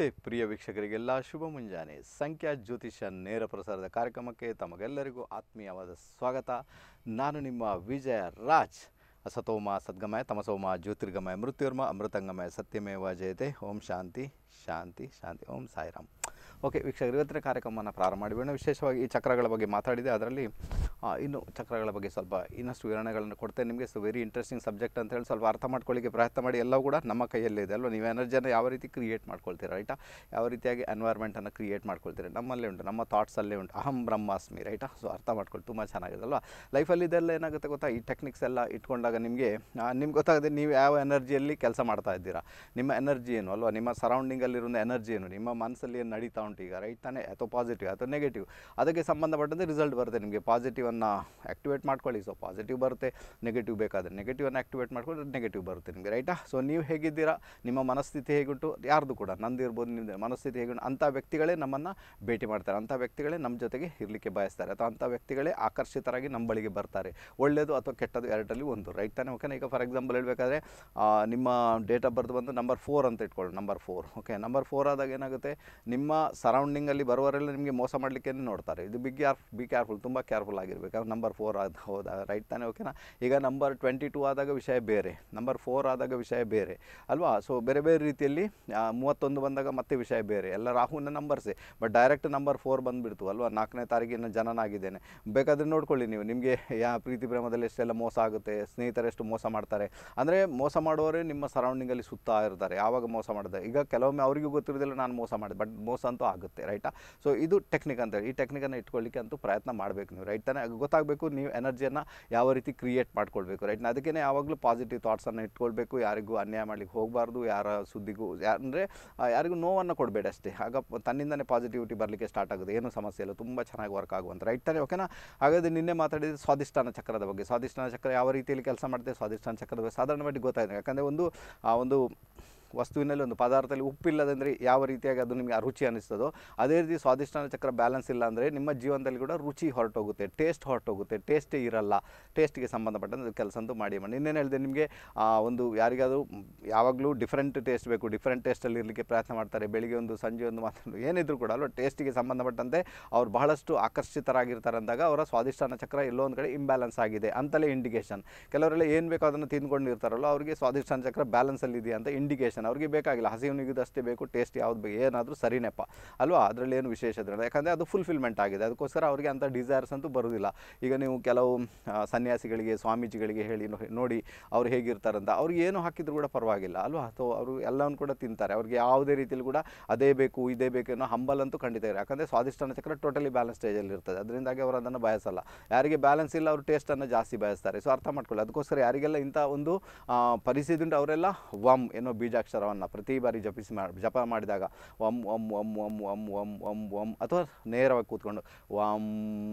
ನಮಸ್ತೆ ಪ್ರಿಯ ವೀಕ್ಷಕರಿಗೆಲ್ಲ ಶುಭ ಮುಂಜಾನೆ ಸಂಖ್ಯಾ ಜ್ಯೋತಿಷ ನೇರ ಪ್ರಸಾರದ ಕಾರ್ಯಕ್ರಮಕ್ಕೆ ತಮಗೆಲ್ಲರಿಗೂ ಆತ್ಮೀಯವಾದ ಸ್ವಾಗತ ನಾನು ನಿಮ್ಮ ವಿಜಯ ರಾಜ್ ಅಸತೋಮ ಸದ್ಗಮಯ ತಮಸೋಮ ಜ್ಯೋತಿರ್ಗಮಯ ಮೃತ್ಯುರ್ಮ ಅಮೃತಂಗಮಯ ಸತ್ಯಮೇವ ಜಯತೆ ಓಂ ಶಾಂತಿ ಶಾಂತಿ ಶಾಂತಿ ಓಂ ಸಾಯಿರಾಮ್ ಓಕೆ ವೀಕ್ಷಕರು ಇವತ್ತಿನ ಕಾರ್ಯಕ್ರಮವನ್ನು ಪ್ರಾರಂಭ ಮಾಡಿಬಿಡೋಣ ವಿಶೇಷವಾಗಿ ಈ ಚಕ್ರಗಳ ಬಗ್ಗೆ ಮಾತಾಡಿದೆ ಅದರಲ್ಲಿ ಆ, ಇನ್ನು ಚಕ್ರಗಳ ಬಗ್ಗೆ ಸ್ವಲ್ಪ ಇನ್ನಷ್ಟು ವಿವರಣೆಗಳನ್ನು ಕೊಡ್ತೇನೆ ನಿಮಗೆ ಸೊ ವೆರಿ ಇಂಟ್ರೆಸ್ಟಿಂಗ್ ಸಬ್ಜೆಕ್ಟ್ ಅಂತ ಹೇಳಿ ಸ್ವಲ್ಪ ಅರ್ಥ ಮಾಡ್ಕೊಳ್ಳಿಕ್ಕೆ ಪ್ರಯತ್ನ ಮಾಡಿ ಎಲ್ಲವೂ ಕೂಡ ನಮ್ಮ ಕೈಯಲ್ಲಿದೆ ಅಲ್ವಾ ನೀವು ಎನರ್ಜಿಯನ್ನು ಯಾವ ರೀತಿ ಕ್ರಿಯೇಟ್ ಮಾಡ್ಕೊಳ್ತೀರಾ ರೈಟಾ ಯಾವ ರೀತಿಯಾಗಿ ಎನ್ವೈರ್ಮೆಂಟನ್ನು ಕ್ರಿಯೇಟ್ ಮಾಡ್ಕೊಳ್ತೀರಾ ನಮ್ಮಲ್ಲೇ ಉಂಟು ನಮ್ಮ ಥಾಟ್ಸಲ್ಲೇ ಉಂಟು ಅಹಂ ಬ್ರಹ್ಮಾಸ್ಮಿ ರೈಟಾ ಸೊ ಅರ್ಥ ಮಾಡ್ಕೊಳ್ಳಿ ತುಂಬ ಚೆನ್ನಾಗಿದೆ ಅಲ್ವಾ ಲೈಫಲ್ಲಿ ಇದೆಲ್ಲ ಏನಾಗುತ್ತೆ ಗೊತ್ತಾ ಈ ಟೆಕ್ನಿಕ್ಸ್ ಎಲ್ಲ ಇಟ್ಕೊಂಡಾಗ ನಿಮಗೆ ನಿಮ್ಗೆ ಗೊತ್ತಾಗುತ್ತೆ ನೀವು ಯಾವ ಎನರ್ಜಿಯಲ್ಲಿ ಕೆಲಸ ಮಾಡ್ತಾ ಇದ್ದೀರಾ ನಿಮ್ಮ ಎನರ್ಜಿ ಏನು ಅಲ್ವಾ ನಿಮ್ಮ ಸರೌಂಡಿಂಗಲ್ಲಿರೋ ಎನರ್ಜಿ ಏನು ನಿಮ್ಮ ಮನಸ್ಸಲ್ಲಿ ಏನು ನಡೀತಾ ಉಂಟು ಈಗ ರೈಟ್ ತಾನೇ ಅಥವಾ ಪಾಸಿಟಿವ್ ಅಥವಾ ನೆಗೆಟಿವ್ ಅದಕ್ಕೆ ಸಂಬಂಧಪಟ್ಟಂತೆ ರಿಸಲ್ಟ್ ಬರುತ್ತೆ ನಿಮಗೆ ಪಾಸಿಟಿವನ್ನು ಆ್ಯಕ್ಟಿವೇಟ್ ಮಾಡ್ಕೊಳ್ಳಿ ಸೊ ಪಾಸಿಟಿವ್ ಬರುತ್ತೆ ನೆಗೆಟಿವ್ ಬೇಕಾದರೆ ನೆಗೆಟಿವನ್ನು ಆ್ಯಕ್ಟಿವೇಟ್ ಮಾಡ್ಕೊಂಡ್ರೆ ನೆಗೆಟಿವ್ ಬರುತ್ತೆ ನಿಮಗೆ ರೈಟಾ ಸೊ ನೀವು ಹೇಗಿದ್ದೀರಾ ನಿಮ್ಮ ಮನಸ್ಥಿತಿ ಹೇಗುಂಟು ಯಾರ್ದು ಕೂಡ ನಂದು ಇರ್ಬೋದು ನಿಮ್ಮದು ಮನಸ್ಥಿತಿ ಹೇಗುಂಟು ಅಂಥ ವ್ಯಕ್ತಿಗಳೇ ನಮ್ಮನ್ನು ಭೇಟಿ ಮಾಡ್ತಾರೆ ಅಂಥ ವ್ಯಕ್ತಿಗಳೇ ನಮ್ಮ ಜೊತೆಗೆ ಇರಲಿಕ್ಕೆ ಬಯಸ್ತಾರೆ ಅಥವಾ ಅಂಥ ವ್ಯಕ್ತಿಗಳೇ ಆಕರ್ಷಿತರಾಗಿ ನಮ್ಮ ಬಳಿಗೆ ಬರ್ತಾರೆ ಒಳ್ಳೆಯದು ಅಥವಾ ಕೆಟ್ಟದ್ದು ಎರಡರಲ್ಲಿ ಒಂದು ರೈಟ್ ತಾನೇ ಓಕೆನಾ ಈಗ ಫಾರ್ ಎಕ್ಸಾಂಪಲ್ ಹೇಳಬೇಕಾದ್ರೆ ನಿಮ್ಮ ಡೇಟ್ ಆಫ್ ಬರ್ತ್ ಬಂದು ನಂಬರ್ ಫೋರ್ ಅಂತ ಇಟ್ಕೊಳ್ಳಿ number four okay number four ಆದಾಗ ಏನಾಗುತ್ತೆ ನಿಮ್ಮ ಸರೌಂಡಿಂಗಲ್ಲಿ ಬರುವವರೆಲ್ಲ ನಿಮಗೆ ಮೋಸ ಮಾಡಲಿಕ್ಕೆ ನೋಡ್ತಾರೆ ಇದು ಬಿಗ್ ಯಾರ್ ಬಿ ಕೇರ್ಫುಲ್ ತುಂಬ ಕೇರ್ಫುಲ್ ಆಗಿರಬೇಕು ನಂಬರ್ ಫೋರ್ ಆದ ಹೌದಾ ರೈಟ್ ತಾನೇ ಓಕೆನಾ ಈಗ ನಂಬರ್ ಟ್ವೆಂಟಿ ಟೂ ಆದಾಗ ವಿಷಯ ಬೇರೆ ನಂಬರ್ ಫೋರ್ ಆದಾಗ ವಿಷಯ ಬೇರೆ ಅಲ್ವಾ ಸೊ ಬೇರೆ ಬೇರೆ ರೀತಿಯಲ್ಲಿ ಆ, ಮೂವತ್ತೊಂದು ಬಂದಾಗ ಮತ್ತೆ ವಿಷಯ ಬೇರೆ ಎಲ್ಲ ರಾಹುವಿನ ನಂಬರ್ಸೇ ಬಟ್ ಡೈರೆಕ್ಟ್ ನಂಬರ್ ಫೋರ್ ಬಂದುಬಿಡ್ತು ಅಲ್ವಾ ನಾಲ್ಕನೇ ತಾರೀಕಿನ ಜನನಾಗಿದ್ದೇನೆ ಬೇಕಾದರೆ ನೋಡ್ಕೊಳ್ಳಿ ನೀವು ನಿಮಗೆ ಯಾ ಪ್ರೀತಿ ಪ್ರೇಮದಲ್ಲಿ ಎಷ್ಟೆಲ್ಲ ಮೋಸ ಆಗುತ್ತೆ ಸ್ನೇಹಿತರೆಷ್ಟು ಮೋಸ ಮಾಡ್ತಾರೆ ಅಂದರೆ ಮೋಸ ಮಾಡುವವರೇ ನಿಮ್ಮ ಸರೌಂಡಿಂಗಲ್ಲಿ ಸುತ್ತಾ ಇರ್ತಾರೆ ಯಾವಾಗ ಮೋಸ ಮಾಡಿದೆ ಈಗ ಕೆಲವೊಮ್ಮೆ ಅವರಿಗೂ ಗೊತ್ತಿರೋದಿಲ್ಲ ನಾನು ಮೋಸ ಮಾಡಿದೆ ಬಟ್ ಮೋಸ ಅಂತೂ ಆಗುತ್ತೆ ರೈಟಾ ಸೊ ಇದು ಟೆಕ್ನಿಕ್ ಅಂತೇಳಿ ಈ ಟೆಕ್ನಿಕನ್ನು ಇಟ್ಕೊಳ್ಳಿಕ್ಕೆ ಅಂತೂ ಪ್ರಯತ್ನ ಮಾಡಬೇಕು ನೀವು ರೈಟ್ ತಾನೇ ಗೊತ್ತಾಗಬೇಕು ನೀವು ಎನರ್ಜಿಯನ್ನು ಯಾವ ರೀತಿ ಕ್ರಿಯೇಟ್ ಮಾಡ್ಕೊಳ್ಬೇಕು ರೈಟ್ ಅದಕ್ಕೇ ಯಾವಾಗಲೂ ಪಾಸಿಟಿವ್ ಥಾಟ್ಸನ್ನು ಇಟ್ಕೊಳ್ಬೇಕು ಯಾರಿಗೂ ಅನ್ಯಾಯ ಮಾಡಲಿಕ್ಕೆ ಹೋಗಬಾರ್ದು ಯಾರ ಸುದ್ದಿಗೂ ಅಂದರೆ ಯಾರಿಗೂ ನೋವನ್ನು ಕೊಡಬೇಡಿ ಅಷ್ಟೇ ಆಗ ಪ- ತನ್ನಿಂದನೇ ಪಾಸಿಟಿವಿಟಿ ಬರಲಿಕ್ಕೆ ಸ್ಟಾರ್ಟ್ ಆಗುತ್ತೆ ಏನು ಸಮಸ್ಯೆ ಇಲ್ಲ ತುಂಬ ಚೆನ್ನಾಗಿ ವರ್ಕ್ ಆಗುವಂಥ ರೈಟ್ ತಾನೇ ಓಕೆನಾ ಹಾಗಾದರೆ ನಿನ್ನೆ ಮಾತಾಡಿದ ಸ್ವಾದಿಷ್ಟಾನ ಚಕ್ರದ ಬಗ್ಗೆ ಸ್ವಾದಿಷ್ಟಾನ ಚಕ್ರ ಯಾವ ರೀತಿಯಲ್ಲಿ ಕೆಲಸ ಮಾಡ್ತೇವೆ ಸ್ವಾದಿಷ್ಟಾನ ಚಕ್ರದ ಬಗ್ಗೆ ಸಾಧಾರಣವಾಗಿ ಗೊತ್ತಾಯಿತು ಯಾಕಂದರೆ ಒಂದು ಆ ಒಂದು ವಸ್ತುವಿನಲ್ಲಿ ಒಂದು ಪದಾರ್ಥದಲ್ಲಿ ಉಪ್ಪಿಲ್ಲದಂದರೆ ಯಾವ ರೀತಿಯಾಗಿ ಅದು ನಿಮಗೆ ರುಚಿ ಅನ್ನಿಸ್ತದೋ ಅದೇ ರೀತಿ ಸ್ವಾದಿಷ್ಟಾನ ಚಕ್ರ ಬ್ಯಾಲೆನ್ಸ್ ಇಲ್ಲ ಅಂದರೆ ನಿಮ್ಮ ಜೀವನದಲ್ಲಿ ಕೂಡ ರುಚಿ ಹೊರಟೋಗುತ್ತೆ ಟೇಸ್ಟ್ ಹೊರಟೋಗುತ್ತೆ ಟೇಸ್ಟೇ ಇರಲ್ಲ ಟೇಸ್ಟಿಗೆ ಸಂಬಂಧಪಟ್ಟಂತೆ ಕೆಲಸ ಅಂತೂ ಮಾಡಿ ಮಾಡಿ ನಿನ್ನೇನು ಹೇಳಿದೆ ನಿಮಗೆ ಆ, ಒಂದು ಯಾರಿಗಾದರೂ ಯಾವಾಗಲೂ ಡಿಫ್ರೆಂಟ್ ಟೇಸ್ಟ್ ಬೇಕು ಡಿಫ್ರೆಂಟ್ ಟೇಸ್ಟಲ್ಲಿ ಇರಲಿಕ್ಕೆ ಪ್ರಯತ್ನ ಮಾಡ್ತಾರೆ ಬೆಳಿಗ್ಗೆ ಒಂದು ಸಂಜೆ ಒಂದು ಮಾತಾಡೋದು ಏನಿದ್ರು ಕೂಡ ಅಲ್ವಾ ಟೇಸ್ಟಿಗೆ ಸಂಬಂಧಪಟ್ಟಂತೆ ಅವ್ರು ಬಹಳಷ್ಟು ಆಕರ್ಷಿತರಾಗಿರ್ತಾರೆ ಅಂದಾಗ ಅವರ ಸ್ವಾದಿಷ್ಟಾನ ಚಕ್ರ ಎಲ್ಲೋ ಒಂದು ಕಡೆ ಇಂಬ್ಯಾಲೆನ್ಸ್ ಆಗಿದೆ ಅಂತಲೇ ಇಂಡಿಕೇಶನ್ ಕೆಲವರೆಲ್ಲ ಏನು ಬೇಕೋ ಅದನ್ನು ತಿಂದ್ಕೊಂಡಿರ್ತಾರಲ್ಲ ಅವರಿಗೆ ಸ್ವಾದಿಷ್ಟಾನ ಚಕ್ರ ಬ್ಯಾಲೆನ್ಸಲ್ಲಿ ಇದೆಯಾ ಅಂತ ಇಂಡಿಕೇಶನ್ ಅವ್ರಿಗೆ ಬೇಕಾಗಿಲ್ಲ ಹಸಿವಿನಿಗಿದಷ್ಟೇ ಬೇಕು ಟೇಸ್ಟ್ ಯಾವ್ದು ಬೇಕು ಏನಾದರೂ ಸರಿನೆಪ್ಪ ಅಲ್ವಾ ಅದರಲ್ಲಿ ಏನು ವಿಶೇಷ ಇದ್ರೆ ಯಾಕಂದರೆ ಅದು ಫುಲ್ಫಿಲ್ಮೆಂಟ್ ಆಗಿದೆ ಅದಕ್ಕೋಸ್ಕರ ಅವರಿಗೆ ಅಂಥ ಡಿಸೈರ್ಸ್ ಅಂತೂ ಬರೋದಿಲ್ಲ ಈಗ ನೀವು ಕೆಲವು ಆ, ಸನ್ಯಾಸಿಗಳಿಗೆ ಸ್ವಾಮೀಜಿಗಳಿಗೆ ಹೇಳಿ ನೋ- ನೋಡಿ ಅವ್ರು ಹೇಗಿರ್ತಾರಂತ ಅವ್ರಿಗೆ ಏನು ಹಾಕಿದ್ರು ಕೂಡ ಪರವಾಗಿಲ್ಲ ಅಲ್ವಾ ಅಥವಾ ಅವರು ಎಲ್ಲವನ್ನು ಕೂಡ ತಿಂತಾರೆ ಅವ್ರಿಗೆ ಯಾವುದೇ ರೀತಿಯಲ್ಲಿ ಕೂಡ ಅದೇ ಬೇಕು ಇದೇ ಬೇಕು ಅನ್ನೋ ಹಂಬಲ್ ಅಂತೂ ಖಂಡಿತ ಇದೆ ಯಾಕಂದರೆ ಸ್ವಾದಿಷ್ಟಾನ ಚಕ್ರ ಟೋಟಲಿ ಬ್ಯಾಲೆನ್ಸ್ ಸ್ಟೇಜಲ್ಲಿ ಇರ್ತದೆ ಅದರಿಂದಾಗಿ ಅವರು ಅದನ್ನು ಬಯಸಲ್ಲ ಯಾರಿಗೆ ಬ್ಯಾಲೆನ್ಸ್ ಇಲ್ಲ ಅವರು ಟೇಸ್ಟನ್ನು ಜಾಸ್ತಿ ಬಯಸ್ತಾರೆ ಸೊ ಅರ್ಥ ಮಾಡ್ಕೊಳ್ಳಿ ಅದಕ್ಕೋಸ್ಕರ ಯಾರಿಗೆಲ್ಲ ಇಂಥ ಒಂದು ಆ, ಪರಿಸ್ಥಿತಿ ಉಂಟು ಅವರೆಲ್ಲ ವಮ್ ಎನ್ನೋ ಬೀಜಾಕ್ಷರವನ್ನು ಪ್ರತಿ ಬಾರಿ ಜಪಿಸಿ ಮಾಡಿ ಜಪ ಮಾಡಿದಾಗ ವಮ್ ವಮ್ ವಮ್ ವಮ್ ವಮ್ ವಮ್ ವಮ್ ವಮ್ ಅಥವಾ ನೇರವಾಗಿ ಕೂತ್ಕೊಂಡು ವಮ್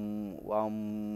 ವಮ್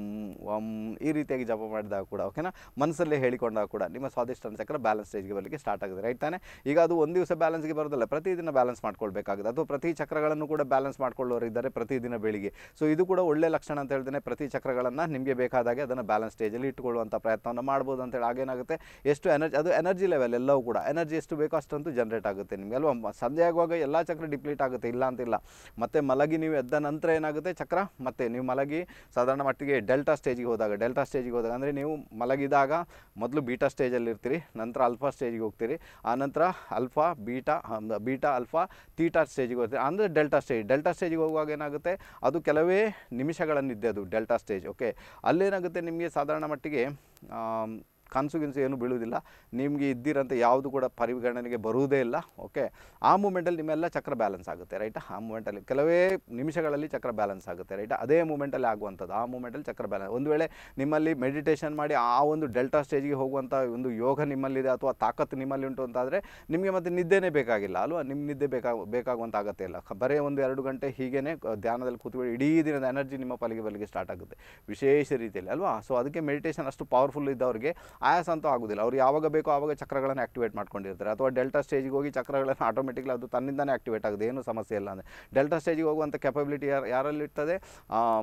ವಮ್ ಈ ರೀತಿಯಾಗಿ ಜಪ ಮಾಡಿದಾಗ ಕೂಡ ಓಕೆನಾ ಮನಸ್ಸಲ್ಲೇ ಹೇಳಿಕೊಂಡಾಗ ಕೂಡ ನಿಮ್ಮ ಸ್ವಾದಿಷ್ಟಾನ ಚಕ್ರ ಬ್ಯಾಲೆನ್ಸ್ ಸ್ಟೇಜ್ಗೆ ಬರಲಿಕ್ಕೆ ಸ್ಟಾರ್ಟ್ ಆಗಿದೆ ರೈಟ್ ತಾನೇ ಈಗ ಅದು ಒಂದು ದಿವಸ ಬ್ಯಾಲೆನ್ಸ್ಗೆ ಬರೋದಿಲ್ಲ ಪ್ರತಿದಿನ ಬ್ಯಾಲೆನ್ಸ್ ಮಾಡ್ಕೊಳ್ಬೇಕಾಗುತ್ತೆ ಅಥವಾ ಪ್ರತಿ ಚಕ್ರಗಳನ್ನು ಕೂಡ ಬ್ಯಾಲೆನ್ಸ್ ಮಾಡ್ಕೊಳ್ಳೋರು ಇದ್ದಾರೆ ಪ್ರತಿದಿನ ಬೆಳಿಗ್ಗೆ ಸೊ ಇದು ಕೂಡ ಒಳ್ಳೆ ಲಕ್ಷಣ ಅಂತ ಹೇಳ್ತೇನೆ ಪ್ರತಿ ಚಕ್ರಗಳನ್ನು ನಿಮಗೆ ಬೇಕಾದಾಗೆ ಅದನ್ನು ಬ್ಯಾಲೆನ್ಸ್ ಸ್ಟೇಜಲ್ಲಿ ಇಟ್ಕೊಳ್ಳುವಂಥ ಪ್ರಯತ್ನವನ್ನು ಮಾಡ್ಬೋದು ಅಂತೇಳಿ ಆಗೇನಾಗುತ್ತೆ ಎಷ್ಟು ಎನರ್ಜಿ ಅದು ಎನರ್ಜಿ ಲೆವೆಲ್ ಎಲ್ಲವೂ ಕೂಡ ಎನರ್ಜಿ ಎಷ್ಟು ಬೇಕೋ ಅಷ್ಟಂತೂ ಜನರೇಟ್ ಆಗುತ್ತೆ ನಿಮಗೆ ಅಲ್ವಾ ಮ- ಸಂಜೆ ಆಗುವಾಗ ಎಲ್ಲ ಚಕ್ರ ಡಿಪ್ಲೀಟ್ ಆಗುತ್ತೆ ಇಲ್ಲ ಅಂತಿಲ್ಲ ಮತ್ತೆ ಮಲಗಿ ನೀವು ಎದ್ದ ನಂತರ ಏನಾಗುತ್ತೆ ಚಕ್ರ ಮತ್ತೆ ನೀವು ಮಲಗಿ ಸಾಧಾರಣ ಮಟ್ಟಿಗೆ ಡೆಲ್ಟಾ ಸ್ಟೇಜಿಗೆ ಹೋದಾಗ ಡೆಲ್ಟಾ ಸ್ಟೇಜಿಗೆ ಹೋದಾಗ ಅಂದರೆ ನೀವು ಮಲಗಿದಾಗ ಮೊದಲು ಬೀಟಾ ಸ್ಟೇಜಲ್ಲಿ ಇರ್ತೀರಿ ನಂತರ ಅಲ್ಫಾ ಸ್ಟೇಜಿಗೆ ಹೋಗ್ತೀರಿ ಆನಂತರ alpha beta hmm- beta alpha theta ಸ್ಟೇಜಿಗೆ ಹೋಗ್ತೀರಿ ಅಂದರೆ ಡೆಲ್ಟಾ ಸ್ಟೇಜ್ ಡೆಲ್ಟಾ ಸ್ಟೇಜಿಗೆ ಹೋಗುವಾಗ ಏನಾಗುತ್ತೆ ಅದು ಕೆಲವೇ ನಿಮಿಷಗಳನ್ನಿದ್ದೆ ಅದು ಡೆಲ್ಟಾ ಸ್ಟೇಜ್ ಓಕೆ ಅಲ್ಲೇನಾಗುತ್ತೆ ನಿಮಗೆ ಸಾಧಾರಣ ಮಟ್ಟಿಗೆ ಆಮ್, ಕನಸು ಗಿನ್ಸು ಏನೂ ಬೀಳುವುದಿಲ್ಲ ನಿಮಗೆ ಇದ್ದಿರಂತ ಯಾವುದು ಕೂಡ ಪರಿಗಣನೆಗೆ ಬರುವುದೇ ಇಲ್ಲ ಓಕೆ ಆ ಮೂಮೆಂಟಲ್ಲಿ ನಿಮ್ಮೆಲ್ಲ ಚಕ್ರ ಬ್ಯಾಲೆನ್ಸ್ ಆಗುತ್ತೆ ರೈಟಾ ಆ ಮೂಮೆಂಟಲ್ಲಿ ಕೆಲವೇ ನಿಮಿಷಗಳಲ್ಲಿ ಚಕ್ರ ಬ್ಯಾಲೆನ್ಸ್ ಆಗುತ್ತೆ ರೈಟಾ ಅದೇ ಮೂಮೆಂಟಲ್ಲಿ ಆಗುವಂಥದ್ದು ಆ ಮೂಮೆಂಟಲ್ಲಿ ಚಕ್ರ ಬ್ಯಾಲೆನ್ಸ್ ಒಂದು ವೇಳೆ ನಿಮ್ಮಲ್ಲಿ ಮೆಡಿಟೇಷನ್ ಮಾಡಿ ಆ ಒಂದು ಡೆಲ್ಟಾ ಸ್ಟೇಜ್ಗೆ ಹೋಗುವಂಥ ಒಂದು ಯೋಗ ನಿಮ್ಮಲ್ಲಿದೆ ಅಥವಾ ತಾಕತ್ತು ನಿಮ್ಮಲ್ಲಿ ಉಂಟು ಅಂತಾದರೆ ನಿಮಗೆ ಮತ್ತೆ ನಿದ್ದೆನೇ ಬೇಕಾಗಿಲ್ಲ ಅಲ್ವಾ ನಿಮ್ಮ ನಿದ್ದೆ ಬೇಕಾಗ ಬೇಕಾಗುವಂಥ ಅಗತ್ಯ ಇಲ್ಲ ಕ- ಬರೀ ಒಂದು ಎರಡು ಗಂಟೆ ಹೀಗೇ ಧ್ಯಾನದಲ್ಲಿ ಕೂತ್ಬಿಡಿ ಇಡೀ ದಿನದ ಎನರ್ಜಿ ನಿಮ್ಮ ಪಾಲಿಗೆ ಬರಲಿಕ್ಕೆ ಸ್ಟಾರ್ಟ್ ಆಗುತ್ತೆ ವಿಶೇಷ ರೀತಿಯಲ್ಲಿ ಅಲ್ವಾ ಸೊ ಅದಕ್ಕೆ ಮೆಡಿಟೇಷನ್ ಅಷ್ಟು ಪವರ್ಫುಲ್ ಇದ್ದವರಿಗೆ ಆಯಾಸ ಅಂತೂ ಆಗೋದಿಲ್ಲ ಅವ್ರು ಯಾವಾಗ ಬೇಕೋ ಆವಾಗ ಚಕ್ರಗಳನ್ನು ಆಕ್ಟಿವೇಟ್ ಮಾಡ್ಕೊಂಡಿರ್ತಾರೆ ಅಥವಾ ಡೆಲ್ಟಾ ಸ್ಟೇಜಿಗೆ ಹೋಗಿ ಚಕ್ರಗಳನ್ನು ಆಟೋಮೆಟಿಕ್ಲಿ ಅದು ತನ್ನಿಂದನೇ ಆಕ್ಟಿವೇಟ್ ಆಗುತ್ತೆ ಏನು ಸಮಸ್ಯೆ ಇಲ್ಲ ಅಂದರೆ ಡೆಲ್ಟಾ ಸ್ಟೇಜಿಗೆ ಹೋಗುವಂಥ ಕೆಪಬಿಲಿಟಿ ಯಾರು ಯಾರಲ್ಲಿ ಇರ್ತದೆ ಆ,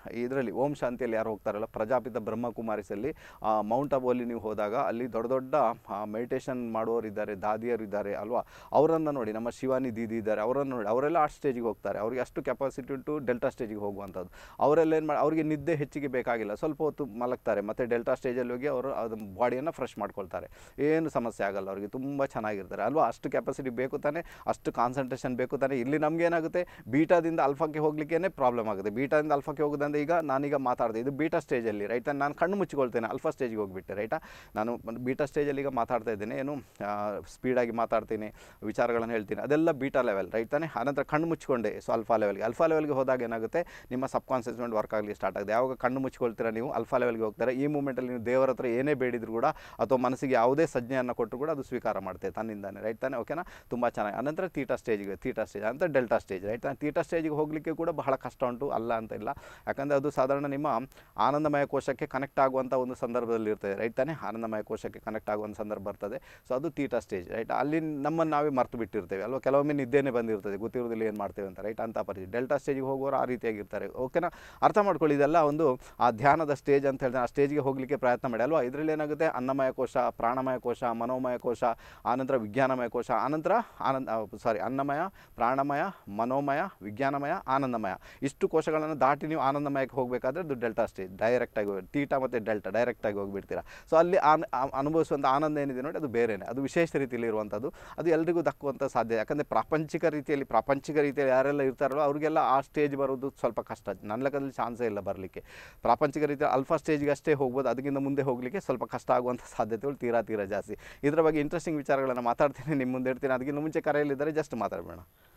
ಇದರಲ್ಲಿ ಓಂ ಶಾಂತಿಯಲ್ಲಿ ಯಾರು ಹೋಗ್ತಾರಲ್ಲ ಪ್ರಜಾಪಿತ ಬ್ರಹ್ಮಕುಮಾರಿಸಲ್ಲಿ ಆ, ಮೌಂಟ್ ಅಬುವಲ್ಲಿ ನೀವು ಹೋದಾಗ ಅಲ್ಲಿ ದೊಡ್ಡ ದೊಡ್ಡ ಮೆಡಿಟೇಷನ್ ಮಾಡುವವರು ಇದ್ದಾರೆ ದಾದಿಯರು ಇದ್ದಾರೆ ಅಲ್ವಾ ಅವರನ್ನು ನೋಡಿ ನಮ್ಮ ಶಿವಾನಿ ದೀದಿ ಇದ್ದಾರೆ ಅವರನ್ನು ನೋಡಿ ಅವರೆಲ್ಲ ಆ ಸ್ಟೇಜಿಗೆ ಹೋಗ್ತಾರೆ ಅವರಿಗೆ ಅಷ್ಟು ಕೆಪಾಸಿಟಿ ಉಂಟು ಡೆಲ್ಟಾ ಸ್ಟೇಜಿಗೆ ಹೋಗುವಂಥದ್ದು ಅವರೆಲ್ಲ ಏನು ಮಾಡಿ ಅವರಿಗೆ ನಿದ್ದೆ ಹೆಚ್ಚಿಗೆ ಬೇಕಾಗಿಲ್ಲ ಸ್ವಲ್ಪ ಹೊತ್ತು ಮಲಗ್ತಾರೆ ಮತ್ತು ಡೆಲ್ಟಾ ಸ್ಟೇಜಲ್ಲಿ ಹೋಗಿ ಅವರು ಅದು ಬಾಡಿಯನ್ನು ಫ್ರೆಶ್ ಮಾಡ್ಕೊಳ್ತಾರೆ ಏನು ಸಮಸ್ಯೆ ಆಗಲ್ಲ ಅವರಿಗೆ ತುಂಬ ಚೆನ್ನಾಗಿರ್ತಾರೆ ಅಲ್ವಾ ಅಷ್ಟು ಕೆಪಾಸಿಟಿ ಬೇಕು ತಾನೇ ಅಷ್ಟು ಕಾನ್ಸಂಟ್ರೇಷನ್ ಬೇಕು ತಾನೇ ಇಲ್ಲಿ ನಮ್ಗೆ ಏನಾಗುತ್ತೆ ಬೀಟಾದಿಂದ ಅಲ್ಫಾಕ್ಕೆ ಹೋಗ್ಲಿಕ್ಕೇ ಪ್ರಾಬ್ಲಮ್ ಆಗುತ್ತೆ ಬೀಟಾದಿಂದ ಅಲ್ಫಾಕ್ಕೆ ಹೋಗೋದಂದ್ರೆ ಈಗ ನಾನೀಗ ಮಾತಾಡಿದೆ ಇದು ಬೀಟಾ ಸ್ಟೇಜಲ್ಲಿ ರೈಟ್ ನಾನು ಕಣ್ಣು ಮುಚ್ಚಿಕೊಳ್ತೇನೆ ಅಲ್ಫಾ ಸ್ಟೇಜಿಗೆ ಹೋಗ್ಬಿಟ್ಟೆ ರೈಟಾ ನಾನು ಬೀಟಾ ಸ್ಟೇಜಲ್ಲಿ ಈಗ ಮಾತಾಡ್ತಾ ಇದ್ದೇನೆ ಏನು ಸ್ಪೀಡಾಗಿ ಮಾತಾಡ್ತೀನಿ ವಿಚಾರಗಳನ್ನು ಹೇಳ್ತೀನಿ ಅದೆಲ್ಲ ಬೀಟಾ ಲೆವೆಲ್ ರೈಟ್ ತಾನೇ ಆನಂತರ ಕಣ್ಣು ಮುಚ್ಚಿಕೊಂಡೆ ಸೊ ಅಲ್ಫಾ ಲೆವೆಲ್ಗೆ ಅಲ್ಫಾ ಲೆವೆಲ್ಗೆ ಹೋದಾಗ ಏನಾಗುತ್ತೆ ನಿಮ್ಮ ಸಬ್ ಕಾನ್ಷಿಯಸ್ ಮೈಂಡ್ ವರ್ಕ್ ಆಗಲಿ ಸ್ಟಾರ್ಟ್ ಆಗಿದೆ ಯಾವಾಗ ಕಣ್ಣು ಮುಚ್ಕೊಳ್ತೀರಾ ನೀವು ಅಲ್ಫಾ ಲೆವೆಲ್ಗೆ ಹೋಗ್ತಾರೆ ಈ ಮೂಮೆಂಟಲ್ಲಿ ನೀವು ದೇವರ ಹತ್ರ ಏನೇ ಬೇಡಿದ್ರು ಕೂಡ ಅಥವಾ ಮನಸ್ಸಿಗೆ ಯಾವುದೇ ಸಂಜ್ಞೆಯನ್ನು ಕೊಟ್ಟರು ಕೂಡ ಅದು ಸ್ವೀಕಾರ ಮಾಡ್ತೇವೆ ತನ್ನಿಂದಾನೆ ರೈಟ್ ತಾನೇ ಓಕೆನಾ ತುಂಬ ಚೆನ್ನಾಗಿ ಅನಂತರ ತೀಟಾ ಸ್ಟೇಜಿಗೆ ತೀಟಾ ಸ್ಟೇಜ್ ಅಂತ ಡೆಲ್ಟಾ ಸ್ಟೇಜ್ ರೈಟ್ ತೀಟಾ ಸ್ಟೇಜಿಗೆ ಹೋಗಲಿಕ್ಕೆ ಕೂಡ ಬಹಳ ಕಷ್ಟ ಉಂಟು ಅಲ್ಲ ಅಂತ ಇಲ್ಲ ಯಾಕಂದರೆ ಅದು ಸಾಧಾರಣ ನಿಮ್ಮ ಆನಂದಮಯ ಕೋಶಕ್ಕೆ ಕನೆಕ್ಟ್ ಆಗುವಂಥ ಒಂದು ಸಂದರ್ಭದಲ್ಲಿ ಇರ್ತದೆ ರೈಟ್ ತಾನೇ ಆನಂದಮಯ ಕೋಶಕ್ಕೆ ಕನೆಕ್ಟ್ ಆಗುವಂಥ ಸಂದರ್ಭ ಬರ್ತದೆ ಸೊ ಅದು ತೀಟಾ ಸ್ಟೇಜ್ ರೈಟ್ ಅಲ್ಲಿ ನಮ್ಮನ್ನು ನಾವೇ ಮರ್ತು ಬಿಟ್ಟಿರ್ತೇವೆ ಅಲ್ವಾ ಕೆಲವೊಮ್ಮೆ ನಿದ್ದೆನೇ ಬಂದಿರ್ತದೆ ಗೊತ್ತಿರೋದಿಲ್ಲ ಏನು ಮಾಡ್ತೇವೆ ಅಂತ ರೈಟ್ ಅಂತ ಪರಿಸ್ಥಿತಿ ಡೆಲ್ಟಾ ಸ್ಟೇಜಿಗೆ ಹೋಗೋರು ಆ ರೀತಿಯಾಗಿರ್ತಾರೆ ಓಕೆನಾ ಅರ್ಥ ಮಾಡ್ಕೊಳ್ಳಿ ಇದೆಲ್ಲ ಒಂದು ಆ ಧ್ಯಾನದ ಸ್ಟೇಜ್ ಅಂತ ಹೇಳಿದ್ರೆ ಆ ಸ್ಟೇಜ್ಗೆ ಹೋಗಲಿಕ್ಕೆ ಪ್ರಯತ್ನ ಮಾಡಿ ಅಲ್ವಾ ಇದರಲ್ಲಿ ಏನಾಗುತ್ತೆ ಅನ್ನಮಯ ಕೋಶ ಪ್ರಾಣಮಯ ಕೋಶ ಮನೋಮಯ ಕೋಶ ಆನಂತರ ವಿಜ್ಞಾನಮಯ ಕೋಶ ಆನಂತರ ಆನಂದ ಸಾರಿ ಅನ್ನಮಯ ಪ್ರಾಣಮಯ ಮನೋಮಯ ವಿಜ್ಞಾನಮಯ ಆನಂದಮಯ ಇಷ್ಟು ಕೋಶಗಳನ್ನು ದಾಟಿ ನೀವು ಆನಂದಮಯಕ್ಕೆ ಹೋಗಬೇಕಾದ್ರೆ ಅದು ಡೆಲ್ಟಾ ಸ್ಟೇಜ್ ಡೈರೆಕ್ಟಾಗಿ ಹೋಗಿ ತೀಟಾ ಮತ್ತು ಡೆಲ್ಟಾ ಡೈರೆಕ್ಟಾಗಿ ಹೋಗಿಬಿಡ್ತೀರಾ ಸೊ ಅಲ್ಲಿ ಆನ್ ಆ- ಅನುಭವಿಸುವಂಥ ಆನಂದ ಏನಿದೆ ನೋಡಿ ಅದು ಬೇರೆನೇ ಅದು ವಿಶೇಷ ರೀತಿಯಲ್ಲಿ ಇರುವಂಥದ್ದು ಅದು ಎಲ್ರಿಗೂ ದಕ್ಕುವಂಥ ಸಾಧ್ಯ ಯಾಕಂದರೆ ಪ್ರಾಪಂಚಿಕ ರೀತಿಯಲ್ಲಿ ಪ್ರಾಪಂಚಿಕ ರೀತಿಯಲ್ಲಿ ಯಾರೆಲ್ಲ ಇರ್ತಾರಲ್ಲ ಅವರಿಗೆಲ್ಲ ಆ ಸ್ಟೇಜ್ ಬರೋದು ಸ್ವಲ್ಪ ಕಷ್ಟ ನನ್ನ ಲೆಕ್ಕದಲ್ಲಿ ಚಾನ್ಸೇ ಇಲ್ಲ ಬರಲಿಕ್ಕೆ ಪ್ರಾಪಂಚಿಕ ರೀತಿಯಲ್ಲಿ ಅಲ್ಫಾ ಸ್ಟೇಜ್ಗೆ ಅಷ್ಟೇ ಹೋಗ್ಬೋದು ಅದಕ್ಕಿಂತ ಮುಂದೆ ಹೋಗಲಿಕ್ಕೆ ಸ್ವಲ್ಪ ಕಷ್ಟ ಆಗುವಂಥ ಸಾಧ್ಯತೆಗಳು ತೀರಾ ತೀರಾ ಜಾಸ್ತಿ ಇದರ ಬಗ್ಗೆ ಇಂಟ್ರೆಸ್ಟಿಂಗ್ ವಿಚಾರಗಳನ್ನು ಮಾತಾಡ್ತೀನಿ ನಿಮ್ಮ ಮುಂದೆ ಇಡ್ತೀನಿ ಅದಕ್ಕಿಂತ ಮುಂಚೆ ಕರೆಯಲ್ಲಿದ್ದರೆ ಜಸ್ಟ್ ಮಾತಾಡಬೇಡ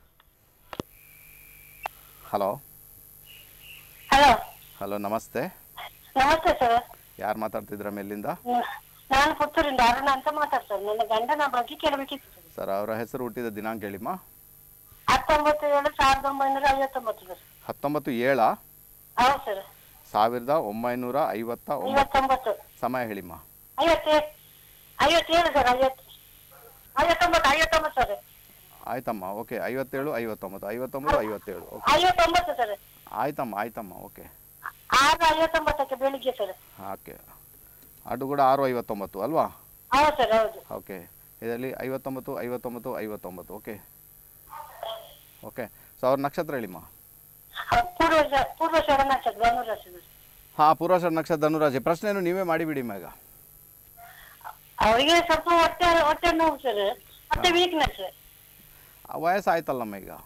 ಹಲೋ ಹಲೋ ಹಲೋ ನಮಸ್ತೆ ನಮಸ್ತೆ ಸರ್ ಯಾರು ಮಾತಾಡ್ತಿದ್ರ ಮೇಲಿಂದ ನಾನು ಪುತ್ತೂರಿಂದ ಅರುಣ ಅಂತ ಮಾತಾಡ್ತಾರೆ ನನ್ನ ಗಂಡನ ಬಗ್ಗೆ ಕೇಳಬೇಕಿತ್ತು ಸರ್ ಸರ್ ಅವರ ಹೆಸರು ಹುಟ್ಟಿದ ದಿನಾಂಕ ಹೇಳಿಮ್ಮ ಹತ್ತೊಂಬತ್ತು ಏಳು ಸಾವಿರದ ಒಂಬೈನೂರ ಐವತ್ತೊಂಬತ್ತು ಸರ್ ಹತ್ತೊಂಬತ್ತು ಏಳ ಹೌದು ಸರ್ ಸಾವಿರದ ಒಂಬೈನೂರ ಐವತ್ತ ಒಂಬತ್ತು ಐವತ್ತೊಂಬತ್ತು ಸಮಯ ಹೇಳಿಮ್ಮ ಐವತ್ತೇ ಐವತ್ತೇಳು ಸರ್ ಐವತ್ತು ಐವತ್ತೊಂಬತ್ತು ಐವತ್ತೊಂಬತ್ತು ಸರ್ ಆಯ್ತಮ್ಮ ಓಕೆ ಐವತ್ತೇಳು ಐವತ್ತೊಂಬತ್ತು ಐವತ್ತೊಂಬತ್ತು ಐವತ್ತೇಳು ಓಕೆ ಐವತ್ತೊಂಬತ್ತು ಸರ್ ಆಯ್ತಮ್ಮ ಆಯ್ತಮ್ಮ ಓಕೆ ಆರು ಐವತ್ತೊಂಬತ್ತಕ್ಕೆ ಬೆಳಿಗ್ಗೆ ಸರ್ ಓಕೆ ಅದು ಕೂಡ ಆರು ಐವತ್ತೊಂಬತ್ತು ಅಲ್ವಾ ಹೌದು ಸರ್ ಹೌದು ಓಕೆ ಇದರಲ್ಲಿ ಐವತ್ತೊಂಬತ್ತು ಐವತ್ತೊಂಬತ್ತು ಐವತ್ತೊಂಬತ್ತು ಓಕೆ ಓಕೆ ಸೊ ಅವ್ರ ನಕ್ಷತ್ರ ಹೇಳಿಮ್ಮ ಆ, ಪೂರ್ವ ಶ- ಪೂರ್ವ ಶರಣ ಸರ್ ಧನುರಾಶಿ ಸರ್ ಹಾಂ ಪೂರ್ವಾಷಾಢ ನಕ್ಷತ್ರ ಧನುರಾಶಿ ಪ್ರಶ್ನೆಯನ್ನು ನೀವೇ ಮಾಡಿಬಿಡಿ ಮಗ ಅವರಿಗೆ ಸ್ವಲ್ಪ ಹೊಟ್ಟೆ ಹೊಟ್ಟೆ ನೋವು ಸರ್ ಮತ್ತೆ ವೀಕ್ನೆಸ್ ವಯಸ್ಸಾಯ್ತಲ್ಲಮ್ಮ ಈಗ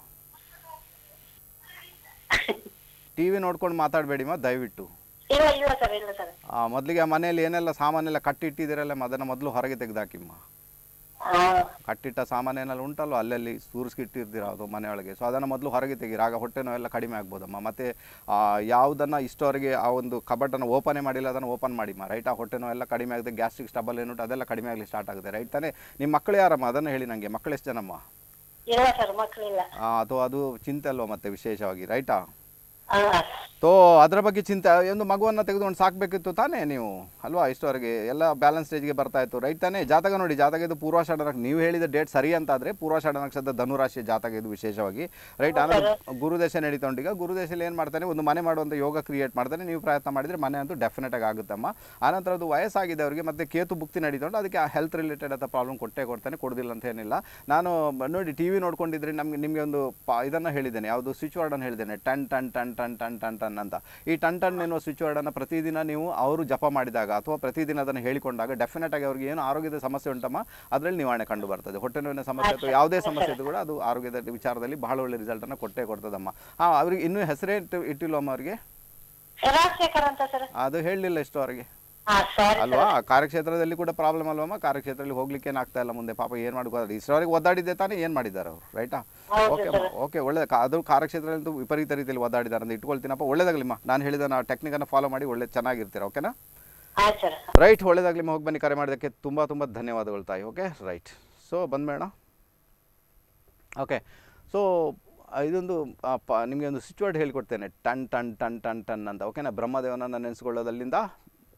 ಟಿ ವಿ ನೋಡ್ಕೊಂಡು ಮಾತಾಡಬೇಡಿಮ್ಮ ದಯವಿಟ್ಟು ಇಲ್ಲ ಇಲ್ಲ ಸರ್ ಇಲ್ಲ ಸರ್ ಆ, ಮೊದಲಿಗೆ ಆ ಮನೆಯಲ್ಲಿ ಏನೆಲ್ಲ ಸಾಮಾನೆಲ್ಲ ಕಟ್ಟಿಟ್ಟಿದ್ದೀರಲ್ಲ ಅದನ್ನು ಮೊದಲು ಹೊರಗೆ ತೆಗೆದಾಕಿಮ್ಮ ಹಾ ಕಟ್ಟಿಟ್ಟ ಸಾಮಾನೇನೆಲ್ಲ ಉಂಟಲ್ವ ಅಲ್ಲಲ್ಲಿ ಸೂರಿಸ್ಕಿಟ್ಟಿರ್ತೀರ ಅದು ಮನೆಯೊಳಗೆ ಸೊ ಅದನ್ನು ಮೊದಲು ಹೊರಗೆ ತೆಗೀರಿ ಆಗ ಹೊಟ್ಟೆ ನೋವೆಲ್ಲ ಕಡಿಮೆ ಆಗ್ಬೋದಮ್ಮ ಮತ್ತು ಯಾವುದನ್ನು ಇಷ್ಟವರೆಗೆ ಆ ಒಂದು ಕಬಟನ್ನು ಓಪನೇ ಮಾಡಿಲ್ಲ ಅದನ್ನು ಓಪನ್ ಮಾಡಿಮ್ಮ ರೈಟ್ ಆ ಹೊಟ್ಟೆ ನೋವೆಲ್ಲ ಕಡಿಮೆ ಆಗುತ್ತೆ ಗ್ಯಾಸ್ಟ್ರಿಕ್ ಸ್ಟಬಲ್ ಏನುಂಟು ಅದೆಲ್ಲ ಕಡಿಮೆ ಆಗಲಿ ಸ್ಟಾರ್ಟ್ ಆಗುತ್ತೆ ರೈಟ್ ತಾನೇ ನಿಮ್ಮ ಮಕ್ಕಳು ಯಾರಮ್ಮ ಅದನ್ನು ಹೇಳಿ ನನಗೆ ಮಕ್ಕಳು ಎಷ್ಟು ಜನಮ್ಮ ಇಲ್ಲ ಸರ್ ಮಕ್ಕಳಿಲ್ಲ ಆ, ಅಥವಾ ಅದು ಚಿಂತೆ ಅಲ್ವಾ ಮತ್ತೆ ವಿಶೇಷವಾಗಿ ರೈಟಾ ಹಾ ತೋ ಅದರ ಬಗ್ಗೆ ಚಿಂತೆ ಒಂದು ಮಗುವನ್ನು ತೆಗೆದುಕೊಂಡು ಸಾಕಬೇಕಿತ್ತು ತಾನೇ ನೀವು ಅಲ್ವಾ ಇಷ್ಟವರೆಗೆ ಎಲ್ಲ ಬ್ಯಾಲೆನ್ಸ್ ಸ್ಟೇಜ್ಗೆ ಬರ್ತಾ ಇತ್ತು ರೈಟ್ ತಾನೇ ಜಾತಕ ನೋಡಿ ಜಾತಕ ಇದು ಪೂರ್ವಾಷಾಢ ನಕ್ಷತ್ರ ನೀವು ಹೇಳಿದ ಡೇಟ್ ಸರಿ ಅಂತಾದರೆ ಪೂರ್ವಾಷಾಢ ನಕ್ಷತ್ರ ಧನುರಾಶಿಯ ಜಾತಕ ಇದು ವಿಶೇಷವಾಗಿ ರೈಟ್ ಆನಂತರ ಗುರುದೇಶ ನಡೀತಾ ಉಂಟು ಈಗ ಗುರುದೇಶಲ್ಲಿ ಏನು ಮಾಡ್ತಾನೆ ಒಂದು ಮನೆ ಮಾಡುವಂಥ ಯೋಗ ಕ್ರಿಯೇಟ್ ಮಾಡ್ತಾನೆ ನೀವು ಪ್ರಯತ್ನ ಮಾಡಿದರೆ ಮನೆ ಅಂತೂ ಡೆಫಿನೆಟ್ ಆಗಿ ಆಗುತ್ತಮ್ಮ ಆನಂತರ ಅದು ವಯಸ್ಸಾಗಿದೆ ಅವರಿಗೆ ಮತ್ತೆ ಕೇತು ಭುಕ್ತಿ ನಡೀತಾ ಉಂಟು ಅದಕ್ಕೆ ಹೆಲ್ತ್ ರಿಲೇಟೆಡ್ ಅಂತ ಪ್ರಾಬ್ಲಮ್ ಕೊಟ್ಟೇ ಕೊಡ್ತಾನೆ ಕೊಡೋದಿಲ್ಲ ಅಂತ ಏನಿಲ್ಲ ನಾನು ಬ- ನೋಡಿ ಟಿ ವಿ ನೋಡ್ಕೊಂಡಿದ್ರೆ ನಮಗೆ ನಿಮಗೆ ಒಂದು ಪ ಇದನ್ನು ಹೇಳಿದ್ದೇನೆ ಯಾವುದು ಸ್ವಿಚ್ ವರ್ಡನ್ನು ಹೇಳಿದ್ದೇನೆ ಟನ್ ಟನ್ ಟನ್ ಟನ್ ಟನ್ ಟನ್ ಟನ್ ಅಂತ ಈ ಟನ್ ಟನ್ ಎನ್ನುವ ಸ್ವಿಚ್ ವರ್ಡನ್ನು ಪ್ರತಿದಿನ ನೀವು ಅವರು ಜಪ ಮಾಡಿದಾಗ ಅಥವಾ ಪ್ರತಿದಿನ ಅದನ್ನು ಹೇಳಿಕೊಂಡಾಗ ಡೆಫಿನೆಟ್ ಆಗಿ ಅವ್ರಿಗೆ ಏನು ಆರೋಗ್ಯದ ಸಮಸ್ಯೆ ಉಂಟಮ್ಮ ಅದರಲ್ಲಿ ನಿವಾರಣೆ ಕಂಡು ಬರ್ತದೆ ಹೊಟ್ಟೆ ನೋವಿನ ಸಮಸ್ಯೆ ಅಥವಾ ಯಾವುದೇ ಸಮಸ್ಯೆ ಇದ್ರೂ ಕೂಡ ಅದು ಆರೋಗ್ಯದ ವಿಚಾರದಲ್ಲಿ ಬಹಳ ಒಳ್ಳೆ ರಿಸಲ್ಟನ್ನು ಕೊಟ್ಟೇ ಕೊಡ್ತದಮ್ಮ ಹಾಂ ಅವ್ರಿಗೆ ಇನ್ನೂ ಹೆಸರೇ ಇಟ್ಟು ಇಟ್ಟಿಲ್ವಮ್ಮ ಅವರಿಗೆ ರಾಜಶೇಖರ್ ಅಂತ ಸರ್ ಅದು ಹೇಳಲಿಲ್ಲ ಇಷ್ಟು ಅವರಿಗೆ ಹಾ ಸಾರಿ ಅಲ್ವಾ ಕಾರ್ಯಕ್ಷೇತ್ರದಲ್ಲಿ ಕೂಡ ಪ್ರಾಬ್ಲಮ್ ಅಲ್ವಮ್ಮ ಕಾರ್ಯಕ್ಷೇತ್ರದಲ್ಲಿ ಹೋಗ್ಲಿಕ್ಕೆ ಆಗ್ತಾ ಇಲ್ಲ ಮುಂದೆ ಪಾಪ ಏನು ಮಾಡ್ಕೋದು ಇಷ್ಟರವರೆಗೆ ಒದ್ದಾಡಿದ್ದೆ ತಾನೇ ಏನು ಮಾಡಿದ್ದಾರೆ ಅವರು ರೈಟಾ ಹೌದು ಓಕೆ ಓಕೆ ಒಳ್ಳೆ ಅದು ಕಾರ್ಯಕ್ಷೇತ್ರದಲ್ಲಿ ವಿಪರೀತ ರೀತಿಯಲ್ಲಿ ಒದ್ದಾಡಿದ್ದಾರೆ ಅಂತ ಇಟ್ಕೊಳ್ತೀನಪ್ಪ ಒಳ್ಳೇದಾಗಲಿಮ್ಮ ನಾನು ಹೇಳಿದ ನಾವು ಟೆಕ್ನಿಕನ್ನು ಫಾಲೋ ಮಾಡಿ ಒಳ್ಳೆ ಚೆನ್ನಾಗಿರ್ತೀರ ಓಕೆನಾ ಆಯ್ತು ಸರ್ ರೈಟ್ ಒಳ್ಳೇದಾಗಲಿಮ್ಮ ಹೋಗಿ ಬನ್ನಿ ಕರೆ ಮಾಡೋದಕ್ಕೆ ತುಂಬ ತುಂಬ ಧನ್ಯವಾದಗಳು ತಾಯಿ ಓಕೆ ರೈಟ್ ಸೊ ಬಂದ್ಬೇಡ ಓಕೆ ಸೊ ಇದೊಂದು ಆ, ಪ ನಿಮಗೆ ಒಂದು ಸ್ವಿಚ್ ವರ್ಡ್ ಹೇಳ್ಕೊಡ್ತೇನೆ ಟನ್ ಟನ್ ಟನ್ ಟನ್ ಟನ್ ಅಂತ ಓಕೆನಾ ಬ್ರಹ್ಮದೇವನನ್ನು ನೆನೆಸ್ಕೊಳ್ಳೋದಲ್ಲಿಂದ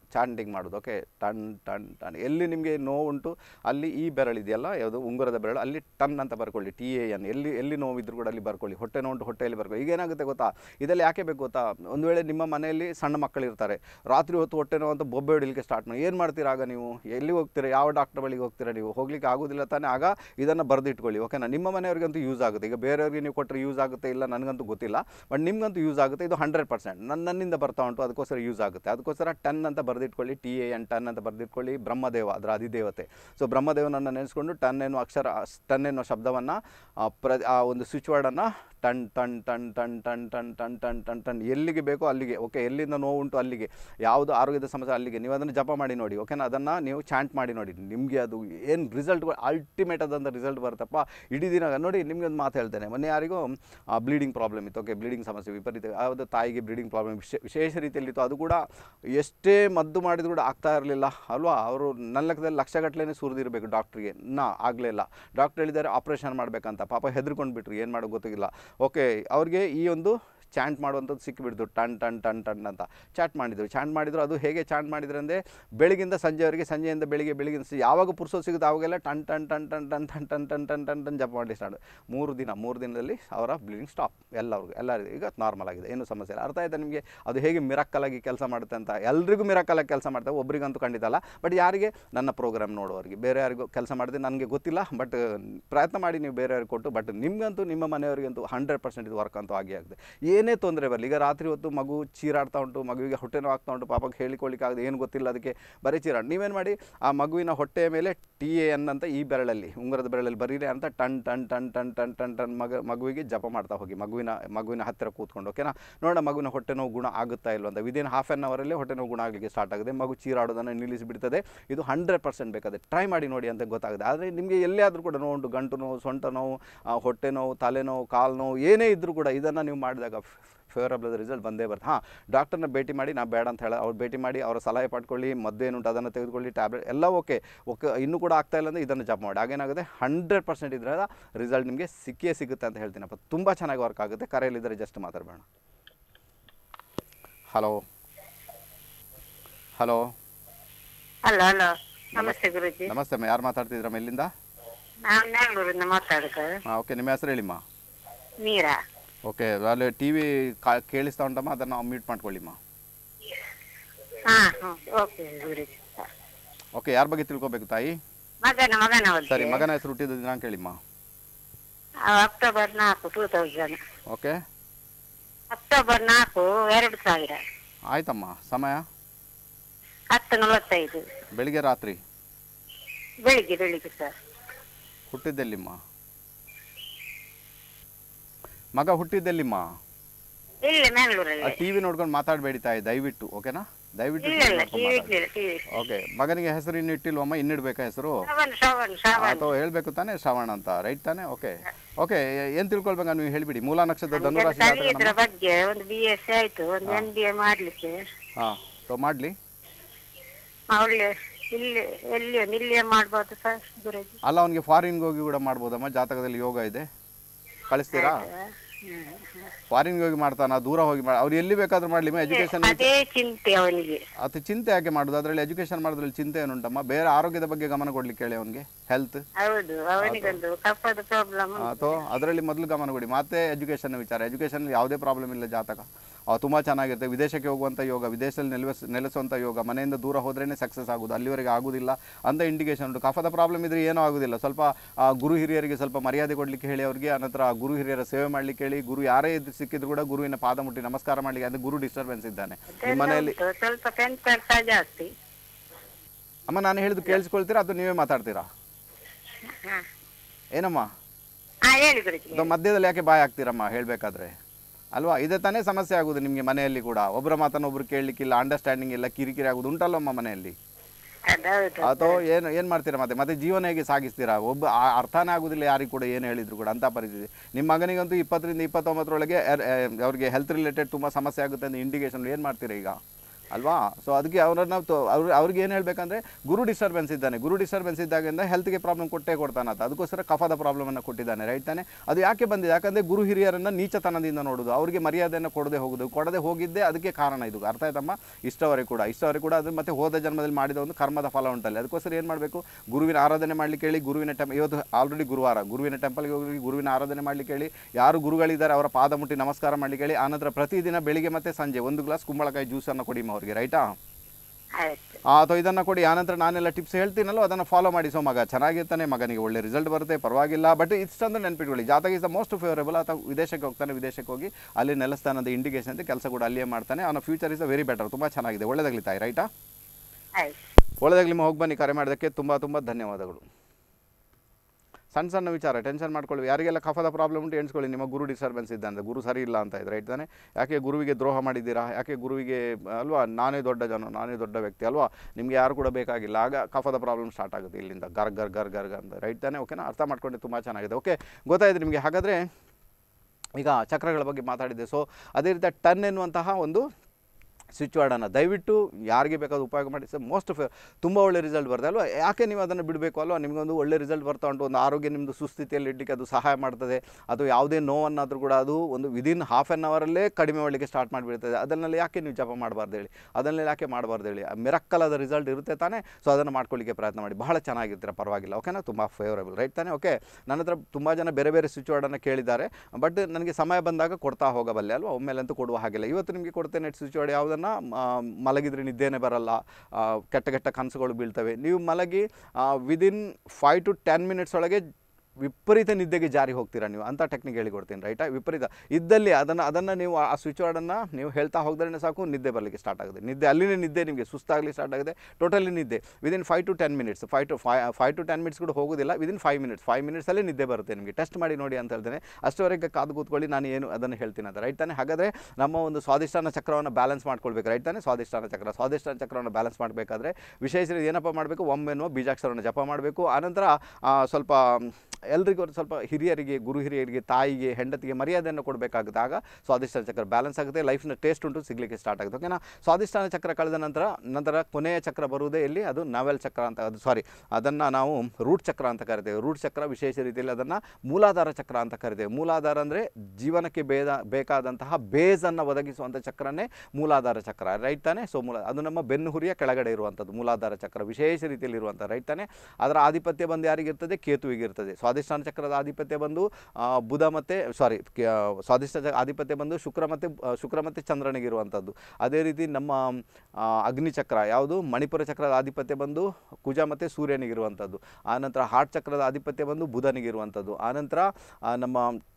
ಚಾಂಟಿಂಗ್ ಮಾಡೋದು ಓಕೆ ಟನ್ ಟನ್ ಟನ್ ಎಲ್ಲಿ ನಿಮಗೆ ನೋವು ಉಂಟು ಅಲ್ಲಿ ಈ ಬೆರಳಿದೆಯಲ್ಲ ಯಾವುದು ಉಂಗುರದ ಬೆರಳು ಅಲ್ಲಿ ಟನ್ ಅಂತ ಬರ್ಕೊಳ್ಳಿ ಟಿ ಎ ಎನ್ ಎಲ್ಲಿ ಎಲ್ಲಿ ನೋವಿದ್ರು ಕೂಡ ಅಲ್ಲಿ ಬರ್ಕೊಳ್ಳಿ ಹೊಟ್ಟೆ ನೋವು ಉಂಟು ಹೊಟ್ಟೆಯಲ್ಲಿ ಬರ್ಕೊಳ್ಳಿ ಈಗ ಏನಾಗುತ್ತೆ ಗೊತ್ತಾ ಇದೆಲ್ಲ ಯಾಕೆ ಬೇಕು ಗೊತ್ತಾ ಒಂದು ವೇಳೆ ನಿಮ್ಮ ಮನೆಯಲ್ಲಿ ಸಣ್ಣ ಮಕ್ಕಳು ಇರ್ತಾರೆ ರಾತ್ರಿ ಹೊತ್ತು ಹೊಟ್ಟೆ ನೋವು ಅಂತ ಬೊಬ್ಬೆ ಹೊಡಿಲಿಕ್ಕೆ ಸ್ಟಾರ್ಟ್ ಮಾಡಿ ಏನು ಮಾಡ್ತೀರಾ ಆಗ ನೀವು ಎಲ್ಲಿ ಹೋಗ್ತೀರಾ ಯಾವ ಡಾಕ್ಟರ್ ಬಳಿಗೆ ಹೋಗ್ತೀರಾ ನೀವು ಹೋಗ್ಲಿಕ್ಕೆ ಆಗೋದಿಲ್ಲ ತಾನೇ ಆಗ ಇದನ್ನು ಬರೆದಿಟ್ಕೊಳ್ಳಿ ಓಕೆನಾ ನಿಮ್ಮ ಮನೆಯವ್ರಿಗಂತೂ ಯೂಸ್ ಆಗುತ್ತೆ ಈಗ ಬೇರೆಯವ್ರಿಗೆ ನೀವು ಕೊಟ್ಟರೆ ಯೂಸ್ ಆಗುತ್ತೆ ಇಲ್ಲ ನನಗಂತೂ ಗೊತ್ತಿಲ್ಲ ಬಟ್ ನಿಮ್ಗಂತೂ ಯೂಸ್ ಆಗುತ್ತೆ ಇದು ಹಂಡ್ರೆಡ್ ಪರ್ಸೆಂಟ್ ನನ್ನ ನನ್ನಿಂದ ಬರ್ತಾ ಉಂಟು ಅದಕ್ಕೋಸ್ಕರ ಯೂಸ್ ಆಗುತ್ತೆ ಅದಕ್ಕೋಸ್ಕರ ಟನ್ ಅಂತ ಬರೆದಿಟ್ಕೊಳ್ಳಿ ಟಿ ಎ ಎನ್ ಟನ್ ಅಂತ ಬರೆದಿಟ್ಕೊಳ್ಳಿ ಬ್ರಹ್ಮದೇವ ಅದರ ಅಧಿದೇವತೆ ಸೊ ಬ್ರಹ್ಮದೇವನನ್ನು ನೆನೆಸ್ಕೊಂಡು ಟನ್ ಎನ್ನುವ ಅಕ್ಷರ ಟನ್ ಎನ್ನುವ ಶಬ್ದವನ್ನು ಪ್ರ ಆ ಒಂದು ಸ್ವಿಚ್ ವರ್ಡನ್ನು ಟನ್ ಟನ್ ಟನ್ ಟನ್ ಟನ್ ಟನ್ ಟನ್ ಟನ್ ಟನ್ ಟನ್ ಎಲ್ಲಿಗೆ ಬೇಕೋ ಅಲ್ಲಿಗೆ ಓಕೆ ಎಲ್ಲಿಂದ ನೋವು ಉಂಟು ಅಲ್ಲಿಗೆ ಯಾವುದು ಆರೋಗ್ಯದ ಸಮಸ್ಯೆ ಅಲ್ಲಿಗೆ ನೀವು ಅದನ್ನು ಜಪ ಮಾಡಿ ನೋಡಿ ಓಕೆನಾ ಅದನ್ನು ನೀವು ಚಾಂಟ್ ಮಾಡಿ ನೋಡಿ ನಿಮಗೆ ಅದು ಏನು ರಿಸಲ್ಟ್ ಅಲ್ಟಿಮೇಟ್ ಆದಂಥ ರಿಸಲ್ಟ್ ಬರುತ್ತಪ್ಪ ಇಡೀ ದಿನ ನೋಡಿ ನಿಮಗೆ ಒಂದು ಮಾತು ಹೇಳ್ತೇನೆ ಮೊನ್ನೆ ಯಾರಿಗೂ ಬ್ಲೀಡಿಂಗ್ ಪ್ರಾಬ್ಲಮ್ ಇತ್ತು ಓಕೆ ಬ್ಲೀಡಿಂಗ್ ಸಮಸ್ಯೆ ವಿಪರೀತ ಯಾವುದು ತಾಯಿಗೆ ಬ್ಲೀಡಿಂಗ್ ಪ್ರಾಬ್ಲಮ್ ವಿಶೇಷ ರೀತಿಯಲ್ಲಿತ್ತು ಅದು ಕೂಡ ಎಷ್ಟೇ ಮದ್ದು ಮಾಡಿದ್ರು ಕೂಡ ಆಗ್ತಾ ಇರಲಿಲ್ಲ ಅಲ್ವಾ ಅವರು ನನ್ನ ಲೆಕ್ಕದಲ್ಲಿ ಲಕ್ಷಗಟ್ಟಲೆ ಸುರಿದಿರಬೇಕು ಡಾಕ್ಟ್ರಿಗೆ ನಾ ಆಗಲೇ ಇಲ್ಲ ಡಾಕ್ಟ್ರ್ ಹೇಳಿದ್ದಾರೆ ಆಪ್ರೇಷನ್ ಮಾಡಬೇಕಂತ ಪಾಪ ಹೆದರ್ಕೊಂಡು ಬಿಟ್ರು ಏನು ಮಾಡೋದು ಗೊತ್ತಿಲ್ಲ ಓಕೆ ಅವ್ರಿಗೆ ಈ ಒಂದು ಚಾಂಟ್ ಮಾಡುವಂಥದ್ದು ಸಿಕ್ಕಿಬಿಡ್ತು ಟನ್ ಟನ್ ಟನ್ ಟನ್ ಅಂತ ಚಾಟ್ ಮಾಡಿದ್ರು ಚಾಂಟ್ ಮಾಡಿದ್ರು ಅದು ಹೇಗೆ ಚಾಂಟ್ ಮಾಡಿದ್ರು ಅಂದರೆ ಬೆಳಗಿಂದ ಸಂಜೆವರೆಗೆ ಸಂಜೆಯಿಂದ ಬೆಳಿಗ್ಗೆ ಬೆಳಿಗ್ಗೆ ಸ- ಯಾವಾಗ ಪುರ್ಸೋ ಸಿಗುತ್ತೆ ಅವಾಗೆಲ್ಲ ಟನ್ ಟನ್ ಟನ್ ಟನ್ ಟನ್ ಟನ್ ಟನ್ ಟನ್ ಟನ್ ಟನ್ ಟನ್ ಜಪ ಮಾಡಿ ಸ್ಟಾರ್ಟ್ ಮೂರು ದಿನ ಮೂರು ದಿನದಲ್ಲಿ ಅವರ ಬ್ಲೀಡಿಂಗ್ ಸ್ಟಾಪ್ ಎಲ್ಲರಿಗೂ ಎಲ್ಲರಿಗೂ ಈಗ ನಾರ್ಮಲ್ ಆಗಿದೆ ಏನು ಸಮಸ್ಯೆ ಇಲ್ಲ ಅರ್ಥ ಆಯ್ತಾ ನಿಮಗೆ ಅದು ಹೇಗೆ ಮಿರಕ್ಕಲಾಗಿ ಕೆಲಸ ಮಾಡುತ್ತೆ ಅಂತ ಎಲ್ರಿಗೂ ಮಿರಕ್ಕಲಾಗಿ ಕೆಲಸ ಮಾಡ್ತೇವೆ ಒಬ್ರಿಗಂತೂ ಖಂಡಿತ ಅಲ್ಲ ಬಟ್ ಯಾರಿಗೆ ನನ್ನ ಪ್ರೋಗ್ರಾಮ್ ನೋಡೋರಿಗೆ ಬೇರೆ ಯಾರಿಗೂ ಕೆಲಸ ಮಾಡಿದೆ ನನಗೆ ಗೊತ್ತಿಲ್ಲ ಬಟ್ ಪ್ರಯತ್ನ ಮಾಡಿ ನೀವು ಬೇರೆಯವ್ರಿಗೆ ಕೊಟ್ಟು ಬಟ್ ನಿಮಗಂತೂ ನಿಮ್ಮ ಮನೆಯವರಿಗಂತೂ ಹಂಡ್ರೆಡ್ ಪರ್ಸೆಂಟ್ ಇದು ವರ್ಕ್ ಅಂತೂ ಆಗೇ ಆಗಿದೆ ಏನೇ ತೊಂದರೆ ಬರಲಿ ಈಗ ರಾತ್ರಿ ಹೊತ್ತು ಮಗು ಚೀರಾಡ್ತಾ ಉಂಟು ಮಗುವಿಗೆ ಹೊಟ್ಟೆ ನೋವು ಆಗ್ತಾ ಉಂಟು ಪಾಪಕ್ಕೆ ಹೇಳಿಕೊಳ್ಳಿಕ್ಕಾಗದೆ ಏನು ಗೊತ್ತಿಲ್ಲ ಅದಕ್ಕೆ ಬರೀ ಚೀರಾಡ್ ನೀವೇನು ಮಾಡಿ ಆ ಮಗುವಿನ ಹೊಟ್ಟೆಯ ಮೇಲೆ ಟಿ ಎ ಎನ್ ಅಂತ ಈ ಬೆರಳಲ್ಲಿ ಉಂಗುರದ ಬೆರಳಲ್ಲಿ ಬರೀರಿ ಅಂತ ಟನ್ ಟನ್ ಟನ್ ಟನ್ ಟನ್ ಟನ್ ಟನ್ ಮಗ ಮಗುವಿಗೆ ಜಪ ಮಾಡ್ತಾ ಹೋಗಿ ಮಗುವಿನ ಮಗುವಿನ ಹತ್ತಿರ ಕೂತ್ಕೊಂಡು ಓಕೆನಾ ನೋಡೋಣ ಮಗುವಿನ ಹೊಟ್ಟೆ ನೋವು ಗುಣ ಆಗುತ್ತಾ ಇಲ್ವ ಅಂತ ವಿದಿನ್ ಹಾಫ್ ಆನ್ ಅವರಲ್ಲಿ ಹೊಟ್ಟೆ ನೋವು ಗುಣ ಆಗಲಿಕ್ಕೆ ಸ್ಟಾರ್ಟ್ ಆಗುತ್ತೆ ಮಗು ಚೀರಾಡೋದನ್ನು ನಿಲ್ಲಿಸಿಬಿಡ್ತದೆ ಇದು ಹಂಡ್ರೆಡ್ ಪರ್ಸೆಂಟ್ ಬೇಕಾದ್ರೆ ಟ್ರೈ ಮಾಡಿ ನೋಡಿ ಅಂತ ಗೊತ್ತಾಗುತ್ತೆ ಆದರೆ ನಿಮಗೆ ಎಲ್ಲೇ ಆದರೂ ಕೂಡ ನೋವು ಉಂಟು ಗಂಟು ನೋವು ಸೊಂಟ ನೋವು ಆ, ಹೊಟ್ಟೆ ನೋವು ತಲೆನೋವು ಕಾಲು ನೋವು ಏನೇ ಇದ್ದರೂ ಕೂಡ ಇದನ್ನು ನೀವು ಮಾಡಿದಾಗ ಫೇವರಬಲ್ ರಿಸಲ್ಟ್ ಬಂದೇ ಬರುತ್ತೆ ಹಾಂ ಡಾಕ್ಟರ್ನ ಭೇಟಿ ಮಾಡಿ ನಾ ಬೇಡ ಅಂತ ಹೇಳ ಅವ್ರು ಭೇಟಿ ಮಾಡಿ ಅವರ ಸಲಹೆ ಪಡ್ಕೊಳ್ಳಿ ಮದ್ದು ಏನುಂಟು ಅದನ್ನು ತೆಗೆದುಕೊಳ್ಳಿ ಟ್ಯಾಬ್ಲೆಟ್ ಎಲ್ಲ ಓಕೆ ಓಕೆ ಇನ್ನೂ ಕೂಡ ಆಗ್ತಾ ಇಲ್ಲ ಅಂದರೆ ಇದನ್ನು ಜಪ್ ಮಾಡಿ ಆಗೇನಾಗುತ್ತೆ ಹಂಡ್ರೆಡ್ ಪರ್ಸೆಂಟ್ ಇದ್ರೆ ರಿಸಲ್ಟ್ ನಿಮಗೆ ಸಿಕ್ಕೇ ಸಿಗುತ್ತೆ ಅಂತ ಹೇಳ್ತೀನಪ್ಪ ತುಂಬ ಚೆನ್ನಾಗಿ ವರ್ಕ್ ಆಗುತ್ತೆ ಕರೆಯಲ್ಲಿದ್ದರೆ ಜಸ್ಟ್ ಮಾತಾಡಬೇಡ ಹಲೋ ಹಲೋ ಹಲೋ ಹಲೋ ನಮಸ್ತೆ ಗುರುಜಿ ನಮಸ್ತೆ ಅಮ್ಮ ಯಾರು ಮಾತಾಡ್ತಿದ್ರಮ್ಮ ಎಲ್ಲಿಂದ ನಾನು ಮ್ಯಾಂಗ್ಳೂರಿಂದ ಮಾತಾಡೋದು ಹಾಂ ಓಕೆ ನಿಮ್ಮ ಹೆಸರು ಹೇಳಿಮ್ಮ ಮೀರಾ ಓಕೆ ಅಲ್ಲಿ ಟಿ ವಿ ಕೇಳಿಸ್ತಾ ಉಂಟಮ್ಮ ಅದನ್ನು ಮ್ಯೂಟ್ ಮಾಡ್ಕೊಳ್ಳಿಮ್ಮ ಹಾ ಹ್ಮ್ ಓಕೆ ಗುರುಜಿ ಓಕೆ ಯಾರ ಬಗ್ಗೆ ತಿಳ್ಕೊಬೇಕು ತಾಯಿ ಮಗನ ಮಗನ ಬಗ್ಗೆ ಸರಿ ಮಗನ ಹೆಸರು ಹುಟ್ಟಿದ ದಿನಾಂಕ ಹೇಳಿಮ್ಮ ಆ, ಅಕ್ಟೋಬರ್ ನಾಲ್ಕು ಟೂ ತೌಸಂಡ್ ಓಕೆ ಅಕ್ಟೋಬರ್ ನಾಲ್ಕು ಎರಡು ಸಾವಿರ ಆಯ್ತಮ್ಮ ಸಮಯ ಹತ್ತು ನಲವತ್ತೈದು ಬೆಳಿಗ್ಗೆ ರಾತ್ರಿ ಬೆಳಿಗ್ಗೆ ಬೆಳಿಗ್ಗೆ ಸರ್ ಹುಟ್ಟಿದ್ದೆಲ್ಲಿಮ್ಮ ಮಗ ಹುಟ್ಟಿದ್ದೆಲ್ಲಿಮ್ಮ ಇಲ್ಲ ಆ ಮ್ಯಾಂಗ್ಳೂರಲ್ಲಿ ಟಿ ವಿ ನೋಡ್ಕೊಂಡು ಮಾತಾಡಬೇಡಿ ತಾಯಿ ದಯವಿಟ್ಟು ಓಕೆನಾ ದಯವಿಟ್ಟು ಇಲ್ಲ ಇಲ್ಲ ನೋಡ್ಕೊಂಡ್ ಟಿವಿ ಮಾತಾಡಿ. ಇರ್ಲಿಲ್ಲ ಟಿವಿ ಓಕೆ ಮಗನಿಗೆ ಹೆಸರು ಇನ್ನು ಇಟ್ಟಿಲ್ವಮ್ಮ ಇನ್ನಿಡ್ಬೇಕಾ ಹೆಸರು ಶ್ರವಣ್ ಶ್ರವಣ್ ಶ್ರವಣ್ ಅಥವಾ ಹೇಳ್ಬೇಕು ತಾನೇ ಶ್ರವಣ ಅಂತ ರೈಟ್ ತಾನೇ ಓಕೆ ಓಕೆ ಏನು ತಿಳ್ಕೊಳ್ಬೇಕಾ ನೀವು ಹೇಳಿಬಿಡಿ ಮೂಲ ನಕ್ಷತ್ರ ಧನುರಾಶಿ ಸಂಗೀತರ ಬಗ್ಗೆ ಒಂದು ಬಿ ಎಸ್ ಸಿ ಆಯ್ತು ಒಂದು ಎಂ ಬಿ ಎ ಮಾಡ್ಲಿಕ್ಕೆ ಹಾಂ ಸೊ ಮಾಡಲಿ ಒಳ್ಳೆ ಇಲ್ಲಿ ಎಲ್ಲಿ ಒಂದು ಇಲ್ಲಿಯೇ ಮಾಡ್ಬೋದು ಸರ್ ಗುರುಜಿ ಅಲ್ಲ ಅವನಿಗೆ ಫಾರಿನ್ಗೆ ಹೋಗಿ ಕೂಡ ಮಾಡ್ಬೋದಮ್ಮ ಜಾತಕದಲ್ಲಿ ಯೋಗ ಇದೆ ಕಳಿಸ್ತೀರಾ ಫಾರಿನ್ಗೆ ಹೋಗಿ ಮಾಡ್ತಾನ ದೂರ ಹೋಗಿ ಮಾಡಿ ಅವ್ರು ಎಲ್ಲಿ ಬೇಕಾದ್ರೂ ಮಾಡಲಿ ಎಜುಕೇಶನ್ ಅದೇ ಚಿಂತೆ ಅವನಿಗೆ ಅದು ಚಿಂತೆ ಯಾಕೆ ಮಾಡೋದು ಅದರಲ್ಲಿ ಎಜುಕೇಶನ್ ಮಾಡೋದ್ರಲ್ಲಿ ಚಿಂತೆ ಏನುಂಟಮ್ಮ ಬೇರೆ ಆರೋಗ್ಯದ ಬಗ್ಗೆ ಗಮನ ಕೊಡ್ಲಿಕ್ಕೆ ಹೇಳಿ ಅವನಿಗೆ ಹೆಲ್ತ್ ಹೌದು ಅವನಿಗೊಂದು ಕಫದ ಪ್ರಾಬ್ಲಮ್ ಅಥವಾ ಅದರಲ್ಲಿ ಮೊದಲು ಗಮನ ಕೊಡಿ ಮತ್ತೆ ಎಜುಕೇಷನ್ ವಿಚಾರ ಎಜುಕೇಷನ್ ಯಾವುದೇ ಪ್ರಾಬ್ಲಮ್ ಇಲ್ಲ ಜಾತಕ ಅವು ತುಂಬ ಚೆನ್ನಾಗಿರುತ್ತೆ ವಿದೇಶಕ್ಕೆ ಹೋಗುವಂಥ ಯೋಗ ವಿದೇಶದಲ್ಲಿ ನೆಲೆಸ್ ನೆಲೆಸುವಂಥ ಯೋಗ ಮನೆಯಿಂದ ದೂರ ಹೋದ್ರೇ ಸಕ್ಸಸ್ ಆಗೋದು ಅಲ್ಲಿವರೆಗೆ ಆಗೋದಿಲ್ಲ ಅಂತ ಇಂಡಿಕೇಶನ್ ಉಂಟು ಕಫದ ಪ್ರಾಬ್ಲಮ್ ಇದ್ರೆ ಏನೂ ಆಗೋದಿಲ್ಲ ಸ್ವಲ್ಪ ಆ, ಗುರು ಹಿರಿಯರಿಗೆ ಸ್ವಲ್ಪ ಮರ್ಯಾದೆ ಕೊಡಲಿಕ್ಕೆ ಹೇಳಿ ಅವರಿಗೆ ಅನಂತರ ಆ ಗುರು ಹಿರಿಯರ ಸೇವೆ ಮಾಡ್ಲಿಕ್ಕೆ ಹೇಳಿ ಗುರು ಯಾರೇ ಇದ್ದು ಸಿಕ್ಕಿದ್ರು ಕೂಡ ಗುರುವಿನ ಪಾದ ಮುಟ್ಟಿ ನಮಸ್ಕಾರ ಮಾಡಲಿಕ್ಕೆ ಅಂದರೆ ಗುರು ಡಿಸ್ಟರ್ಬೆನ್ಸ್ ಇದ್ದಾನೆ ನಿಮ್ಮ ಮನೆಯಲ್ಲಿ ಸ್ವಲ್ಪ ಪೆನ್ಸಲ್ ಸಹ ಜಾಸ್ತಿ ಅಮ್ಮ ನಾನು ಹೇಳಿದ್ದು ಕೇಳಿಸ್ಕೊಳ್ತೀರಾ ಅಥವಾ ನೀವೇ ಮಾತಾಡ್ತೀರಾ ಹಾ ಏನಮ್ಮ ಹಾ ಹೇಳಿ ಗುರುಜಿ ಅದು ಮಧ್ಯದಲ್ಲಿ ಯಾಕೆ ಬಾಯ್ ಆಗ್ತೀರಮ್ಮ ಹೇಳಬೇಕಾದ್ರೆ ಅಲ್ವಾ ಇದೇ ತಾನೇ ಸಮಸ್ಯೆ ಆಗೋದು ನಿಮಗೆ ಮನೆಯಲ್ಲಿ ಕೂಡ ಒಬ್ಬರ ಮಾತನ್ನು ಒಬ್ರು ಕೇಳಲಿಕ್ಕಿಲ್ಲ ಅಂಡರ್ಸ್ಟ್ಯಾಂಡಿಂಗ್ ಇಲ್ಲ ಕಿರಿಕಿರಿ ಆಗೋದು ಉಂಟಲ್ಲಮ್ಮ ಮನೆಯಲ್ಲಿ ಅದೌದು ಅಥವಾ ಏನು ಏನು ಮಾಡ್ತೀರಾ ಮತ್ತೆ ಮತ್ತೆ ಜೀವನ ಹೇಗೆ ಸಾಗಿಸ್ತೀರಾ ಒಬ್ಬ ಆ- ಅರ್ಥನೇ ಆಗೋದಿಲ್ಲ ಯಾರಿಗೂ ಕೂಡ ಏನು ಹೇಳಿದ್ರು ಕೂಡ ಅಂಥ ಪರಿಸ್ಥಿತಿ ನಿಮ್ಮ ಮಗನಿಗಂತೂ ಇಪ್ಪತ್ತರಿಂದ ಇಪ್ಪತ್ತೊಂಬತ್ತರೊಳಗೆ ಅವ್ರಿಗೆ ಹೆಲ್ತ್ ರಿಲೇಟೆಡ್ ತುಂಬ ಸಮಸ್ಯೆ ಆಗುತ್ತೆ ಅಂತ ಇಂಡಿಕೇಶನ್ ಏನು ಮಾಡ್ತೀರಾ ಈಗ ಅಲ್ವಾ ಸೊ ಅದಕ್ಕೆ ಅವರನ್ನ ಅವ್ರು ಅವ್ರಿಗೆ ಏನು ಹೇಳಬೇಕಂದ್ರೆ ಗುರು ಡಿಸ್ಟರ್ಬೆನ್ಸ್ ಇದ್ದಾನೆ ಗುರು ಡಿಸ್ಟರ್ಬೆನ್ಸ್ ಇದ್ದಾಗಿಂದ ಹೆಲ್ತ್ಗೆ ಪ್ರಾಬ್ಲಮ್ ಕೊಟ್ಟೇ ಕೊಡ್ತಾನೆ ಅಂತ ಅದಕ್ಕೋಸ್ಕರ ಕಫದ ಪ್ರಾಬ್ಲಮನ್ನು ಕೊಟ್ಟಿದ್ದಾನೆ ರೈಟ್ ತಾನೆ ಅದು ಯಾಕೆ ಬಂದಿದೆ ಯಾಕಂದರೆ ಗುರು ಹಿರಿಯರನ್ನು ನೀಚತನದಿಂದ ನೋಡೋದು ಅವರಿಗೆ ಮರ್ಯಾದೆಯನ್ನು ಕೊಡದೆ ಹೋಗೋದು ಕೊಡದೆ ಹೋಗಿದ್ದೇ ಅದಕ್ಕೆ ಕಾರಣ ಇದು ಅರ್ಥ ಆಯ್ತಮ್ಮ ಇಷ್ಟವರೆಗೆ ಕೂಡ ಇಷ್ಟವರೆಗೆ ಕೂಡ ಅದು ಮತ್ತೆ ಹೋದ ಜನ್ಮದಲ್ಲಿ ಮಾಡಿದ ಒಂದು ಕರ್ಮದ ಫಲ ಉಂಟಲ್ಲಿ ಅದಕ್ಕೋಸ್ಕರ ಏನು ಮಾಡಬೇಕು ಗುರುವಿನ ಆರಾಧನೆ ಮಾಡ್ಲಿಕ್ಕೆ ಹೇಳಿ ಗುರುವಿನ ಟೆಂಪ್ ಇವತ್ತು ಆಲ್ರೆಡಿ ಗುರುವಾರ ಗುರುವಿನ ಟೆಂಪಲ್ಗೆ ಹೋಗಿ ಗುರುವಿನ ಆರಾಧನೆ ಮಾಡ್ಲಿಕ್ಕೆ ಹೇಳಿ ಯಾರು ಗುರುಗಳಿದ್ದಾರೆ ಅವರ ಪಾದ ಮುಟ್ಟಿ ನಮಸ್ಕಾರ ಮಾಡ್ಲಿಕ್ಕೆ ಹೇಳಿ ಆನಂತರ ಪ್ರತಿದಿನ ಬೆಳಿಗ್ಗೆ ಮತ್ತೆ ಸಂಜೆ ಒಂದು ಗ್ಲಾಸ್ ಕುಂಬಳಕಾಯಿ ಜ್ಯೂಸನ್ನು ಕೊಡಿ ಅವ್ರಿಗೆ ರೈಟಾ ಆಯ್ತು ಆ, ಅಥವಾ ಇದನ್ನು ಕೊಡಿ ಆನಂತರ ನಾನೆಲ್ಲ ಟಿಪ್ಸ್ ಹೇಳ್ತೀನಲ್ಲೋ ಅದನ್ನು ಫಾಲೋ ಮಾಡಿ ಸೊ ಮಗ ಚೆನ್ನಾಗಿರ್ತಾನೆ ಮಗನಿಗೆ ಒಳ್ಳೆ ರಿಸಲ್ಟ್ ಬರುತ್ತೆ ಪರವಾಗಿಲ್ಲ ಬಟ್ ಇಷ್ಟಂದ್ರೆ ನೆನ್ಪಿಟ್ಕೊಳ್ಳಿ ಜಾತಕ ಇಸ್ ದ ಮೋಸ್ಟ್ ಫೇವರೇಬಲ್ ಅಥವಾ ವಿದೇಶಕ್ಕೆ ಹೋಗ್ತಾನೆ ವಿದೇಶಕ್ಕೆ ಹೋಗಿ ಅಲ್ಲಿ ನೆಲೆಸ್ತಾನದ ಇಂಡಿಕೇಶನ್ ಅಂತ ಕೆಲಸ ಕೂಡ ಅಲ್ಲಿಯೇ ಮಾಡ್ತಾನೆ ಅವನ ಫ್ಯೂಚರ್ ಇಸ್ ವೆರಿ ಬೆಟರ್ ತುಂಬ ಚೆನ್ನಾಗಿದೆ ಒಳ್ಳೆದಾಗಲಿ ತಾಯಿ ರೈಟಾ ಆಯ್ತು ಒಳ್ಳೆದಾಗಲಿ ನಿಮ್ಮ ಹೋಗಿ ಬನ್ನಿ ಕರೆ ಮಾಡೋದಕ್ಕೆ ತುಂಬ ತುಂಬ ಧನ್ಯವಾದಗಳು ಸಣ್ಣ ಸಣ್ಣ ವಿಚಾರ ಟೆನ್ಷನ್ ಮಾಡ್ಕೊಳ್ಳಿ ಯಾರಿಗೆಲ್ಲ ಕಫದ ಪ್ರಾಬ್ಲಮ್ ಉಂಟು ಎಣಿಸ್ಕೊಳ್ಳಿ ನಿಮ್ಮ ಗುರು ಡಿಸ್ಟರ್ಬೆನ್ಸ್ ಇದೆ ಅಂತ ಗುರು ಸರಿ ಇಲ್ಲ ಅಂತ ಇದ್ರೆ ರೈಟ್ ತಾನೆ ಯಾಕೆ ಗುರುವಿಗೆ ದ್ರೋಹ ಮಾಡಿದ್ದೀರಾ ಯಾಕೆ ಗುರುವಿಗೆ ಅಲ್ವಾ ನಾನೇ ದೊಡ್ಡ ಜನ ನಾನೇ ದೊಡ್ಡ ವ್ಯಕ್ತಿ ಅಲ್ವಾ ನಿಮಗೆ ಯಾರು ಕೂಡ ಬೇಕಾಗಿಲ್ಲ ಆಗ ಕಫದ ಪ್ರಾಬ್ಲಮ್ ಸ್ಟಾರ್ಟ್ ಆಗುತ್ತೆ ಇಲ್ಲಿಂದ ಗರ್ ಗರ್ ಗರ್ ಗರ್ ಗರ್ ಅಂತ ರೈಟ್ ತಾನೆ ಓಕೆನಾ ಅರ್ಥ ಮಾಡ್ಕೊಂಡೆ ತುಂಬ ಚೆನ್ನಾಗಿದೆ ಓಕೆ ಗೊತ್ತಾಯ್ತು ನಿಮಗೆ ಹಾಗಾದರೆ ಈಗ ಚಕ್ರಗಳ ಬಗ್ಗೆ ಮಾತಾಡಿದ್ದೆ ಸೊ ಅದೇ ರೀತಿ ಟನ್ ಎನ್ನುವಂತಹ ಒಂದು ಸ್ವಿಚ್ ವರ್ಡನ್ನು ದಯವಿಟ್ಟು ಯಾರಿಗೆ ಬೇಕಾದ್ರೂ ಉಪಯೋಗ ಮಾಡಿ ಸರ್ ಮೋಸ್ಟ್ ಫೇ ತುಂಬ ಒಳ್ಳೆ ರಿಸಲ್ಟ್ ಬರುತ್ತೆ ಅಲ್ವಾ ಯಾಕೆ ನೀವು ಅದನ್ನು ಬಿಡಬೇಕು ಅಲ್ವಾ ನಿಮಗೊಂದು ಒಳ್ಳೆ ರಿಸಲ್ಟ್ ಬರ್ತಾ ಉಂಟು ಒಂದು ಆರೋಗ್ಯ ನಿಮ್ಮದು ಸುಸ್ಥಿತಿಯಲ್ಲಿ ಇಡಲಿಕ್ಕೆ ಅದು ಸಹಾಯ ಮಾಡ್ತದೆ ಅದು ಯಾವುದೇ ನೋವನ್ನಾದರೂ ಕೂಡ ಅದು ಒಂದು ವಿದಿನ್ ಹಾಫ್ ಆನ್ ಅವರಲ್ಲೇ ಕಡಿಮೆ ಮಾಡಲಿಕ್ಕೆ ಸ್ಟಾರ್ಟ್ ಮಾಡಿಬಿಡ್ತದೆ ಅದನ್ನೆಲ್ಲ ಯಾಕೆ ನೀವು ಜಪ ಮಾಡಬಾರ್ದು ಹೇಳಿ ಅದನ್ನೆಲ್ಲ ಯಾಕೆ ಮಾಡಬಾರ್ದು ಹೇಳಿ ಮಿರಕ್ಕಲಾದ ರಿಸಲ್ಟ್ ಇರುತ್ತೆ ತಾನೇ ಸೊ ಅದನ್ನು ಮಾಡ್ಕೊಳ್ಳಿಕ್ಕೆ ಪ್ರಯತ್ನ ಮಾಡಿ ಬಹಳ ಚೆನ್ನಾಗಿರ್ತೀರ ಪರವಾಗಿಲ್ಲ ಓಕೆನಾ ತುಂಬ ಫೇವರೇಬಲ್ ರೈಟ್ ತಾನೇ ಓಕೆ ನನ್ನ ಹತ್ರ ತುಂಬ ಜನ ಬೇರೆ ಬೇರೆ ಸ್ವಿಚ್ ವರ್ಡನ್ನು ಕೇಳಿದ್ದಾರೆ ಬಟ್ ನನಗೆ ಸಮಯ ಬಂದಾಗ ಕೊಡ್ತಾ ಹೋಗಬಲ್ಲೆ ಅಲ್ವಾ ಒಮ್ಮೆಲಂತೂ ಕೊಡುವ ಹಾಗಿಲ್ಲ ಇವತ್ತು ನಿಮಗೆ ಕೊಡ್ತೇನೆ ಸ್ವಿಚ್ ವರ್ಡ್ ಯಾವುದನ್ನು ಮಲಗಿದ್ರೆ ನಿದ್ದೆನೇ ಬರಲ್ಲ ಆ, ಕೆಟ್ಟ ಕೆಟ್ಟ ಕನಸುಗಳು ಬೀಳ್ತವೆ ನೀವು ಮಲಗಿ within five to ten minutes ಒಳಗೆ ವಿಪರೀತ ನಿದ್ದೆಗೆ ಜಾರಿ ಹೋಗ್ತೀರಾ ನೀವು ಅಂತ ಟೆಕ್ನಿಕ್ ಹೇಳಿಕೊಡ್ತೀನಿ ರೈಟಾ ವಿಪರೀತ ಇದ್ದಲ್ಲಿ ಅದನ್ನು ಅದನ್ನು ನೀವು ಆ ಸ್ವಿಚ್ ವರ್ಡನ್ನು ನೀವು ಹೇಳ್ತಾ ಹೋಗಿದ್ರೆ ಸಾಕು ನಿದ್ದೆ ಬರಲಿಕ್ಕೆ ಸ್ಟಾರ್ಟ್ ಆಗುತ್ತೆ ನಿದ್ದೆ ಅಲ್ಲಿನೇ ನಿದ್ದೆ ನಿಮಗೆ ಸುಸ್ತಾಗಲಿ ಸ್ಟಾರ್ಟ್ ಆಗುತ್ತೆ ಟೋಟಲಿ ನಿದ್ದೆ within five to ten minutes five to ಫೈ ಫೈವ್ ಟು ಟೆನ್ ಮಿನಿಟ್ಸ್ ಕೂಡ ಹೋಗೋದಿಲ್ಲ ವಿದಿನ್ ಫೈವ್ ಮಿನಿಟ್ಸ್ ಫೈವ್ ಮಿನಿಟ್ಸಲ್ಲಿ ನಿದ್ದೆ ಬರುತ್ತೆ ನಿಮಗೆ ಟೆಸ್ಟ್ ಮಾಡಿ ನೋಡಿ ಅಂತ ಹೇಳ್ತೇನೆ ಅಷ್ಟವರೆಗೆ ಕಾದು ಕೂತ್ಕೊಳ್ಳಿ ನಾನು ಏನು ಅದನ್ನು ಹೇಳ್ತೀನಿ ಅಂತ ರೈಟ್ ತಾನೆ ಹಾಗಾದರೆ ನಮ್ಮ ಒಂದು ಸ್ವಾದಿಷ್ಟಾನ ಚಕ್ರವನ್ನು ಬ್ಯಾಲೆನ್ಸ್ ಮಾಡ್ಕೊಳ್ಬೇಕು ರೈಟ್ ತಾನೆ ಸ್ವಾದಿಷ್ಟಾನ ಚಕ್ರ ಸ್ವಾದಿಷ್ಟಾನ ಚಕ್ರವನ್ನು ಬ್ಯಾಲೆನ್ಸ್ ಮಾಡಬೇಕಾದ್ರೆ ವಿಶೇಷ ರೀತಿ ಏನಪ್ಪ ಮಾಡಬೇಕು ಒಮ್ಮೆನ್ನುವ ಬೀಜಾಕ್ಷರವನ್ನು ಜಪ ಮಾಡಬೇಕು ಆನಂತರ ಆ, ಸ್ವಲ್ಪ ಎಲ್ರಿಗೂ ಒಂದು ಸ್ವಲ್ಪ ಹಿರಿಯರಿಗೆ ಗುರು ಹಿರಿಯರಿಗೆ ತಾಯಿಗೆ ಹೆಂಡತಿಗೆ ಮರ್ಯಾದೆಯನ್ನು ಕೊಡಬೇಕಾಗುತ್ತೆ ಆಗ ಸ್ವಾದಿಷ್ಟಾನ ಚಕ್ರ ಬ್ಯಾಲೆನ್ಸ್ ಆಗುತ್ತೆ ಲೈಫ್ನ ಟೇಸ್ಟ್ ಉಂಟು ಸಿಗಲಿಕ್ಕೆ ಸ್ಟಾರ್ಟ್ ಆಗುತ್ತೆ ಓಕೆನಾ ಸ್ವಾದಿಷ್ಟಾನ ಚಕ್ರ ಕಳೆದ ನಂತರ ನಂತರ ಕೊನೆಯ ಚಕ್ರ ಬರುವುದೇ ಇಲ್ಲಿ ಅದು ನವೆಲ್ ಚಕ್ರ ಅಂತ ಅದು ಸಾರಿ ಅದನ್ನು ನಾವು ರೂಟ್ ಚಕ್ರ ಅಂತ ಕರಿತೇವೆ ರೂಟ್ ಚಕ್ರ ವಿಶೇಷ ರೀತಿಯಲ್ಲಿ ಅದನ್ನು ಮೂಲಾಧಾರ ಚಕ್ರ ಅಂತ ಕರಿತೇವೆ ಮೂಲಾಧಾರ ಅಂದರೆ ಜೀವನಕ್ಕೆ ಬೇದ ಬೇಕಾದಂತಹ ಬೇಸನ್ನು ಒದಗಿಸುವಂಥ ಚಕ್ರನೇ ಮೂಲಾಧಾರ ಚಕ್ರ ರೈಟ್ ತಾನೆ ಸೊ ಮೂಲ ಅದು ನಮ್ಮ ಬೆನ್ನು ಹುರಿಯ ಕೆಳಗಡೆ ಇರುವಂಥದ್ದು ಮೂಲಾಧಾರ ಚಕ್ರ ವಿಶೇಷ ರೀತಿಯಲ್ಲಿ ಇರುವಂಥ ರೈಟ್ ತಾನೆ ಅದರ ಆಧಿಪತ್ಯ ಬಂದು ಯಾರಿಗಿರ್ತದೆ ಕೇತುವಿಗಿರ್ತದೆ ಸ್ವಾದಿಷ್ಟಾನ ಚಕ್ರದ ಆಧಿಪತ್ಯ ಬಂದು ಆ, ಬುಧ ಮತ್ತು ಸಾರಿ ಸ್ವಾದಿಷ್ಟ ಚ- ಆಧಿಪತ್ಯ ಬಂದು ಶುಕ್ರ ಮತ್ತು ಆ, ಶುಕ್ರ ಮತ್ತು ಚಂದ್ರನಿಗಿರುವಂಥದ್ದು ಅದೇ ರೀತಿ ನಮ್ಮ ಆ, ಅಗ್ನಿ ಚಕ್ರ ಯಾವುದು ಮಣಿಪುರ ಚಕ್ರದ ಆಧಿಪತ್ಯ ಬಂದು ಕುಜ ಮತ್ತು ಸೂರ್ಯನಿಗಿರುವಂಥದ್ದು ಆನಂತರ ಹಾರ್ಟ್ ಚಕ್ರದ ಆಧಿಪತ್ಯ ಬಂದು ಬುಧನಿಗಿರುವಂಥದ್ದು ಆನಂತರ ಆ, ನಮ್ಮ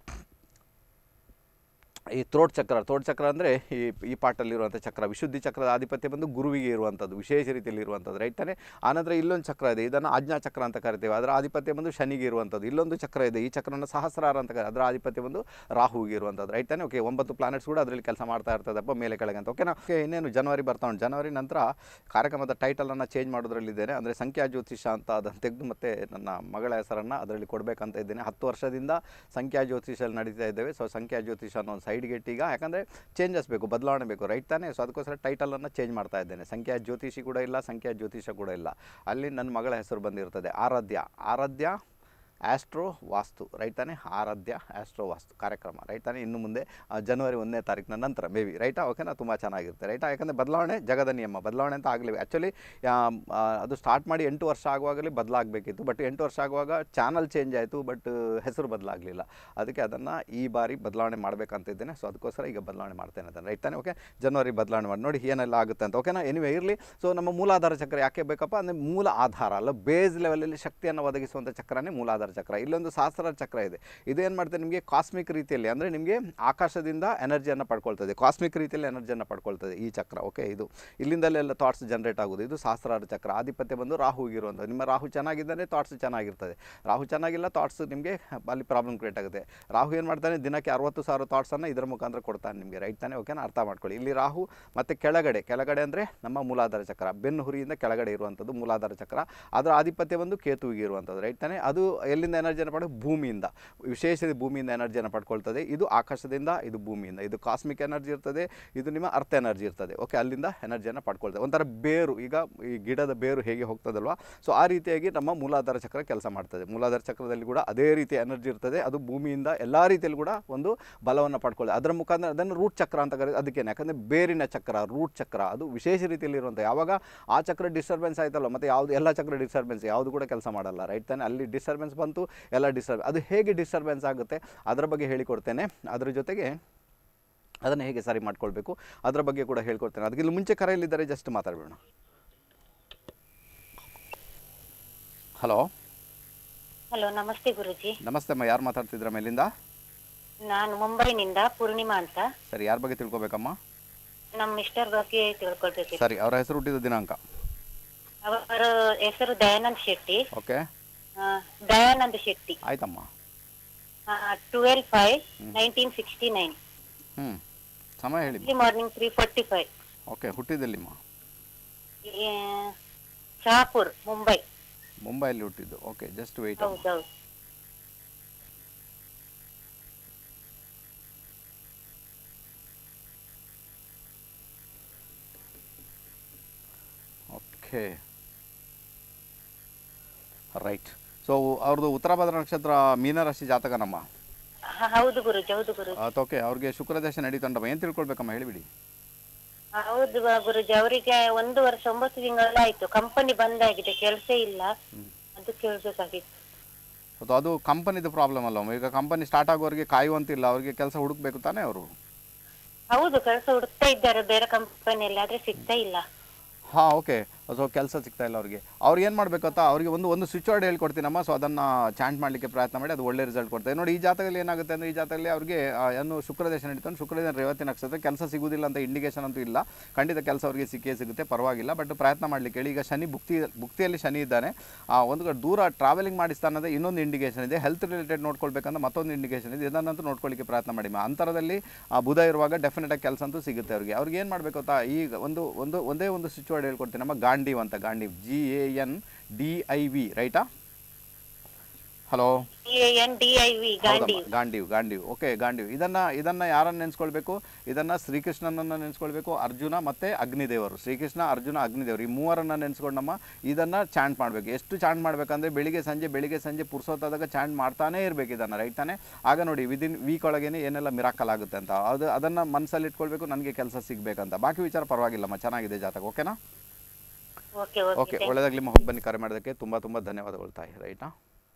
ಈ ಥ್ರೋಟ್ ಚಕ್ರ ಥ್ರೋಟ್ ಚಕ್ರ ಅಂದರೆ ಈ ಈ ಪಾರ್ಟಲ್ಲಿರುವಂಥ ಚಕ್ರ ವಿಶುದ್ಧಿ ಚಕ್ರದ ಆಧಿಪತ್ಯ ಬಂದು ಗುರುವಿಗೆ ಇರುವಂಥದ್ದು ವಿಶೇಷ ರೀತಿಯಲ್ಲಿ ಇರುವಂಥದ್ದು ರೈಟ್ ತಾನೆ ಆನಂತರ ಇಲ್ಲೊಂದು ಚಕ್ರ ಇದೆ ಇದನ್ನು ಆಜ್ಞಾ ಚಕ್ರ ಅಂತ ಕರಿತೇವೆ ಅದರ ಆಧಿಪತ್ಯ ಬಂದು ಶನಿಗೆ ಇರುವಂಥದ್ದು ಇಲ್ಲೊಂದು ಚಕ್ರ ಇದೆ ಈ ಚಕ್ರನ ಸಹಸ್ರಾರ ಅಂತ ಕರಿ ಅದರ ಆಧಿಪತ್ಯ ಬಂದು ರಾಹುವಿಗೆ ಇರುವಂಥದ್ದು ರೈಟ್ ತಾನೆ ಓಕೆ ಒಂಬತ್ತು ಪ್ಲಾನೆಟ್ಸ್ ಕೂಡ ಅದರಲ್ಲಿ ಕೆಲಸ ಮಾಡ್ತಾ ಇರ್ತದಪ್ಪ ಮೇಲೆ ಕೆಳಗೆ ಅಂತ ಓಕೆನಾ ಓಕೆ ಇನ್ನೇನು ಜನವರಿ ಬರ್ತಾ ಉಂಟು ಜನವರಿ ನಂತರ ಕಾರ್ಯಕ್ರಮದ ಟೈಟಲನ್ನು ಚೇಂಜ್ ಮಾಡೋದ್ರಲ್ಲಿದ್ದೇನೆ ಅಂದರೆ ಸಂಖ್ಯಾ ಜ್ಯೋತಿಷ ಅಂತ ಅದನ್ನು ತೆಗೆದು ಮತ್ತೆ ನನ್ನ ಮಗಳ ಹೆಸರನ್ನು ಅದರಲ್ಲಿ ಕೊಡಬೇಕಂತ ಇದ್ದೇನೆ ಹತ್ತು ವರ್ಷದಿಂದ ಸಂಖ್ಯಾ ಜ್ಯೋತಿಷಲ್ಲಿ ನಡೀತಾ ಇದ್ದೇವೆ ಸೊ ಸಂಖ್ಯಾ ಜ್ಯೋತಿಷ ಅನ್ನೋ ಒಂದು ಸೈಡ್ಗೆ ಇಟ್ಟು ಈಗ ಯಾಕಂದರೆ ಚೇಂಜಸ್ ಬೇಕು ಬದಲಾವಣೆ ಬೇಕು ರೈಟ್ ತಾನೇ ಸೊ ಅದಕ್ಕೋಸ್ಕರ ಟೈಟಲನ್ನು ಚೇಂಜ್ ಮಾಡ್ತಾ ಇದ್ದೇನೆ ಸಂಖ್ಯಾ ಜ್ಯೋತಿಷಿ ಕೂಡ ಇಲ್ಲ ಸಂಖ್ಯಾ ಜ್ಯೋತಿಷ ಕೂಡ ಇಲ್ಲ ಅಲ್ಲಿ ನನ್ನ ಮಗಳ ಹೆಸರು ಬಂದಿರ್ತದೆ ಆರಾಧ್ಯ ಆರಾಧ್ಯ ಆಸ್ಟ್ರೋ ವಾಸ್ತು ರೈಟ್ ತಾನೇ ಆರಾಧ್ಯ ಆಸ್ಟ್ರೋ ವಾಸ್ತು ಕಾರ್ಯಕ್ರಮ ರೈಟ್ ತಾನೇ ಇನ್ನು ಮುಂದೆ ಆ, ಜನವರಿ ಒಂದನೇ ತಾರೀಕಿನ ನಂತರ ಮೇ ಬಿ ರೈಟಾ ಓಕೆನಾ ತುಂಬ ಚೆನ್ನಾಗಿರುತ್ತೆ ರೈಟಾ ಯಾಕಂದರೆ ಬದಲಾವಣೆ ಜಗದ ನಿಯಮ ಬದಲಾವಣೆ ಅಂತ ಆಗಲಿ ಆ್ಯಕ್ಚುಲಿ ಅದು ಸ್ಟಾರ್ಟ್ ಮಾಡಿ ಎಂಟು ವರ್ಷ ಆಗುವಾಗಲೇ ಬದಲಾಗಬೇಕಿತ್ತು ಬಟ್ ಎಂಟು ವರ್ಷ ಆಗುವಾಗ ಚಾನಲ್ ಚೇಂಜ್ ಆಯಿತು ಬಟ್ ಹೆಸರು ಬದಲಾಗಲಿಲ್ಲ ಅದಕ್ಕೆ ಅದನ್ನು ಈ ಬಾರಿ ಬದಲಾವಣೆ ಮಾಡಬೇಕಂತಿದ್ದೇನೆ ಸೊ ಅದಕ್ಕೋಸ್ಕರ ಈಗ ಬದಲಾವಣೆ ಮಾಡ್ತೇನೆ ಅದನ್ನು ರೈಟ್ ತಾನೇ ಓಕೆ ಜನವರಿ ಬದಲಾವಣೆ ಮಾಡಿ ನೋಡಿ ಏನೆಲ್ಲ ಆಗುತ್ತೆ ಅಂತ ಓಕೆನಾ ಎನಿವೆ ಇರಲಿ ಸೊ ನಮ್ಮ ಮೂಲಾಧಾರ ಚಕ್ರ ಯಾಕೆ ಬೇಕಪ್ಪ ಅಂದರೆ ಮೂಲ ಆಧಾರ ಅಲ್ಲ ಬೇಸ್ ಲೆವೆಲಲ್ಲಿ ಶಕ್ತಿಯನ್ನು ಒದಗಿಸುವಂಥ ಚಕ್ರನೇ ಮೂಲಾಧಾರ ಚಕ್ರ ಇಲ್ಲೊಂದು ಸಹಸ್ರಾರ ಚಕ್ರ ಇದೆ ಇದು ಏನು ಮಾಡ್ತದೆ ನಿಮಗೆ ಕಾಸ್ಮಿಕ್ ರೀತಿಯಲ್ಲಿ ಅಂದರೆ ನಿಮಗೆ ಆಕಾಶದಿಂದ ಎನರ್ಜಿಯನ್ನು ಪಡ್ಕೊಳ್ತದೆ ಕಾಸ್ಮಿಕ್ ರೀತಿಯಲ್ಲಿ ಎನರ್ಜಿಯನ್ನು ಪಡ್ಕೊಳ್ತದೆ ಈ ಚಕ್ರ ಓಕೆ ಇದು ಇಲ್ಲಿಂದಲೆಲ್ಲ ಥಾಟ್ಸ್ ಜನರೇಟ್ ಆಗೋದು ಇದು ಸಹಸ್ರಾರ ಚಕ್ರ ಆಧಿಪತ್ಯ ಬಂದು ರಾಹುಗಿರುವಂಥದ್ದು ನಿಮ್ಮ ರಾಹು ಚೆನ್ನಾಗಿದ್ದರೆ ಥಾಟ್ಸ್ ಚೆನ್ನಾಗಿರ್ತದೆ ರಾಹು ಚೆನ್ನಾಗಿಲ್ಲ ಥಾಟ್ಸ್ ನಿಮಗೆ ಅಲ್ಲಿ ಪ್ರಾಬ್ಲಮ್ ಕ್ರಿಯೇಟ್ ಆಗುತ್ತೆ ರಾಹು ಏನು ಮಾಡ್ತಾನೆ ದಿನಕ್ಕೆ ಅರವತ್ತು ಸಾವಿರ ಥಾಟ್ಸನ್ನು ಇದರ ಮುಖಾಂತರ ಕೊಡ್ತಾನೆ ನಿಮಗೆ ರೈಟ್ ತಾನೇ ಓಕೆನಾ ಅರ್ಥ ಮಾಡ್ಕೊಳ್ಳಿ ಇಲ್ಲಿ ರಾಹು ಮತ್ತು ಕೆಳಗಡೆ ಕೆಳಗಡೆ ಅಂದರೆ ನಮ್ಮ ಮೂಲಾಧಾರ ಚಕ್ರ ಬೆನ್ನು ಹುರಿಯಿಂದ ಕೆಳಗಡೆ ಇರುವಂಥದ್ದು ಮೂಲಾಧಾರ ಚಕ್ರ ಅದರ ಆಧಿಪತ್ಯ ಬಂದು ಕೇತುವಿಗೆ ಇರುವಂಥದ್ದು ರೈಟ್ ತಾನೇ ಅದು ಎಲ್ಲಿ ಎಲ್ಲಿಂದ ಎನರ್ಜಿಯನ್ನು ಪಡೆದು ಭೂಮಿಯಿಂದ ವಿಶೇಷ ಭೂಮಿಯಿಂದ ಎನರ್ಜಿಯನ್ನು ಪಡ್ಕೊಳ್ತದೆ ಇದು ಆಕಾಶದಿಂದ ಇದು ಭೂಮಿಯಿಂದ ಇದು ಕಾಸ್ಮಿಕ್ ಎನರ್ಜಿ ಇರ್ತದೆ ಇದು ನಿಮ್ಮ ಅರ್ಥ ಎನರ್ಜಿ ಇರ್ತದೆ ಓಕೆ ಅಲ್ಲಿಂದ ಎನರ್ಜಿಯನ್ನು ಪಡ್ಕೊಳ್ತದೆ ಒಂಥರ ಬೇರು ಈಗ ಈ ಗಿಡದ ಬೇರು ಹೇಗೆ ಹೋಗ್ತದಲ್ವಾ ಸೊ ಆ ರೀತಿಯಾಗಿ ನಮ್ಮ ಮೂಲಾಧಾರ ಚಕ್ರ ಕೆಲಸ ಮಾಡ್ತದೆ ಮೂಲಾಧಾರ ಚಕ್ರದಲ್ಲಿ ಕೂಡ ಅದೇ ರೀತಿ ಎನರ್ಜಿ ಇರ್ತದೆ ಅದು ಭೂಮಿಯಿಂದ ಎಲ್ಲ ರೀತಿಯಲ್ಲಿ ಕೂಡ ಒಂದು ಬಲವನ್ನು ಪಡ್ಕೊಳ್ಳಿ ಅದರ ಮುಖಾಂತರ ಅದನ್ನು ರೂಟ್ ಚಕ್ರ ಅಂತ ಕರೀತಾರೆ ಅದಕ್ಕೇನೆ ಯಾಕಂದರೆ ಬೇರಿನ ಚಕ್ರ ರೂಟ್ ಚಕ್ರ ಅದು ವಿಶೇಷ ರೀತಿಯಲ್ಲಿ ಇರುವಂಥ ಯಾವಾಗ ಆ ಚಕ್ರ ಡಿಸ್ಟರ್ಬೆನ್ಸ್ ಆಯ್ತಲ್ಲ ಮತ್ತು ಯಾವುದು ಎಲ್ಲ ಚಕ್ರ ಡಿಸ್ಟರ್ಬೆನ್ಸ್ ಯಾವುದು ಕೂಡ ಕೆಲಸ ಮಾಡಲ್ಲ ರೈಟ್ ತಾನೆ ಅಲ್ಲಿ ಡಿಸ್ಟರ್ಬೆನ್ಸ್ ಬಂತು ಎಲ್ಲ ಡಿಸ್ಟರ್ಬ್ ಅದು ಹೇಗೆ ಡಿಸ್ಟರ್ಬೆನ್ಸ್ ಆಗುತ್ತೆ ಅದರ ಬಗ್ಗೆ ಹೇಳಿಕೊಡ್ತೇನೆ ಅದರ ಜೊತೆಗೆ ಅದನ್ನು ಹೇಗೆ ಸರಿ ಮಾಡ್ಕೊಳ್ಬೇಕು ಅದರ ಬಗ್ಗೆ ಕೂಡ ಹೇಳ್ಕೊಡ್ತೇನೆ ಅದಕ್ಕಿಂತ ಮುಂಚೆ ಕರೆಯಲ್ಲಿದ್ದರೆ ಜಸ್ಟ್ ಮಾತಾಡಬೇಡ ಹಲೋ ಹಲೋ ನಮಸ್ತೆ ಗುರುಜಿ ನಮಸ್ತೆ ಅಮ್ಮ ಯಾರು ಮಾತಾಡ್ತಿದ್ರ ಮೇಲಿಂದ ನಾನು ಮುಂಬೈನಿಂದ ಪೂರ್ಣಿಮಾ ಅಂತ ಸರಿ ಯಾರ ಬಗ್ಗೆ ತಿಳ್ಕೊಬೇಕಮ್ಮ ನಮ್ಮ ಮಿಸ್ಟರ್ ಬಗ್ಗೆ ತಿಳ್ಕೊಳ್ಬೇಕಿತ್ತು ಸರಿ ಅವರ ಹೆಸರು ಹುಟ್ಟಿದ ದಿನಾಂಕ ಅವರ ಹೆಸರು ದಯಾನಂದ್ ಶೆಟ್ಟಿ ಓಕೆ ಆ, ದಯಾನಂದ್ ಶೆಟ್ಟಿ ಆಯ್ತಮ್ಮ twelve five nineteen sixty nine ಹ್ಞೂ ಸಮಯ ಹೇಳಿ ಇಲ್ಲಿ morning three forty five okay ಹುಟ್ಟಿದ್ದೆಲ್ಲಿಮ್ಮ ಶಹಾಪುರ್ ಮುಂಬೈ ಮುಂಬೈಯಲ್ಲಿ ಹುಟ್ಟಿದ್ದು ಓಕೆ ಜಸ್ಟ್ ವೆಯ್ಟ್ ಹೌದೌದು ಓಕೆ ರೈಟ್ ಸೊ ಅವ್ರದ್ದು ಉತ್ತರ ಭದ್ರ ನಕ್ಷತ್ರ ಮೀನರಾಶಿ ಜಾತಕನಮ್ಮ ಹ- ಹೌದು ಗುರುಜಿ ಹೌದು ಗುರುಜಿ ಓಕೆ ಅವ್ರಿಗೆ ಶುಕ್ರದೇಶ ನಡೀತಂಡಮ್ಮ ಏನು ತಿಳ್ಕೊಳ್ಬೇಕಮ್ಮ ಹೇಳಿಬಿಡಿ ಹೌದು ಬ- ಗುರುಜಿ ಅವರಿಗೆ ಒಂದು ವರ್ಷ ಒಂಬತ್ತು ತಿಂಗಳಾಯ್ತು ಕಂಪನಿ ಬಂದಾಗಿದೆ ಕೆಲಸ ಇಲ್ಲ ಅದು ಕೇಳ್ಬೇಕಾಗಿತ್ತು ಸೊ ಅದು ಕಂಪನಿದು ಪ್ರಾಬ್ಲಮ್ ಅಲ್ಲ ಈಗ ಕಂಪನಿ ಸ್ಟಾರ್ಟ್ ಆಗೋರಿಗೆ ಕಾಯುವಂತಿಲ್ಲ ಅವ್ರಿಗೆ ಕೆಲಸ ಹುಡುಕ್ಬೇಕು ತಾನೇ ಅವರು ಹೌದು ಕೆಲಸ ಹುಡುಕ್ತಾ ಇದ್ದಾರೆ ಬೇರೆ ಕಂಪನಿಯಲ್ಲಿ ಆದ್ರೆ ಸಿಗ್ತಾ ಇಲ್ಲ ಹಾಂ ಓಕೆ ಸೊ ಕೆಲಸ ಸಿಗ್ತಾ ಇಲ್ಲ ಅವ್ರಿಗೆ ಅವ್ರು ಏನು ಮಾಡಬೇಕಂತ ಅವರಿಗೆ ಒಂದು ಒಂದು ಸ್ವಿಚ್ ವರ್ಡ್ ಹೇಳ್ಕೊಡ್ತೀನಮ್ಮ ಸೊ ಅದನ್ನು ಚಾಂಟ್ ಮಾಡಲಿಕ್ಕೆ ಪ್ರಯತ್ನ ಮಾಡಿ ಅದು ಒಳ್ಳೆ ರಿಸಲ್ಟ್ ಕೊಡ್ತದೆ ನೋಡಿ ಈ ಜಾತಕದಲ್ಲಿ ಏನಾಗುತ್ತೆ ಅಂದರೆ ಈ ಜಾತಕದಲ್ಲಿ ಅವ್ರಿಗೆ ಆ, ಏನು ಶುಕ್ರದೇಶ ನಡೀತಾನೆ ಶುಕ್ರದೇಶ ರೇವತಿ ನಕ್ಷತ್ರ ಕೆಲಸ ಸಿಗುವುದಿಲ್ಲ ಅಂತ ಇಂಡಿಕೇಶನ್ ಅಂತೂ ಇಲ್ಲ ಖಂಡಿತ ಕೆಲಸ ಅವರಿಗೆ ಸಿಕ್ಕೇ ಸಿಗುತ್ತೆ ಪರವಾಗಿಲ್ಲ ಬಟ್ ಪ್ರಯತ್ನ ಮಾಡಲಿಕ್ಕೆ ಹೇಳಿ ಈಗ ಶನಿ ಭುಕ್ತಿ ಭುಕ್ತಿಯಲ್ಲಿ ಶನಿ ಇದ್ದಾನೆ ಆ, ಒಂದು ಕಡೆ ದೂರ ಟ್ರಾವೆಲಿಂಗ್ ಮಾಡಿಸ್ತಾನದ ಇನ್ನೊಂದು ಇಂಡಿಕೇಶನ್ ಇದೆ ಹೆಲ್ತ್ ರಿಲೇಟೆಡ್ ನೋಡ್ಕೊಳ್ಬೇಕಂತ ಮತ್ತೊಂದು ಇಂಡಿಕೇಶನ್ ಇದೆ ಇದನ್ನಂತೂ ನೋಡ್ಕೊಳ್ಳಿಕ್ಕೆ ಪ್ರಯತ್ನ ಮಾಡಿ ಮಾ ಅಂತರದಲ್ಲಿ ಆ, ಬುಧ ಇರುವಾಗ ಡೆಫಿನೆಟ್ ಆಗಿ ಕೆಲಸ ಅಂತೂ ಸಿಗುತ್ತೆ ಅವ್ರಿಗೆ ಅವ್ರಿಗೆ ಏನು ಮಾಡಬೇಕು ಅಂತ ಈಗ ಒಂದು ಒಂದು ಒಂದೇ ಒಂದು ಸ್ವಿಚ್ ವರ್ಡ್ ಹೇಳ್ಕೊಡ್ತೀನಿ ನಮ್ಮ ಗಾಂಡೀವ್ ಅಂತ Gandiv G A N D I V ರೈಟಾ hello N D I V Gandhi ಹೌದಮ್ಮ ಗಾಂಡೀವ್ ಗಾಂಡೀವ್ ಓಕೆ ಗಾಂಡೀವ್ ಇದನ್ನ ಇದನ್ನ ಯಾರನ್ನ ನೆನೆಸ್ಕೊಳ್ಬೇಕು ಇದನ್ನ ಶ್ರೀಕೃಷ್ಣನನ್ನ ನೆನೆಸ್ಕೊಳ್ಬೇಕು ಅರ್ಜುನ ಮತ್ತೆ ಅಗ್ನಿದೇವರು ಶ್ರೀಕೃಷ್ಣ ಅರ್ಜುನ ಅಗ್ನಿದೇವರು ಈ ಮೂವರನ್ನ ನೆನೆಸ್ಕೊಂಡಮ್ಮ ಇದನ್ನ ಚಾಂಟ್ ಮಾಡಬೇಕು ಎಷ್ಟು ಚಾಂಟ್ ಮಾಡ್ಬೇಕಂದ್ರೆ ಬೆಳಿಗ್ಗೆ ಸಂಜೆ ಬೆಳಿಗ್ಗೆ ಸಂಜೆ ಪುರ್ಸೋತಾದಾಗ ಚಾಂಟ್ ಮಾಡ್ತಾನೇ ಇರಬೇಕು ಇದನ್ನ ರೈಟ್ ತಾನೆ ಆಗ ನೋಡಿ ವಿದಿನ್ ವೀಕ್ ಒಳಗೇನೆ ಏನೆಲ್ಲ ಮಿರಾಕಲ್ ಆಗುತ್ತೆ ಅಂತ ಅದು ಅದನ್ನ ಮನಸ್ಸಲ್ಲಿ ಇಟ್ಕೊಳ್ಬೇಕು ನನಗೆ ಕೆಲಸ ಸಿಗ್ಬೇಕಂತ ಬಾಕಿ ವಿಚಾರ ಪರವಾಗಿಲ್ಲಮ್ಮ ಚೆನ್ನಾಗಿದೆ ಜಾತಕ ಓಕೆನಾ ಓಕೆ ಓಕೆ ಓಕೆ ಒಳ್ಳೆದಾಗಲಿ ಹೋಗಿ ಬನ್ನಿ ಕರೆ ಮಾಡೋದಕ್ಕೆ ತುಂಬ ತುಂಬ ಧನ್ಯವಾದಗಳು ತಾಯಿ ರೈಟಾ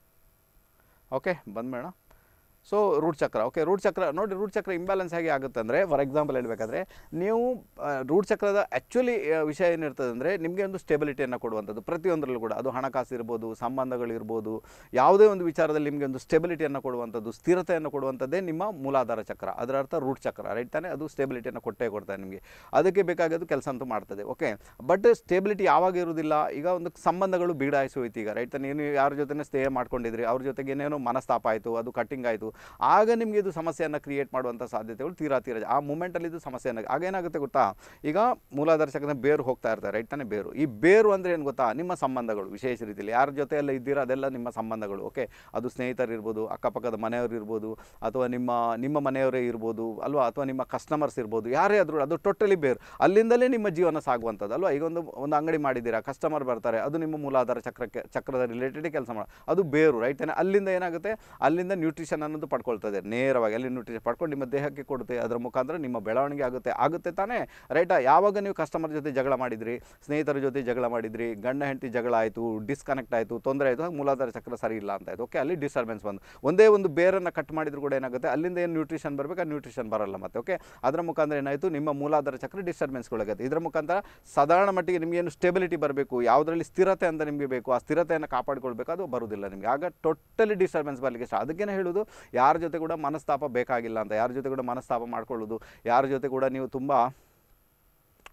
ಓಕೆ ಬಂದ್ಬೇಡ so root chakra okay root chakra ನೋಡಿ ರೂಟ್ ಚಕ್ರ ಇಂಬ್ಯಾಲೆನ್ಸ್ ಹೇಗೆ ಆಗುತ್ತೆ ಅಂದರೆ ಫಾರ್ ಎಕ್ಸಾಂಪಲ್ ಹೇಳಬೇಕಾದ್ರೆ ನೀವು ರೂಟ್ ಚಕ್ರದ ಆ್ಯಕ್ಚುಲಿ ವಿಷಯ ಏನಿರ್ತದೆ ಅಂದರೆ ನಿಮಗೆ ಒಂದು ಸ್ಟೆಬಿಲಿಟಿಯನ್ನು ಕೊಡುವಂಥದ್ದು ಪ್ರತಿಯೊಂದರಲ್ಲೂ ಕೂಡ ಅದು ಹಣಕಾಸು ಇರ್ಬೋದು ಸಂಬಂಧಗಳಿರ್ಬೋದು ಯಾವುದೇ ಒಂದು ವಿಚಾರದಲ್ಲಿ ನಿಮಗೆ ಒಂದು ಸ್ಟೆಬಿಲಿಟಿಯನ್ನು ಕೊಡುವಂಥದ್ದು ಸ್ಥಿರತೆಯನ್ನು ಕೊಡುವಂಥದ್ದೇ ನಿಮ್ಮ ಮೂಲಾಧಾರ ಚಕ್ರ ಅದರ ಅರ್ಥ ರೂಟ್ ಚಕ್ರ ರೈಟ್ ತಾನೇ ಅದು ಸ್ಟೆಬಿಲಿಟಿಯನ್ನು ಕೊಟ್ಟೇ ಕೊಡ್ತಾರೆ ನಿಮಗೆ ಅದಕ್ಕೆ ಬೇಕಾಗೋದು ಕೆಲಸ ಅಂತೂ ಮಾಡ್ತದೆ ಓಕೆ ಬಟ್ ಸ್ಟೆಬಿಲಿಟಿ ಯಾವಾಗ ಇರುವುದಿಲ್ಲ ಈಗ ಒಂದು ಸಂಬಂಧಗಳು ಬೀಡಾಯಿಸಿ ಹೋಯ್ತು ಈಗ ರೈಟ್ ನೀವು ಯಾರ ಜೊತೆ ಸ್ಟೇ ಮಾಡ್ಕೊಂಡಿದ್ರಿ ಅವ್ರ ಜೊತೆಗೆ ಏನೇನೋ ಮನಸ್ತಾಪ ಆಯಿತು ಅದು ಕಟ್ಟಿಂಗ್ ಆಯಿತು ಆಗ ನಿಮಗೆ ಇದು ಸಮಸ್ಯೆಯನ್ನು ಕ್ರಿಯೇಟ್ ಮಾಡುವಂಥ ಸಾಧ್ಯತೆಗಳು ತೀರಾ ತೀರಾ ಜಾ- ಆ ಮೂಮೆಂಟಲ್ಲಿ ಇದು ಸಮಸ್ಯೆಯನ್ನು ಆಗ ಏನಾಗುತ್ತೆ ಗೊತ್ತಾ ಈಗ ಮೂಲಾಧಾರ ಚಕ್ರದ ಬೇರು ಹೋಗ್ತಾ ಇರ್ತಾರೆ ರೈಟ್ ತಾನೇ ಬೇರು ಈ ಬೇರು ಅಂದರೆ ಏನು ಗೊತ್ತಾ ನಿಮ್ಮ ಸಂಬಂಧಗಳು ವಿಶೇಷ ರೀತಿಯಲ್ಲಿ ಯಾರ ಜೊತೆ ಎಲ್ಲ ಇದ್ದೀರಾ ಅದೆಲ್ಲ ನಿಮ್ಮ ಸಂಬಂಧಗಳು ಓಕೆ ಅದು ಸ್ನೇಹಿತರು ಇರ್ಬೋದು ಅಕ್ಕಪಕ್ಕದ ಮನೆಯವರು ಇರ್ಬೋದು ಅಥವಾ ನಿಮ್ಮ ನಿಮ್ಮ ಮನೆಯವರೇ ಇರ್ಬೋದು ಅಲ್ವಾ ಅಥವಾ ನಿಮ್ಮ ಕಸ್ಟಮರ್ಸ್ ಇರ್ಬೋದು ಯಾರೇ ಆದರೂ ಅದು ಟೋಟಲಿ ಬೇರು ಅಲ್ಲಿಂದಲೇ ನಿಮ್ಮ ಜೀವನ ಸಾಗುವಂಥದ್ದು ಅಲ್ವಾ ಈಗ ಒಂದು ಒಂದು ಅಂಗಡಿ ಮಾಡಿದ್ದೀರಾ ಕಸ್ಟಮರ್ ಬರ್ತಾರೆ ಅದು ನಿಮ್ಮ ಮೂಲಾಧಾರ ಚಕ್ರಕ್ಕೆ ಚಕ್ರದ ರಿಲೇಟೆಡ್ ಕೆಲಸ ಮಾಡ ಅದು ಬೇರು ರೈಟ್ ತಾನೆ ಅಲ್ಲಿಂದ ಏನಾಗುತ್ತೆ ಅಲ್ಲಿಂದ ನ್ಯೂಟ್ರಿಷನ್ ಅನ್ನೋದು ಪಡ್ಕೊಳ್ತದೆ ನೇರವಾಗಿ ಅಲ್ಲಿ ನ್ಯೂಟ್ರಿಷನ್ ಪಡ್ಕೊಂಡು ನಿಮ್ಮ ದೇಹಕ್ಕೆ ಕೊಡುತ್ತೆ ಅದರ ಮುಖಾಂತರ ನಿಮ್ಮ ಬೆಳವಣಿಗೆ ಆಗುತ್ತೆ ಆಗುತ್ತೆ ತಾನೇ ರೈಟಾ ಯಾವಾಗ ನೀವು ಕಸ್ಟಮರ್ ಜೊತೆ ಜಗಳ ಮಾಡಿದ್ರಿ ಸ್ನೇಹಿತರ ಜೊತೆ ಜಗಳ ಮಾಡಿದ್ರಿ ಗಂಡ ಹೆಂಡತಿ ಜಗಳ ಆಯಿತು ಡಿಸ್ಕನೆಕ್ಟ್ ಆಯಿತು ತೊಂದರೆ ಆಯಿತು ಮೂಲಾಧಾರ ಚಕ್ರ ಸರಿ ಇಲ್ಲ ಅಂತ ಆಯ್ತು ಓಕೆ ಅಲ್ಲಿ ಡಿಸ್ಟರ್ಬೆನ್ಸ್ ಬಂದು ಒಂದೇ ಒಂದು ಬೇರನ್ನು ಕಟ್ ಮಾಡಿದ್ರು ಕೂಡ ಏನಾಗುತ್ತೆ ಅಲ್ಲಿಂದ ಏನು ನ್ಯೂಟ್ರಿಷನ್ ಬರಬೇಕು ಆ ನ್ಯೂಟ್ರಿಷನ್ ಬರಲ್ಲ ಮತ್ತೆ ಓಕೆ ಅದರ ಮುಖಾಂತರ ಏನಾಯಿತು ನಿಮ್ಮ ಮೂಲಾಧಾರ ಚಕ್ರ ಡಿಸ್ಟರ್ಬೆನ್ಸ್ಗಳಾಗುತ್ತೆ ಇದರ ಮುಖಾಂತರ ಸಾಧಾರಣ ಮಟ್ಟಿಗೆ ನಿಮಗೆ ಏನು ಸ್ಟೆಬಿಲಿಟಿ ಬರಬೇಕು ಯಾವುದರಲ್ಲಿ ಸ್ಥಿರತೆ ಅಂತ ನಿಮಗೆ ಬೇಕು ಆ ಸ್ಥಿರತೆಯನ್ನು ಕಾಪಾಡಿಕೊಳ್ಬೇಕು ಅದು ಬರುವುದಿಲ್ಲ ನಿಮಗೆ ಆಗ ಟೋಟಲಿ ಡಿಸ್ಟರ್ಬೆನ್ಸ್ ಬರಲಿಕ್ಕೆ ಸ್ಟಾರ್ಟ್ ಅದಕ್ಕೇನೆ ಹೇಳೋದು ಯಾರ ಜೊತೆ ಕೂಡ ಮನಸ್ತಾಪ ಬೇಕಾಗಿಲ್ಲ ಅಂತ ಯಾರ ಜೊತೆ ಕೂಡ ಮನಸ್ತಾಪ ಮಾಡ್ಕೊಳ್ಳೋದು ಯಾರ ಜೊತೆ ಕೂಡ ನೀವು ತುಂಬ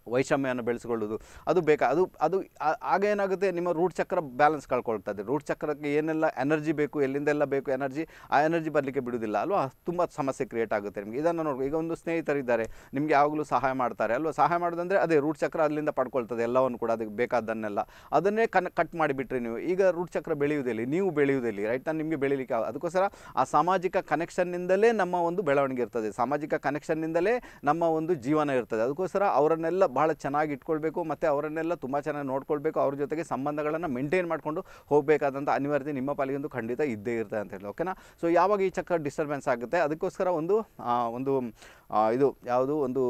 ವೈಷಮ್ಯವನ್ನು ಬೆಳೆಸ್ಕೊಳ್ಳೋದು ಅದು ಬೇಕಾ ಅದು ಅದು ಆ- ಆಗ ಏನಾಗುತ್ತೆ ನಿಮ್ಮ ರೂಟ್ ಚಕ್ರ ಬ್ಯಾಲೆನ್ಸ್ ಕಳ್ಕೊಳ್ತದೆ ರೂಟ್ ಚಕ್ರಕ್ಕೆ ಏನೆಲ್ಲ ಎನರ್ಜಿ ಬೇಕು ಎಲ್ಲಿಂದೆಲ್ಲ ಬೇಕು ಎನರ್ಜಿ ಆ ಎನರ್ಜಿ ಬರಲಿಕ್ಕೆ ಬಿಡುವುದಿಲ್ಲ ಅಲ್ವಾ ತುಂಬ ಸಮಸ್ಯೆ ಕ್ರಿಯೇಟ್ ಆಗುತ್ತೆ ನಿಮಗೆ ಇದನ್ನು ನೋಡಿ ಈಗ ಒಂದು ಸ್ನೇಹಿತರಿದ್ದಾರೆ ನಿಮಗೆ ಯಾವಾಗಲೂ ಸಹಾಯ ಮಾಡ್ತಾರೆ ಅಲ್ವಾ ಸಹಾಯ ಮಾಡೋದಂದರೆ ಅದೇ ರೂಟ್ ಚಕ್ರ ಅಲ್ಲಿಂದ ಪಡ್ಕೊಳ್ತದೆ ಎಲ್ಲವನ್ನು ಕೂಡ ಅದಕ್ಕೆ ಬೇಕಾದ್ದನ್ನೆಲ್ಲ ಅದನ್ನೇ ಕನ್ ಕಟ್ ಮಾಡಿಬಿಟ್ರೆ ನೀವು ಈಗ ರೂಟ್ ಚಕ್ರ ಬೆಳೆಯುವುದಿಲ್ಲ ನೀವು ಬೆಳೆಯುವುದಿಲ್ಲ ರೈಟ್ ನಾನು ನಿಮಗೆ ಬೆಳೀಲಿಕ್ಕೆ ಆಗ- ಅದಕ್ಕೋಸ್ಕರ ಆ ಸಾಮಾಜಿಕ ಕನೆಕ್ಷನ್ನಿಂದಲೇ ನಮ್ಮ ಒಂದು ಬೆಳವಣಿಗೆ ಇರ್ತದೆ ಸಾಮಾಜಿಕ ಕನೆಕ್ಷನ್ನಿಂದಲೇ ನಮ್ಮ ಒಂದು ಜೀವನ ಇರ್ತದೆ ಅದಕ್ಕೋಸ್ಕರ ಅವರನ್ನೆಲ್ಲ ಬಹಳ ಚೆನ್ನಾಗಿ ಇಟ್ಕೊಳ್ಬೇಕು ಮತ್ತು ಅವರನ್ನೆಲ್ಲ ತುಂಬ ಚೆನ್ನಾಗಿ ನೋಡ್ಕೊಳ್ಬೇಕು ಅವ್ರ ಜೊತೆಗೆ ಸಂಬಂಧಗಳನ್ನು ಮೇಂಟೈನ್ ಮಾಡಿಕೊಂಡು ಹೋಗಬೇಕಾದಂಥ ಅನಿವಾರ್ಯತೆ ನಿಮ್ಮ ಪಾಲಿಗಂತೂ ಖಂಡಿತ ಇದ್ದೇ ಇರ್ತದೆ ಅಂತ ಹೇಳಿ ಓಕೆನಾ ಸೊ ಯಾವಾಗ ಈ ಚಕ್ರ ಡಿಸ್ಟರ್ಬೆನ್ಸ್ ಆಗುತ್ತೆ ಅದಕ್ಕೋಸ್ಕರ ಒಂದು ಆ, ಒಂದು ಆ, ಇದು ಯಾವುದು ಒಂದು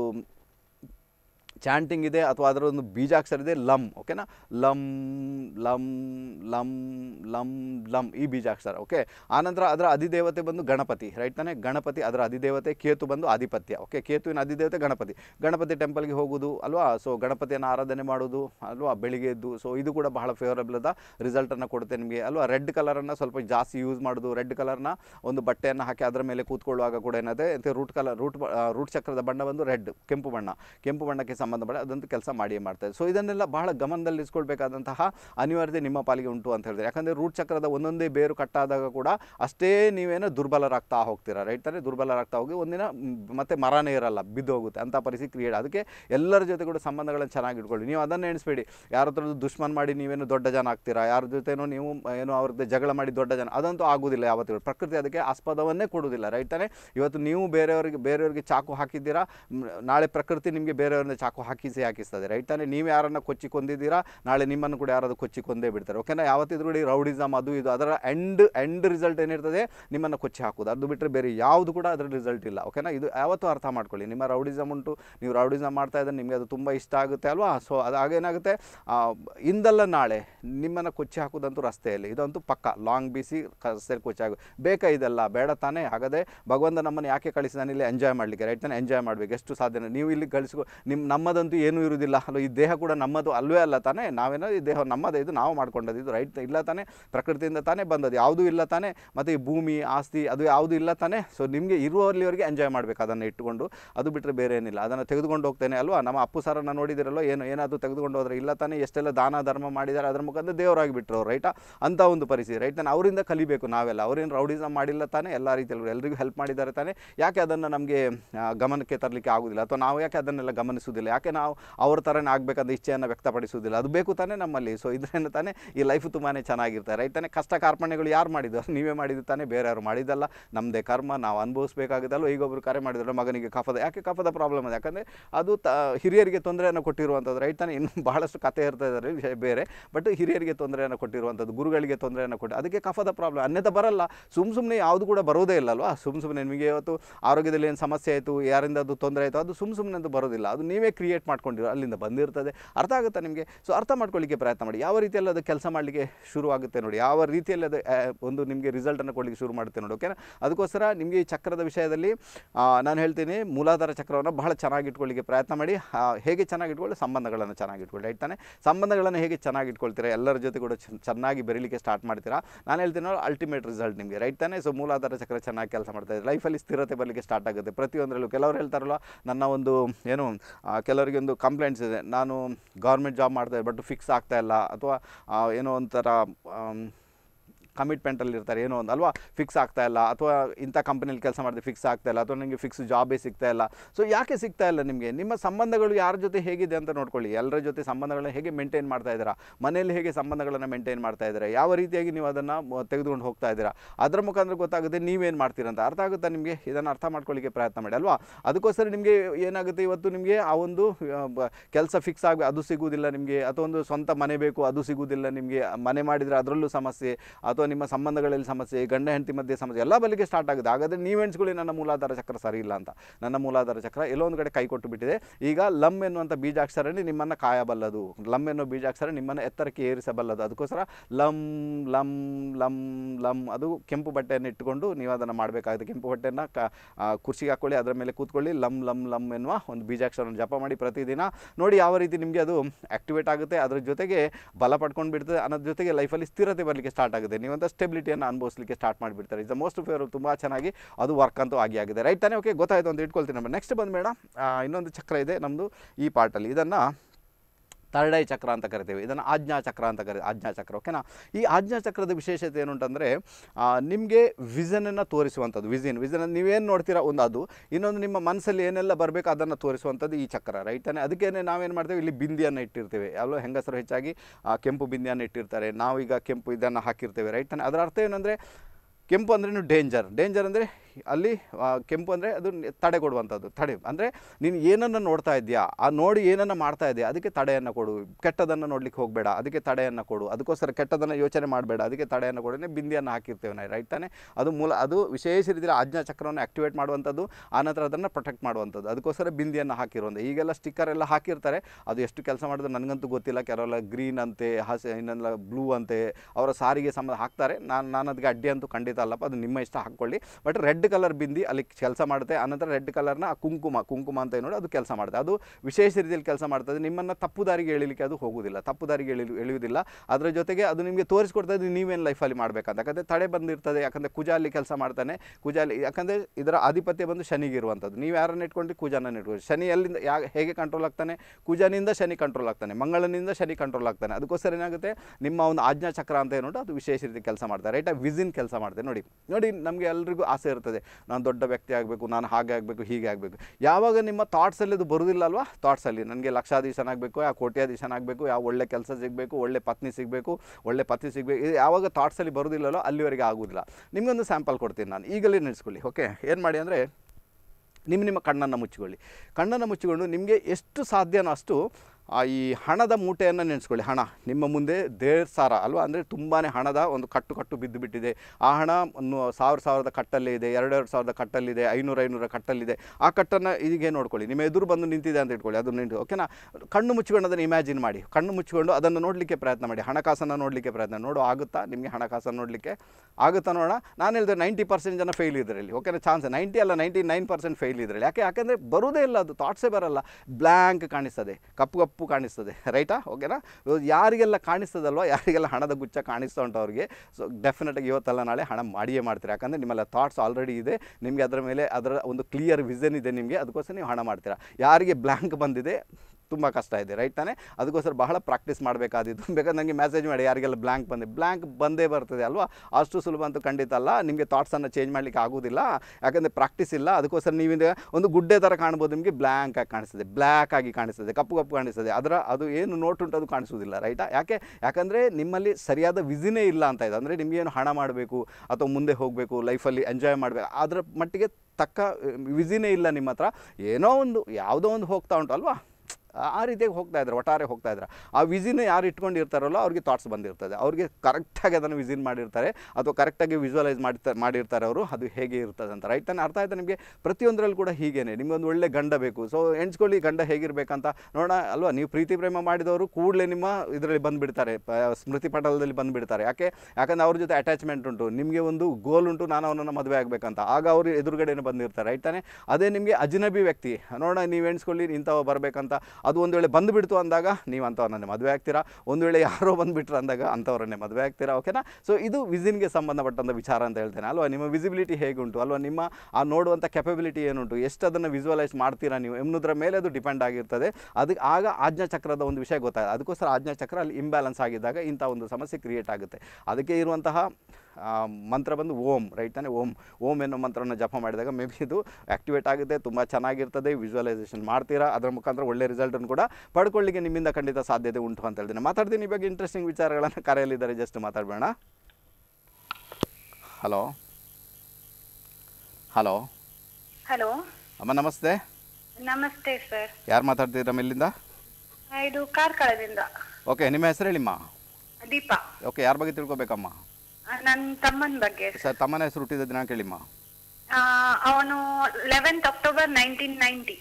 ಚಾಂಟಿಂಗ್ ಇದೆ ಅಥವಾ ಅದರ ಒಂದು ಬೀಜಾಕ್ಷರ ಇದೆ ಲಮ್ ಓಕೆನಾ ಲಮ್ ಲಮ್ ಲಮ್ ಲಮ್ ಲಮ್ ಈ ಬೀಜಾಕ್ಷರ ಓಕೆ ಆನಂತರ ಅದರ ಅಧಿದೇವತೆ ಬಂದು ಗಣಪತಿ ರೈಟ್ ತಾನೇ ಗಣಪತಿ ಅದರ ಅಧಿದೇವತೆ ಕೇತು ಬಂದು ಆಧಿಪತ್ಯ ಓಕೆ ಕೇತುವಿನ ಅಧಿದೇವತೆ ಗಣಪತಿ ಗಣಪತಿ ಟೆಂಪಲ್ಗೆ ಹೋಗೋದು ಅಲ್ವಾ ಸೊ ಗಣಪತಿಯನ್ನು ಆರಾಧನೆ ಮಾಡೋದು ಅಲ್ವಾ ಬೆಳಿಗ್ಗೆ ಎದ್ದು ಸೊ ಇದು ಕೂಡ ಬಹಳ ಫೇವರಬಲ್ ಆದ ರಿಸಲ್ಟನ್ನು ಕೊಡುತ್ತೆ ನಿಮಗೆ ಅಲ್ವಾ ರೆಡ್ ಕಲರನ್ನು ಸ್ವಲ್ಪ ಜಾಸ್ತಿ ಯೂಸ್ ಮಾಡೋದು ರೆಡ್ ಕಲರ್ನ ಒಂದು ಬಟ್ಟೆಯನ್ನು ಹಾಕಿ ಅದರ ಮೇಲೆ ಕೂತ್ಕೊಳ್ಳುವಾಗ ಕೂಡ ಏನಾಗುತ್ತೆ ರೂಟ್ ಕಲರ್ ರೂಟ್ ರೂಟ್ ಚಕ್ರದ ಬಣ್ಣ ಬಂದು ರೆಡ್ ಕೆಂಪು ಬಣ್ಣ ಕೆಂಪು ಬಣ್ಣಕ್ಕೆ ಸಂಬಂಧಪಟ್ಟ ಅದಂತೂ ಕೆಲಸ ಮಾಡಿಯೇ ಮಾಡ್ತಾರೆ ಸೊ ಇದನ್ನೆಲ್ಲ ಬಹಳ ಗಮನದಲ್ಲಿಸ್ಕೊಳ್ಬೇಕಾದಂತಹ ಅನಿವಾರ್ಯತೆ ನಿಮ್ಮ ಪಾಲಿಗೆ ಉಂಟು ಅಂತ ಹೇಳಿದ್ರೆ ಯಾಕಂದರೆ ರೂಟ್ ಚಕ್ರದ ಒಂದೊಂದೇ ಬೇರು ಕಟ್ಟಾದಾಗ ಕೂಡ ಅಷ್ಟೇ ನೀವೇನೋ ದುರ್ಬಲರಾಗ್ತಾ ಹೋಗ್ತೀರಾ ರೈಟ್ ತಾನೇ ದುರ್ಬಲರಾಗ್ತಾ ಹೋಗಿ ಒಂದಿನ ಮ್, ಮತ್ತೆ ಮರನೇ ಇರಲ್ಲ ಬಿದ್ದು ಹೋಗುತ್ತೆ ಅಂಥ ಪರಿಸ್ಥಿತಿ ಕ್ರಿಯೇಟ್ ಅದಕ್ಕೆ ಎಲ್ಲರ ಜೊತೆ ಕೂಡ ಸಂಬಂಧಗಳನ್ನು ಚೆನ್ನಾಗಿ ಇಟ್ಕೊಳ್ಳಿ ನೀವು ಅದನ್ನು ಎಣಿಸ್ಬೇಡಿ ಯಾರ ಹತ್ರದ್ದು ದುಶ್ಮನ್ ಮಾಡಿ ನೀವೇನು ದೊಡ್ಡ ಜನ ಆಗ್ತೀರಾ ಯಾರ ಜೊತೆನೋ ನೀವು ಏನೋ ಅವ್ರದ್ದು ಜಗಳ ಮಾಡಿ ದೊಡ್ಡ ಜನ ಅದಂತೂ ಆಗೋದಿಲ್ಲ ಯಾವತ್ತೂ ಪ್ರಕೃತಿ ಅದಕ್ಕೆ ಆಸ್ಪದವನ್ನೇ ಕೊಡುವುದಿಲ್ಲ ರೈಟ್ ತಾನೇ ಇವತ್ತು ನೀವು ಬೇರೆಯವರಿಗೆ ಬೇರೆಯವರಿಗೆ ಚಾಕು ಹಾಕಿದ್ದೀರಾ ಮ್, ನಾಳೆ ಪ್ರಕೃತಿ ನಿಮಗೆ ಬೇರೆಯವ್ರನ್ನ ಚಾಕು ಹಾಕಿಸಿ ಹಾಕಿಸ್ತದೆ ರೈಟ್ ತಾನೇ ನೀವು ಯಾರನ್ನ ಕೊಚ್ಚಿ ಕೊಂದಿದ್ದೀರಾ ನಾಳೆ ನಿಮ್ಮನ್ನು ಕೂಡ ಯಾರಾದ್ರು ಕೊಚ್ಚಿ ಕೊಂದೇ ಬಿಡ್ತಾರೆ ಓಕೆನಾ ಯಾವತ್ತಿದ್ರು ಕೂಡ ರೌಡಿಸಮ್ ಅದು ಇದು ಅದರ ಎಂಡ್ ಎಂಡ್ ರಿಸಲ್ಟ್ ಏನಿರ್ತದೆ ನಿಮ್ಮನ್ನು ಕೊಚ್ಚಿ ಹಾಕೋದು ಅದು ಬಿಟ್ಟರೆ ಬೇರೆ ಯಾವುದು ಕೂಡ ಅದರ ರಿಸಲ್ಟ್ ಇಲ್ಲ ಓಕೆನಾ ಇದು ಯಾವತ್ತೂ ಅರ್ಥ ಮಾಡ್ಕೊಳ್ಳಿ ನಿಮ್ಮ ರೌಡಿಸಮ್ ಉಂಟು ನೀವು ರೌಡಿಸಮ್ ಮಾಡ್ತಾ ಇದ್ದರೆ ನಿಮಗೆ ಅದು ತುಂಬ ಇಷ್ಟ ಆಗುತ್ತೆ ಅಲ್ವಾ ಸೊ ಅದು ಆಗೇನಾಗುತ್ತೆ ಆ, ಇಂದಲ್ಲ ನಾಳೆ ನಿಮ್ಮನ್ನು ಕೊಚ್ಚಿ ಹಾಕೋದಂತೂ ರಸ್ತೆಯಲ್ಲಿ ಇದಂತೂ ಪಕ್ಕ ಲಾಂಗ್ ಬೀಸಿ ರಸ್ತೆಯಲ್ಲಿ ಕೊಚ್ಚಿ ಹಾಕೋ ಬೇಕಾ ಇದೆಲ್ಲ ಬೇಡ ತಾನೇ ಹಾಗಾದರೆ ಭಗವಂತ ನಮ್ಮನ್ನು ಯಾಕೆ ಕಳಿಸಿದಾನೆ ಇಲ್ಲಿ ಎಂಜಾಯ್ ಮಾಡಲಿಕ್ಕೆ ರೈಟ್ ತಾನೇ ಎಂಜಾಯ್ ಮಾಡಬೇಕು ಎಷ್ಟು ಸಾಧ್ಯನೇ ನೀವು ಇಲ್ಲಿ ಗಳಿಸ್ಕೊ ನಿಮ್ಮ ನಮ್ಮದಂತೂ ಏನೂ ಇರುವುದಿಲ್ಲ ಅಲ್ಲ ಈ ದೇಹ ಕೂಡ ನಮ್ಮದು ಅಲ್ವೇ ಅಲ್ಲ ತಾನೇ ನಾವೇನೋ ಈ ದೇಹ ನಮ್ಮದೇ ಇದು ನಾವು ಮಾಡ್ಕೊಂಡದ್ದು ಇದು ರೈಟ್ ಇಲ್ಲ ತಾನೇ ಪ್ರಕೃತಿಯಿಂದ ತಾನೇ ಬಂದದ್ದು ಯಾವುದೂ ಇಲ್ಲ ತಾನೇ ಮತ್ತು ಈ ಭೂಮಿ ಆಸ್ತಿ ಅದು ಯಾವುದೂ ಇಲ್ಲ ತಾನೇ ಸೊ ನಿಮಗೆ ಇರುವಲ್ಲಿವರೆಗೆ ಎಂಜಾಯ್ ಮಾಡಬೇಕು ಅದನ್ನು ಇಟ್ಟುಕೊಂಡು ಅದು ಬಿಟ್ಟರೆ ಬೇರೆ ಏನಿಲ್ಲ ಅದನ್ನು ತೆಗೆದುಕೊಂಡು ಹೋಗ್ತೇನೆ ಅಲ್ವಾ ನಮ್ಮ ಅಪ್ಪು ಸರನ್ನು ನೋಡಿದಿರಲ್ಲೋ ಏನು ಏನಾದರೂ ತೆಗೆದುಕೊಂಡು ಹೋದರೆ ಇಲ್ಲ ತಾನೇ ಎಷ್ಟೆಲ್ಲ ದಾನ ಧರ್ಮ ಮಾಡಿದ್ದಾರೆ ಅದರ ಮುಖಾಂತರ ದೇವರಾಗಿ ಬಿಟ್ಟರು ರೈಟಾ ಅಂಥ ಒಂದು ಪರಿಸ್ಥಿತಿ ರೈಟ್ ನಾನು ಅವರಿಂದ ಕಲಿಬೇಕು ನಾವೆಲ್ಲ ಅವ್ರೇನು ರೌಡಿಸಮ್ ಮಾಡಿಲ್ಲ ತಾನೇ ಎಲ್ಲ ರೀತಿಯಲ್ಲೂ ಎಲ್ರಿಗೂ ಹೆಲ್ಪ್ ಮಾಡಿದ್ದಾರೆ ತಾನೇ ಯಾಕೆ ಅದನ್ನು ನಮಗೆ ಗಮನಕ್ಕೆ ತರಲಿಕ್ಕೆ ಆಗೋದಿಲ್ಲ ಅಥವಾ ನಾವು ಯಾಕೆ ಅದನ್ನೆಲ್ಲ ಗಮನಿಸುವುದಿಲ್ಲ ಯಾಕೆ ನಾವು ಅವ್ರ ಥರನೇ ಆಗಬೇಕಂತ ಇಚ್ಛೆಯನ್ನು ವ್ಯಕ್ತಪಡಿಸುವುದಿಲ್ಲ ಅದು ಬೇಕು ತಾನೇ ನಮ್ಮಲ್ಲಿ ಸೊ ಇದರಿಂದ ತಾನೇ ಈ ಲೈಫ್ ತುಂಬಾ ಚೆನ್ನಾಗಿರ್ತಾರೆ ರೈಟ್ ತಾನೇ ಕಷ್ಟ ಕಾರ್ಪಣ್ಯಗಳು ಯಾರು ಮಾಡಿದ್ದು ನೀವೇ ಮಾಡಿದ್ದು ತಾನೇ ಬೇರೆ ಯಾರು ಮಾಡಿದ್ದಲ್ಲ ನಮ್ಮದೇ ಕರ್ಮ ನಾವು ಅನುಭವಿಸ್ಬೇಕಾಗುತ್ತಲ್ಲ ಈಗ ಒಬ್ಬರು ಕರೆ ಮಾಡಿದ್ರು ಮಗನಿಗೆ ಕಫದ ಯಾಕೆ ಕಫದ ಪ್ರಾಬ್ಲಮ್ ಇದೆ ಯಾಕಂದರೆ ಅದು ತ ಹಿರಿಯರಿಗೆ ತೊಂದರೆಯನ್ನು ಕೊಟ್ಟಿರುವಂಥದ್ದು ರೈಟ್ ತಾನೇ ಇನ್ನು ಬಹಳಷ್ಟು ಕತೆ ಇರ್ತಾ ಇದ್ದಾರೆ ವಿಷಯ ಬೇರೆ ಬಟ್ ಹಿರಿಯರಿಗೆ ತೊಂದರೆಯನ್ನು ಕೊಟ್ಟಿರುವಂಥದ್ದು ಗುರುಗಳಿಗೆ ತೊಂದರೆಯನ್ನು ಕೊಟ್ಟು ಅದಕ್ಕೆ ಕಫದ ಪ್ರಾಬ್ಲಮ್ ಅನ್ಯಥ ಬರಲ್ಲ ಸುಮ್ಮ ಸುಮ್ಮನೆ ಯಾವುದು ಕೂಡ ಬರೋದೇ ಇಲ್ಲ ಅಲ್ವಾ ಸುಮ್ಮ ಸುಮ್ಮನೆ ನಿಮಗೆ ಇವತ್ತು ಆರೋಗ್ಯದಲ್ಲಿ ಏನು ಸಮಸ್ಯೆ ಆಯಿತು ಯಾರಿಂದ ಅದು ತೊಂದರೆ ಆಯಿತು ಅದು ಸುಮ್ಮ ಸುಮ್ಮನೆ ಅದು ಬರೋದಿಲ್ಲ ಅದು ನೀವೇ ಕ್ರಿಯೇಟ್ ಮಾಡ್ಕೊಂಡಿರೋ ಅಲ್ಲಿಂದ ಬಂದಿರ್ತದೆ ಅರ್ಥ ಆಗುತ್ತಾ ನಿಮಗೆ ಸೊ ಅರ್ಥ ಮಾಡ್ಕೊಳ್ಳಿಕ್ಕೆ ಪ್ರಯತ್ನ ಮಾಡಿ ಯಾವ ರೀತಿಯಲ್ಲಿ ಅದು ಕೆಲಸ ಮಾಡಲಿಕ್ಕೆ ಶುರುವಾಗುತ್ತೆ ನೋಡಿ ಯಾವ ರೀತಿಯಲ್ಲಿ ಅದು ಆ, ಒಂದು ನಿಮಗೆ ರಿಸಲ್ಟನ್ನು ಕೊಡಲಿಕ್ಕೆ ಶುರು ಮಾಡುತ್ತೆ ನೋಡಿ ಓಕೆನಾ ಅದಕ್ಕೋಸ್ಕರ ನಿಮಗೆ ಈ ಚಕ್ರದ ವಿಷಯದಲ್ಲಿ ಆ, ನಾನು ಹೇಳ್ತೀನಿ ಮೂಲಾಧಾರ ಚಕ್ರವನ್ನು ಬಹಳ ಚೆನ್ನಾಗಿ ಇಟ್ಕೊಳ್ಳಿಕ್ಕೆ ಪ್ರಯತ್ನ ಮಾಡಿ ಆ, ಹೇಗೆ ಚೆನ್ನಾಗಿ ಇಟ್ಕೊಳ್ಳಿ ಸಂಬಂಧಗಳನ್ನು ಚೆನ್ನಾಗಿ ಇಟ್ಕೊಳ್ಳಿ ರೈಟ್ ತಾನೆ ಸಂಬಂಧಗಳನ್ನು ಹೇಗೆ ಚೆನ್ನಾಗಿ ಇಟ್ಕೊಳ್ತೀರಾ ಎಲ್ಲರ ಜೊತೆ ಕೂಡ ಚೆನ್ನ- ಚೆನ್ನಾಗಿ ಬೆರೀಲಿಕ್ಕೆ ಸ್ಟಾರ್ಟ್ ಮಾಡ್ತೀರಾ ನಾನು ಹೇಳ್ತೀನಿ ಅಲ್ಟಿಮೇಟ್ ರಿಸಲ್ಟ್ ನಿಮಗೆ ರೈಟ್ ತಾನೆ ಸೊ ಮೂಲಾಧಾರ ಚಕ್ರ ಚೆನ್ನಾಗಿ ಕೆಲಸ ಮಾಡ್ತಾ ಇದೆ ಲೈಫಲ್ಲಿ ಸ್ಥಿರತೆ ಬರಲಿಕ್ಕೆ ಸ್ಟಾರ್ಟ್ ಆಗುತ್ತೆ ಪ್ರತಿಯೊಂದರಲ್ಲೂ ಕೆಲವರು ಹೇಳ್ತಾರಲ್ಲ ನನ್ನ ಒಂದು ಏನು ಆ, ಕೆಲವರಿಗೆ ಒಂದು ಕಂಪ್ಲೇಂಟ್ಸ್ ಇದೆ ನಾನು ಗೌರ್ಮೆಂಟ್ ಜಾಬ್ ಮಾಡ್ತಾ ಬಟ್ ಫಿಕ್ಸ್ ಆಗ್ತಾ ಇಲ್ಲ ಅಥವಾ ಆ, ಏನೋ ಒಂಥರ ಆಮ್, ಕಮಿಟ್ಮೆಂಟಲ್ಲಿ ಇರ್ತಾರೆ ಏನೋ ಒಂದು ಅಲ್ವಾ ಫಿಕ್ಸ್ ಆಗ್ತಾ ಇಲ್ಲ ಅಥವಾ ಇಂಥ ಕಂಪನಿಯಲ್ಲಿ ಕೆಲಸ ಮಾಡಿದ್ರೆ ಫಿಕ್ಸ್ ಆಗ್ತಾ ಇಲ್ಲ ಅಥವಾ ನಿಮಗೆ ಫಿಕ್ಸ್ ಜಾಬೇ ಸಿಗ್ತಾ ಇಲ್ಲ ಸೊ ಯಾಕೆ ಸಿಗ್ತಾ ಇಲ್ಲ ನಿಮಗೆ ನಿಮ್ಮ ಸಂಬಂಧಗಳು ಯಾರ ಜೊತೆ ಹೇಗಿದೆ ಅಂತ ನೋಡ್ಕೊಳ್ಳಿ ಎಲ್ಲರ ಜೊತೆ ಸಂಬಂಧಗಳನ್ನ ಹೇಗೆ ಮೇಂಟೈನ್ ಮಾಡ್ತಾ ಇದ್ದೀರಾ ಮನೆಯಲ್ಲಿ ಹೇಗೆ ಸಂಬಂಧಗಳನ್ನು ಮೇಂಟೈನ್ ಮಾಡ್ತಾ ಇದ್ದೀರಾ ಯಾವ ರೀತಿಯಾಗಿ ನೀವು ಅದನ್ನು ತೆಗೆದುಕೊಂಡು ಹೋಗ್ತಾ ಇದ್ದೀರಾ ಅದರ ಮುಖಾಂತರ ಗೊತ್ತಾಗುತ್ತೆ ನೀವೇನು ಮಾಡ್ತೀರಾ ಅಂತ ಅರ್ಥ ಆಗುತ್ತಾ ನಿಮಗೆ ಇದನ್ನು ಅರ್ಥ ಮಾಡ್ಕೊಳ್ಳಿಕ್ಕೆ ಪ್ರಯತ್ನ ಮಾಡಿ ಅಲ್ವಾ ಅದಕ್ಕೋಸ್ಕರ ನಿಮಗೆ ಏನಾಗುತ್ತೆ ಇವತ್ತು ನಿಮಗೆ ಆ ಒಂದು ಕೆಲಸ ಫಿಕ್ಸ್ ಆಗಿ ಅದು ಸಿಗುವುದಿಲ್ಲ ನಿಮಗೆ ಅಥವಾ ಒಂದು ಸ್ವಂತ ಮನೆ ಬೇಕು ಅದು ಸಿಗುವುದಿಲ್ಲ ನಿಮಗೆ ಮನೆ ಮಾಡಿದರೆ ಅದರಲ್ಲೂ ಸಮಸ್ಯೆ ಅಥವಾ ನಿಮ್ಮ ಸಂಬಂಧಗಳಲ್ಲಿ ಸಮಸ್ಯೆ ಗಂಡ ಹೆಂಡತಿ ಮಧ್ಯೆ ಸಮಸ್ಯೆ ಎಲ್ಲ ಬಲಿಗೆ ಸ್ಟಾರ್ಟ್ ಆಗುತ್ತೆ ಹಾಗಾದರೆ ನೀವು ಎಣಿಸ್ಕೊಳ್ಳಿ ನನ್ನ ಮೂಲಾಧಾರ ಚಕ್ರ ಸರಿ ಇಲ್ಲ ಅಂತ ನನ್ನ ಮೂಲಾಧಾರ ಚಕ್ರ ಎಲ್ಲೋ ಒಂದು ಕಡೆ ಕೈ ಕೊಟ್ಟು ಬಿಟ್ಟಿದೆ ಈಗ ಲಮ್ ಎನ್ನುವಂಥ ಬೀಜಾಕ್ಷರನೇ ನಿಮ್ಮನ್ನು ಕಾಯಬಲ್ಲದು ಲಮ್ ಎನ್ನುವ ಬೀಜಾಕ್ಷರ ನಿಮ್ಮನ್ನು ಎತ್ತರಕ್ಕೆ ಏರಿಸಬಲ್ಲದು ಅದಕ್ಕೋಸ್ಕರ ಲಮ್ ಲಮ್ ಲಮ್ ಲಮ್ ಅದು ಕೆಂಪು ಬಟ್ಟೆಯನ್ನು ಇಟ್ಟುಕೊಂಡು ನೀವು ಅದನ್ನು ಮಾಡಬೇಕಾಗುತ್ತೆ ಕೆಂಪು ಬಟ್ಟೆಯನ್ನು ಕ ಆ, ಕುರ್ಚಿಗೆ ಹಾಕ್ಕೊಳ್ಳಿ ಅದರ ಮೇಲೆ ಕೂತ್ಕೊಳ್ಳಿ ಲಮ್ ಲಮ್ ಲಮ್ ಎನ್ನುವ ಒಂದು ಬೀಜಾಕ್ಷರವನ್ನು ಜಪ ಮಾಡಿ ಪ್ರತಿದಿನ ನೋಡಿ ಯಾವ ರೀತಿ ನಿಮಗೆ ಅದು ಆ್ಯಕ್ಟಿವೇಟ್ ಆಗುತ್ತೆ ಅದರ ಜೊತೆಗೆ ಬಲ ಪಡ್ಕೊಂಡು ಬಿಡ್ತದೆ ಅನ್ನೋದ್ರ ಜೊತೆಗೆ ಲೈಫಲ್ಲಿ ಸ್ಥಿರತೆ ಬರಲಿಕ್ಕೆ ಸ್ಟಾರ್ಟ್ ಆಗುತ್ತೆ ನೀವು ಅಂತ ಸ್ಟೆಬಿಲಿಟಿಯನ್ನು ಅನುಭವಿಸಲಿಕ್ಕೆ ಸ್ಟಾರ್ಟ್ ಮಾಡಿಬಿಡ್ತಾರೆ ಇಸ್ ದ ಮೋಸ್ಟ್ ಫೇವರ್ ತುಂಬ ಚೆನ್ನಾಗಿ ಅದು ವರ್ಕ್ ಅಂತೂ ಆಗಿ ಆಗಿದೆ ರೈಟ್ ತಾನೇ ಓಕೆ ಗೊತ್ತಾಯಿತು ಅಂತ ಇಟ್ಕೊಳ್ತೀನಿ ನಮ್ಮ ನೆಕ್ಸ್ಟ್ ಬಂದು ಮೇಡಮ್ ಇನ್ನೊಂದು ಚಕ್ರ ಇದೆ ನಮ್ಮದು ಈ ಪಾರ್ಟಲ್ಲಿ ಇದನ್ನು ತರಡೈ ಚಕ್ರ ಅಂತ ಕರಿತೇವೆ ಇದನ್ನು ಆಜ್ಞಾ ಚಕ್ರ ಅಂತ ಕರಿ ಆಜ್ಞಾ ಚಕ್ರ ಓಕೆನಾ ಈ ಆಜ್ಞಾ ಚಕ್ರದ ವಿಶೇಷತೆ ಏನು ಅಂತಂದರೆ ನಿಮಗೆ ವಿಷನನ್ನು ತೋರಿಸುವಂಥದ್ದು ವಿಸಿನ್ ವಿಷನ್ ನೀವೇನು ನೋಡ್ತೀರಾ ಒಂದು ಅದು ಇನ್ನೊಂದು ನಿಮ್ಮ ಮನಸ್ಸಲ್ಲಿ ಏನೆಲ್ಲ ಬರಬೇಕು ಅದನ್ನು ತೋರಿಸುವಂಥದ್ದು ಈ ಚಕ್ರ ರೈಟ್ ತಾನೆ ಅದಕ್ಕೇ ನಾವೇನು ಮಾಡ್ತೇವೆ ಇಲ್ಲಿ ಬಿಂದಿಯನ್ನು ಇಟ್ಟಿರ್ತೇವೆ ಯಾವೋ ಹೆಂಗಸರು ಹೆಚ್ಚಾಗಿ ಆ, ಕೆಂಪು ಬಿಂದಿಯನ್ನು ಇಟ್ಟಿರ್ತಾರೆ ನಾವೀಗ ಕೆಂಪು ಇದನ್ನು ಹಾಕಿರ್ತೇವೆ ರೈಟ್ ತಾನೆ ಅದರ ಅರ್ಥ ಏನಂದರೆ ಕೆಂಪು ಅಂದ್ರೇನು ಡೇಂಜರ್ ಡೇಂಜರ್ ಅಂದರೆ ಅಲ್ಲಿ ಆ, ಕೆಂಪು ಅಂದರೆ ಅದು ನಿ- ತಡೆ ಕೊಡುವಂಥದ್ದು ತಡೆ ಅಂದರೆ ನೀನು ಏನನ್ನು ನೋಡ್ತಾ ಇದೆಯಾ ಆ ನೋಡಿ ಏನನ್ನು ಮಾಡ್ತಾ ಇದೆಯಾ ಅದಕ್ಕೆ ತಡೆಯನ್ನು ಕೊಡು ಕೆಟ್ಟದನ್ನು ನೋಡ್ಲಿಕ್ಕೆ ಹೋಗಬೇಡ ಅದಕ್ಕೆ ತಡೆಯನ್ನು ಕೊಡು ಅದಕ್ಕೋಸ್ಕರ ಕೆಟ್ಟದನ್ನು ಯೋಚನೆ ಮಾಡಬೇಡ ಅದಕ್ಕೆ ತಡೆಯನ್ನು ಕೊಡೋನೆ ಬಿಂದಿಯನ್ನು ಹಾಕಿರ್ತೇವೆ ನಾವು ರೈಟ್ ತಾನೆ ಅದು ಮೂಲ ಅದು ವಿಶೇಷ ರೀತಿಯಲ್ಲಿ ಆಜ್ಞಾ ಚಕ್ರವನ್ನು ಆಕ್ಟಿವೇಟ್ ಮಾಡುವಂಥದ್ದು ಆನಂತರ ಅದನ್ನು ಪ್ರೊಟೆಕ್ಟ್ ಮಾಡುವಂಥದ್ದು ಅದಕ್ಕೋಸ್ಕರ ಬಿಂದಿಯನ್ನು ಹಾಕಿರುವಂಥ ಈಗೆಲ್ಲ ಸ್ಟಿಕ್ಕರ್ ಎಲ್ಲ ಹಾಕಿರ್ತಾರೆ ಅದು ಎಷ್ಟು ಕೆಲಸ ಮಾಡಿದ್ರೆ ನನಗಂತೂ ಗೊತ್ತಿಲ್ಲ ಕೆಲವೆಲ್ಲ ಗ್ರೀನ್ ಅಂತೆ ಹಸಿ ಇನ್ನೆಲ್ಲ ಬ್ಲೂ ಅಂತೆ ಅವರ ಸಾರಿಗೆ ಸಂಬಂಧ ಹಾಕ್ತಾರೆ ನಾನು ನಾನು ಅದಕ್ಕೆ ಅಡ್ಡಿ ಅಂತೂ ಖಂಡಿತ ಅಲ್ಲಪ್ಪ ಅದು ನಿಮ್ಮ ಇಷ್ಟ ಹಾಕ್ಕೊಳ್ಳಿ ಬಟ್ ರೆಡ್ ಕಲರ್ ಬಿಂದಿ ಅಲ್ಲಿ ಕೆಲಸ ಮಾಡುತ್ತೆ ಆನಂತರ ರೆಡ್ ಕಲರ್ನ ಕುಂಕುಮ ಕುಂಕುಮ ಅಂತ ಏನು ನೋಡಿ ಅದು ಕೆಲಸ ಮಾಡುತ್ತೆ ಅದು ವಿಶೇಷ ರೀತಿಯಲ್ಲಿ ಕೆಲಸ ಮಾಡ್ತದೆ ನಿಮ್ಮನ್ನು ತಪ್ಪು ದಾರಿಗೆ ಎಳಿಲಿಕ್ಕೆ ಅದು ಹೋಗುವುದಿಲ್ಲ ತಪ್ಪು ದಾರಿಗೆ ಎಳಿ ಎಳೆಯುವುದಿಲ್ಲ ಅದರ ಜೊತೆಗೆ ಅದು ನಿಮಗೆ ತೋರಿಸ್ಕೊಡ್ತಾ ಇದೆ ನೀವೇನು ಲೈಫಲ್ಲಿ ಮಾಡಬೇಕಂತ ಯಾಕಂದರೆ ತಡೆ ಬಂದಿರ್ತದೆ ಯಾಕಂದರೆ ಕುಜ ಅಲ್ಲಿ ಕೆಲಸ ಮಾಡ್ತಾನೆ ಕುಜ ಅಲ್ಲಿ ಯಾಕಂದರೆ ಇದರ ಆಧಿಪತ್ಯ ಬಂದು ಶನಿಗೆ ಇರುವಂಥದ್ದು ನೀವು ಯಾರನ್ನ ಇಟ್ಕೊಂಡು ಕುಜನ ಇಟ್ಕೊಂಡು ಶನಿ ಎಲ್ಲಿಂದ ಯಾ ಹೇಗೆ ಕಂಟ್ರೋಲ್ ಆಗ್ತಾನೆ ಕುಜನಿಂದ ಶನಿ ಕಂಟ್ರೋಲ್ ಆಗ್ತಾನೆ ಮಂಗಳನಿಂದ ಶನಿ ಕಂಟ್ರೋಲ್ ಆಗ್ತಾನೆ ಅದಕ್ಕೋಸ್ಕರ ಏನಾಗುತ್ತೆ ನಿಮ್ಮ ಒಂದು ಆಜ್ಞಾ ಚಕ್ರ ಅಂತ ಏನು ಅದು ವಿಶೇಷ ರೀತಿ ಕೆಲಸ ಮಾಡ್ತಾರೆ ರೈಟ್ ವಿಸಿನ್ ಕೆಲಸ ಮಾಡ್ತಾರೆ ನೋಡಿ ನೋಡಿ ನಮಗೆ ಎಲ್ರಿಗೂ ಆಸೆ ಇರ್ತದೆ ನಾನು ದೊಡ್ಡ ವ್ಯಕ್ತಿ ಆಗಬೇಕು ನಾನು ಹಾಗೆ ಆಗಬೇಕು ಹೀಗೆ ಆಗಬೇಕು ಯಾವಾಗ ನಿಮ್ಮ ಥಾಟ್ಸಲ್ಲಿ ಅದು ಬರೋದಿಲ್ಲ ಅಲ್ವಾ ಥಾಟ್ಸಲ್ಲಿ ನನಗೆ ಲಕ್ಷಾಧೀಶನಾಗಬೇಕು ಯಾವ ಕೋಟ್ಯಾಧೀಶನಾಗಬೇಕು ಯಾವ ಒಳ್ಳೆ ಕೆಲಸ ಸಿಗಬೇಕು ಒಳ್ಳೆ ಪತ್ನಿ ಸಿಗಬೇಕು ಒಳ್ಳೆ ಪತಿ ಸಿಗಬೇಕು ಇದು ಯಾವಾಗ ಥಾಟ್ಸಲ್ಲಿ ಬರೋದಿಲ್ಲಲ್ಲೋ ಅಲ್ಲಿವರೆಗೆ ಆಗೋದಿಲ್ಲ ನಿಮಗೊಂದು ಸ್ಯಾಂಪಲ್ ಕೊಡ್ತೀನಿ ನಾನು ಈಗಲೇ ನೆನೆಸ್ಕೊಳ್ಳಿ ಓಕೆ ಏನು ಮಾಡಿ ಅಂದರೆ ನಿಮ್ಮ ನಿಮ್ಮ ಕಣ್ಣನ್ನು ಮುಚ್ಚಿಕೊಳ್ಳಿ ಕಣ್ಣನ್ನು ಮುಚ್ಚಿಕೊಂಡು ನಿಮಗೆ ಎಷ್ಟು ಸಾಧ್ಯನೋ ಅಷ್ಟು ಆ ಈ ಹಣದ ಮೂಟೆಯನ್ನು ನೆನೆಸ್ಕೊಳ್ಳಿ ಹಣ ನಿಮ್ಮ ಮುಂದೆ ದೇರ್ ಸಾರ ಅಲ್ವಾ ಅಂದರೆ ತುಂಬಾ ಹಣದ ಒಂದು ಕಟ್ಟು ಕಟ್ಟು ಬಿದ್ದು ಬಿಟ್ಟಿದೆ ಆ ಹಣ ಒಂದು ಸಾವಿರ ಸಾವಿರದ ಕಟ್ಟಲ್ಲಿ ಇದೆ ಎರಡೆರಡು ಸಾವಿರದ ಕಟ್ಟಲ್ಲಿದೆ ಐನೂರು ಐನೂರ ಕಟ್ಟಲ್ಲಿದೆ ಆ ಕಟ್ಟನ್ನು ಹೀಗೆ ನೋಡ್ಕೊಳ್ಳಿ ನಿಮ್ಮ ಎದುರು ಬಂದು ನಿಂತಿದೆ ಅಂತ ಇಟ್ಕೊಳ್ಳಿ ಅದು ನಿಂತು ಓಕೆನಾ ಕಣ್ಣು ಮುಚ್ಚಿಕೊಂಡು ಅದನ್ನು ಇಮ್ಯಾಜಿನ್ ಮಾಡಿ ಕಣ್ಣು ಮುಚ್ಚಿಕೊಂಡು ಅದನ್ನು ನೋಡಲಿಕ್ಕೆ ಪ್ರಯತ್ನ ಮಾಡಿ ಹಣಕಾಸನ್ನು ನೋಡಲಿಕ್ಕೆ ಪ್ರಯತ್ನ ನೋಡು ಆಗುತ್ತಾ ನಿಮಗೆ ಹಣಕಾಸನ್ನು ನೋಡಲಿಕ್ಕೆ ಆಗುತ್ತಾ ನೋಡೋಣ ನಾನು ಹೇಳಿದೆ ನೈಂಟಿ ಪರ್ಸೆಂಟ್ ಜನ ಫೇಲ್ ಇದರಲ್ಲಿ ಓಕೆನಾ ಚಾನ್ಸ್ ನೈಂಟಿ ಅಲ್ಲ ನೈಂಟಿ ನೈನ್ ಪರ್ಸೆಂಟ್ ಫೇಲ್ ಇದರಲ್ಲಿ ಯಾಕೆ ಯಾಕಂದರೆ ಬರೋದೇ ಇಲ್ಲ ಅದು ಥಾಟ್ಸೇ ಬರಲ್ಲ ಬ್ಲ್ಯಾಂಕ್ ಕಾಣಿಸ್ತದೆ ಕಪ್ಪು ಕಪ್ಪು ಕಾಣಿಸ್ತದೆ ರೈಟಾ ಓಕೆನಾ ಇವಾಗ ಯಾರಿಗೆಲ್ಲ ಕಾಣಿಸ್ತದಲ್ವ ಯಾರಿಗೆಲ್ಲ ಹಣದ ಗುಚ್ಚ ಕಾಣಿಸ್ತಾ ಉಂಟು ಅವ್ರಿಗೆ ಸೊ ಡೆಫಿನೆಟಾಗಿ ಇವತ್ತಲ್ಲ ನಾಳೆ ಹಣ ಮಾಡಿಯೇ ಮಾಡ್ತೀರಾ ಯಾಕಂದರೆ ನಿಮ್ಮೆಲ್ಲ ಥಾಟ್ಸ್ ಆಲ್ರೆಡಿ ಇದೆ ನಿಮಗೆ ಅದರ ಮೇಲೆ ಅದರ ಒಂದು ಕ್ಲಿಯರ್ ವಿಷನ್ ಇದೆ ನಿಮಗೆ ಅದಕ್ಕೋಸ್ಕರ ನೀವು ಹಣ ಮಾಡ್ತೀರಾ ಯಾರಿಗೆ ಬ್ಲ್ಯಾಂಕ್ ಬಂದಿದೆ ತುಂಬ ಕಷ್ಟ ಇದೆ ರೈಟ್ ತಾನೇ ಅದಕ್ಕೋಸ್ಕರ ಬಹಳ ಪ್ರಾಕ್ಟೀಸ್ ಮಾಡಬೇಕಾದಿತ್ತು ಬೇಕಾದ್ರೆ ನನಗೆ ಮೆಸೇಜ್ ಮಾಡಿ ಯಾರಿಗೆಲ್ಲ ಬ್ಲ್ಯಾಂಕ್ ಬಂದೆ ಬ್ಲ್ಯಾಂಕ್ ಬಂದೇ ಬರ್ತದೆ ಅಲ್ವಾ ಅಷ್ಟು ಸುಲಭ ಅಂತೂ ಖಂಡಿತ ಅಲ್ಲ ನಿಮಗೆ ಥಾಟ್ಸನ್ನು ಚೇಂಜ್ ಮಾಡಲಿಕ್ಕೆ ಆಗೋದಿಲ್ಲ ಯಾಕಂದರೆ ಪ್ರಾಕ್ಟೀಸ್ ಇಲ್ಲ ಅದಕ್ಕೋಸ್ಕರ ನೀವಿಂದ ಒಂದು ಗುಡ್ಡೆ ಥರ ಕಾಣ್ಬೋದು ನಿಮಗೆ ಬ್ಲ್ಯಾಂಕ್ ಆಗಿ ಕಾಣಿಸ್ತದೆ ಬ್ಲ್ಯಾಕ್ ಆಗಿ ಕಾಣಿಸ್ತದೆ ಕಪ್ಪು ಕಪ್ಪು ಕಾಣಿಸ್ತದೆ ಅದರ ಅದು ಏನು ನೋಟ್ ಉಂಟು ಅದು ಕಾಣಿಸೋದಿಲ್ಲ ರೈಟಾ ಯಾಕೆ ಯಾಕಂದರೆ ನಿಮ್ಮಲ್ಲಿ ಸರಿಯಾದ ವಿಸಿನೇ ಇಲ್ಲ ಅಂತ ಇದೆ ಅಂದರೆ ನಿಮಗೇನು ಹಣ ಮಾಡಬೇಕು ಅಥವಾ ಮುಂದೆ ಹೋಗಬೇಕು ಲೈಫಲ್ಲಿ ಎಂಜಾಯ್ ಮಾಡಬೇಕು ಅದರ ಮಟ್ಟಿಗೆ ತಕ್ಕ ವಿಸಿನೇ ಇಲ್ಲ ನಿಮ್ಮ ಹತ್ರ ಏನೋ ಒಂದು ಯಾವುದೋ ಒಂದು ಹೋಗ್ತಾ ಉಂಟು ಅಲ್ವಾ ಆ ರೀತಿಯಾಗಿ ಹೋಗ್ತಾ ಇದ್ದಾರೆ ಒಟ್ಟಾರೆ ಹೋಗ್ತಾ ಇದ್ದಾರೆ ಆ ವಿಸಿನ್ ಯಾರು ಇಟ್ಕೊಂಡಿರ್ತಾರಲ್ಲ ಅವ್ರಿಗೆ ಥಾಟ್ಸ್ ಬಂದಿರ್ತದೆ ಅವ್ರಿಗೆ ಕರೆಕ್ಟಾಗಿ ಅದನ್ನು ವಿಸಿನ್ ಮಾಡಿರ್ತಾರೆ ಅಥವಾ ಕರೆಕ್ಟಾಗಿ ವಿಜುವಲೈಸ್ ಮಾಡಿರ್ತಾರೆ ಮಾಡಿರ್ತಾರೆ ಅವರು ಅದು ಹೇಗೆ ಇರ್ತದೆ ಅಂತ ರೈಟ್ ತಾನೆ ಅರ್ಥ ಆಯ್ತಾ ನಿಮಗೆ ಪ್ರತಿಯೊಂದರಲ್ಲಿ ಕೂಡ ಹೀಗೇನೆ ನಿಮಗೊಂದು ಒಳ್ಳೆ ಗಂಡ ಬೇಕು ಸೊ ಎಣ್ಸ್ಕೊಳ್ಳಿ ಗಂಡ ಹೇಗಿರ್ಬೇಕಂತ ನೋಡೋಣ ಅಲ್ವಾ ನೀವು ಪ್ರೀತಿ ಪ್ರೇಮ ಮಾಡಿದವರು ಕೂಡಲೇ ನಿಮ್ಮ ಇದರಲ್ಲಿ ಬಂದುಬಿಡ್ತಾರೆ ಸ್ಮೃತಿ ಪಟಲದಲ್ಲಿ ಬಂದುಬಿಡ್ತಾರೆ ಯಾಕೆ ಯಾಕಂದ್ರೆ ಅವ್ರ ಜೊತೆ ಅಟ್ಯಾಚ್ಮೆಂಟ್ ಉಂಟು ನಿಮಗೆ ಒಂದು ಗೋಲ್ ಉಂಟು ನಾನು ಅವನನ್ನು ಮದುವೆ ಆಗಬೇಕಂತ ಆಗ ಅವರು ಎದುರುಗಡೆನೇ ಬಂದಿರ್ತಾರೆ ರೈಟ್ ತಾನೆ ಅದೇ ನಿಮಗೆ ಅಜ್ನಬಿ ವ್ಯಕ್ತಿ ನೋಡೋಣ ನೀವು ಎಣ್ಸ್ಕೊಳ್ಳಿ ಇಂಥವ ಬರಬೇಕಂತ ಅದು ಒಂದು ವೇಳೆ ಬಂದುಬಿಡ್ತು ಅಂದಾಗ ನೀವು ಅಂಥವ್ರನ್ನೇ ಮದುವೆ ಆಗ್ತೀರಾ ಒಂದು ವೇಳೆ ಯಾರೋ ಬಂದುಬಿಟ್ರು ಅಂದಾಗ ಅಂಥವ್ರನ್ನೇ ಮದುವೆ ಆಗ್ತೀರಾ ಓಕೆನಾ ಸೊ ಇದು ವಿಸಿನ್ಗೆ ಸಂಬಂಧಪಟ್ಟಂಥ ವಿಚಾರ ಅಂತ ಹೇಳ್ತೇನೆ ಅಲ್ವಾ ನಿಮ್ಮ ವಿಸಿಬಿಲಿಟಿ ಹೇಗುಂಟು ಅಲ್ವಾ ನಿಮ್ಮ ಆ ನೋಡುವಂಥ ಕೆಪಬಿಲಿಟಿ ಏನುಂಟು ಎಷ್ಟು ಅದನ್ನು ವಿಜುವಲೈಸ್ ಮಾಡ್ತೀರಾ ನೀವು ಎನ್ನುವುದರ ಮೇಲೆ ಅದು ಡಿಪೆಂಡ್ ಆಗಿರ್ತದೆ ಅದಕ್ಕೆ ಆಗ ಆಜ್ಞಾ ಚಕ್ರದ ಒಂದು ವಿಷಯ ಗೊತ್ತಾಗುತ್ತೆ ಅದಕ್ಕೋಸ್ಕರ ಆಜ್ಞಾ ಚಕ್ರ ಅಲ್ಲಿ ಇಂಬ್ಯಾಲೆನ್ಸ್ ಆಗಿದ್ದಾಗ ಇಂಥ ಒಂದು ಸಮಸ್ಯೆ ಕ್ರಿಯೇಟ್ ಆಗುತ್ತೆ ಅದಕ್ಕೆ ಇರುವಂತಹ ಆ, ಮಂತ್ರ ಬಂದು ಓಂ ರೈಟ್ ತಾನೆ ಓಂ ಓಂ ಎನ್ನೋ ಮಂತ್ರವನ್ನು ಜಪ ಮಾಡಿದಾಗ ಮೇ ಬಿ ಇದು ಆ್ಯಕ್ಟಿವೇಟ್ ಆಗುತ್ತೆ ತುಂಬ ಚೆನ್ನಾಗಿರ್ತದೆ ವಿಜುವಲೈಸೇಷನ್ ಮಾಡ್ತೀರಾ ಅದರ ಮುಖಾಂತರ ಒಳ್ಳೆ ರಿಸಲ್ಟನ್ನು ಕೂಡ ಪಡ್ಕೊಳ್ಳಿಕ್ಕೆ ನಿಮ್ಮಿಂದ ಖಂಡಿತ ಸಾಧ್ಯತೆ ಉಂಟು ಅಂತ ಹೇಳ್ತೀನಿ ಮಾತಾಡ್ತೀನಿ ಈ ಬಗ್ಗೆ ಇಂಟ್ರೆಸ್ಟಿಂಗ್ ವಿಚಾರಗಳನ್ನು ಕರೆಯಲಿದ್ದಾರೆ ಜಸ್ಟ್ ಮಾತಾಡಬೇಡ ಹಲೋ ಹಲೋ ಹಲೋ ಅಮ್ಮ ನಮಸ್ತೆ ನಮಸ್ತೆ ಸರ್ ಯಾರು ಮಾತಾಡ್ತಿದ್ದೀರಮ್ಮ ಇಲ್ಲಿಂದ ಇದು ಕಾರ್ಕಳದಿಂದ ಓಕೆ ನಿಮ್ಮ ಹೆಸರು ಹೇಳಿಮ್ಮ ದೀಪಾ ಓಕೆ ಯಾರ ಬಗ್ಗೆ ತಿಳ್ಕೊಬೇಕಮ್ಮ ನನ್ನ ತಮ್ಮನ ಬಗ್ಗೆ ಸರ್ ತಮ್ಮನ ಹೆಸರು ಹುಟ್ಟಿದ ದಿನಾಂಕ ಹೇಳಿಮ್ಮ ಆ, ಅವನು ಲೆವೆಂತ್ ಅಕ್ಟೋಬರ್ ನೈನ್ಟೀನ್ ನೈನ್ಟಿ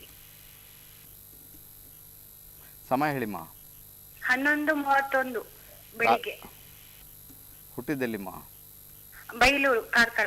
ಸಮಯ ಹೇಳಿಮ್ಮ ಹನ್ನೊಂದು ಮೂವತ್ತೊಂದು ಬೆಳಿಗ್ಗೆ ಹುಟ್ಟಿದ್ದೆಲ್ಲಿಮ್ಮ ಬೈಲೂರು ಕಾರ್ಕಳ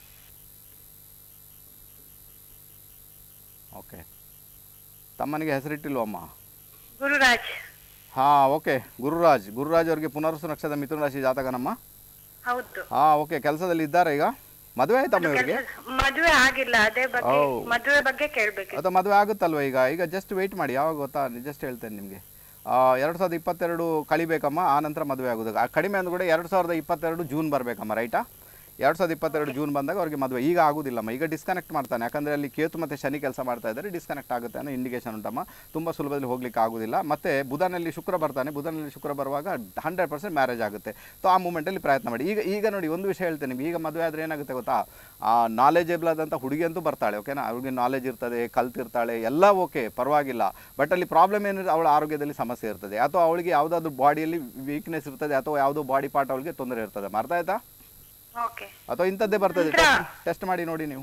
ಓಕೆ ತಮ್ಮನಿಗೆ ಹೆಸರಿಟ್ಟಿಲ್ವಮ್ಮ ಗುರುರಾಜ್ ಹಾಂ ಓಕೆ ಗುರುರಾಜ್ ಗುರುರಾಜ್ ಅವರಿಗೆ ಪುನರ್ವಸು ನಕ್ಷತ್ರದ ಮಿಥುನ ರಾಶಿ ಜಾತಕನಮ್ಮ ಹೌದು ಹಾ ಓಕೆ ಕೆಲಸದಲ್ಲಿ ಇದ್ದಾರೆ ಈಗ ಮದುವೆ ಆಯ್ತಮ್ಮ ಇವರಿಗೆ ಮದುವೆ ಆಗಿಲ್ಲ ಅದೇ ಬಗ್ಗೆ ಓ. ಮದುವೆ ಬಗ್ಗೆ ಕೇಳ್ಬೇಕು ಅಥವಾ ಮದುವೆ ಆಗುತ್ತಲ್ವ ಈಗ ಈಗ ಜಸ್ಟ್ ವೆಯ್ಟ್ ಮಾಡಿ ಯಾವಾಗ ಗೊತ್ತಾ ಜಸ್ಟ್ ಹೇಳ್ತೇನೆ ನಿಮಗೆ ಎರಡು ಸಾವಿರದ ಇಪ್ಪತ್ತೆರಡು ಕಳಿಬೇಕಮ್ಮ ಆ ನಂತರ ಮದುವೆ ಆಗೋದು ಆ ಕಡಿಮೆ ಅಂದ್ರೂ ಕೂಡ ಎರಡು ಸಾವಿರದ ಇಪ್ಪತ್ತೆರಡು ಜೂನ್ ಬರಬೇಕಮ್ಮ ರೈಟಾ ಎರಡು ಸಾವಿರದ ಇಪ್ಪತ್ತೆರಡು ಜೂನ್ ಬಂದಾಗ ಅವ್ರಿಗೆ ಮದುವೆ ಈಗ ಆಗೋದಿಲ್ಲಮ್ಮ ಈಗ ಡಿಸ್ಕನೆಕ್ಟ್ ಮಾಡ್ತಾನೆ ಯಾಕಂದರೆ ಅಲ್ಲಿ ಕೇತು ಮತ್ತು ಶನಿ ಕೆಲಸ ಮಾಡ್ತಾ ಇದ್ದಾರೆ ಡಿಸ್ಕನೆಕ್ಟ್ ಆಗುತ್ತೆ ಅನ್ನೋ ಇಂಡಿಕೇಶನ್ ಉಂಟಮ್ಮ ತುಂಬ ಸುಲಭದಲ್ಲಿ ಹೋಗ್ಲಿಕ್ಕೆ ಆಗೋದಿಲ್ಲ ಮತ್ತು ಬುಧನಲ್ಲಿ ಶುಕ್ರ ಬರ್ತಾನೆ ಬುಧನಲ್ಲಿ ಶುಕ್ರ ಬರುವಾಗ ಹಂಡ್ರೆಡ್ ಪರ್ಸೆಂಟ್ ಮ್ಯಾರೇಜ್ ಆಗುತ್ತೆ ಸೊ ಆ ಮೂಮೆಂಟಲ್ಲಿ ಪ್ರಯತ್ನ ಮಾಡಿ ಈಗ ಈಗ ನೋಡಿ ಒಂದು ವಿಷಯ ಹೇಳ್ತೇನೆ ನಿಮ್ಗೆ ಈಗ ಮದುವೆ ಆದರೆ ಏನಾಗುತ್ತೆ ಗೊತ್ತಾ ಆ ನಾಲೆಜೇಬಲ್ ಆದಂಥ ಹುಡುಗಿ ಅಂತೂ ಬರ್ತಾಳೆ ಓಕೆನಾ ಅವ್ರಿಗೆ ನಾಲೆಜ್ ಇರ್ತದೆ ಕಲ್ತಿರ್ತಾಳೆ ಎಲ್ಲ ಓಕೆ ಪರವಾಗಿಲ್ಲ ಬಟ್ ಅಲ್ಲಿ ಪ್ರಾಬ್ಲಮ್ ಏನಿದೆ ಅವಳ ಆರೋಗ್ಯದಲ್ಲಿ ಸಮಸ್ಯೆ ಇರ್ತದೆ ಅಥವಾ ಅವಳಿಗೆ ಯಾವುದಾದ್ರೂ ಬಾಡಿಯಲ್ಲಿ ವೀಕ್ನೆಸ್ ಇರ್ತದೆ ಅಥವಾ ಯಾವುದೋ ಬಾಡಿ ಪಾರ್ಟ್ ಅವಳಿಗೆ ತೊಂದರೆ ಇರ್ತದೆ ಅರ್ಥ ಆಯ್ತಾ ಓಕೆ ಅಥವಾ ಇಂಥದ್ದೇ ಬರ್ತದೆ ಟೆಸ್ಟ್ ಮಾಡಿ ನೋಡಿ ನೀವು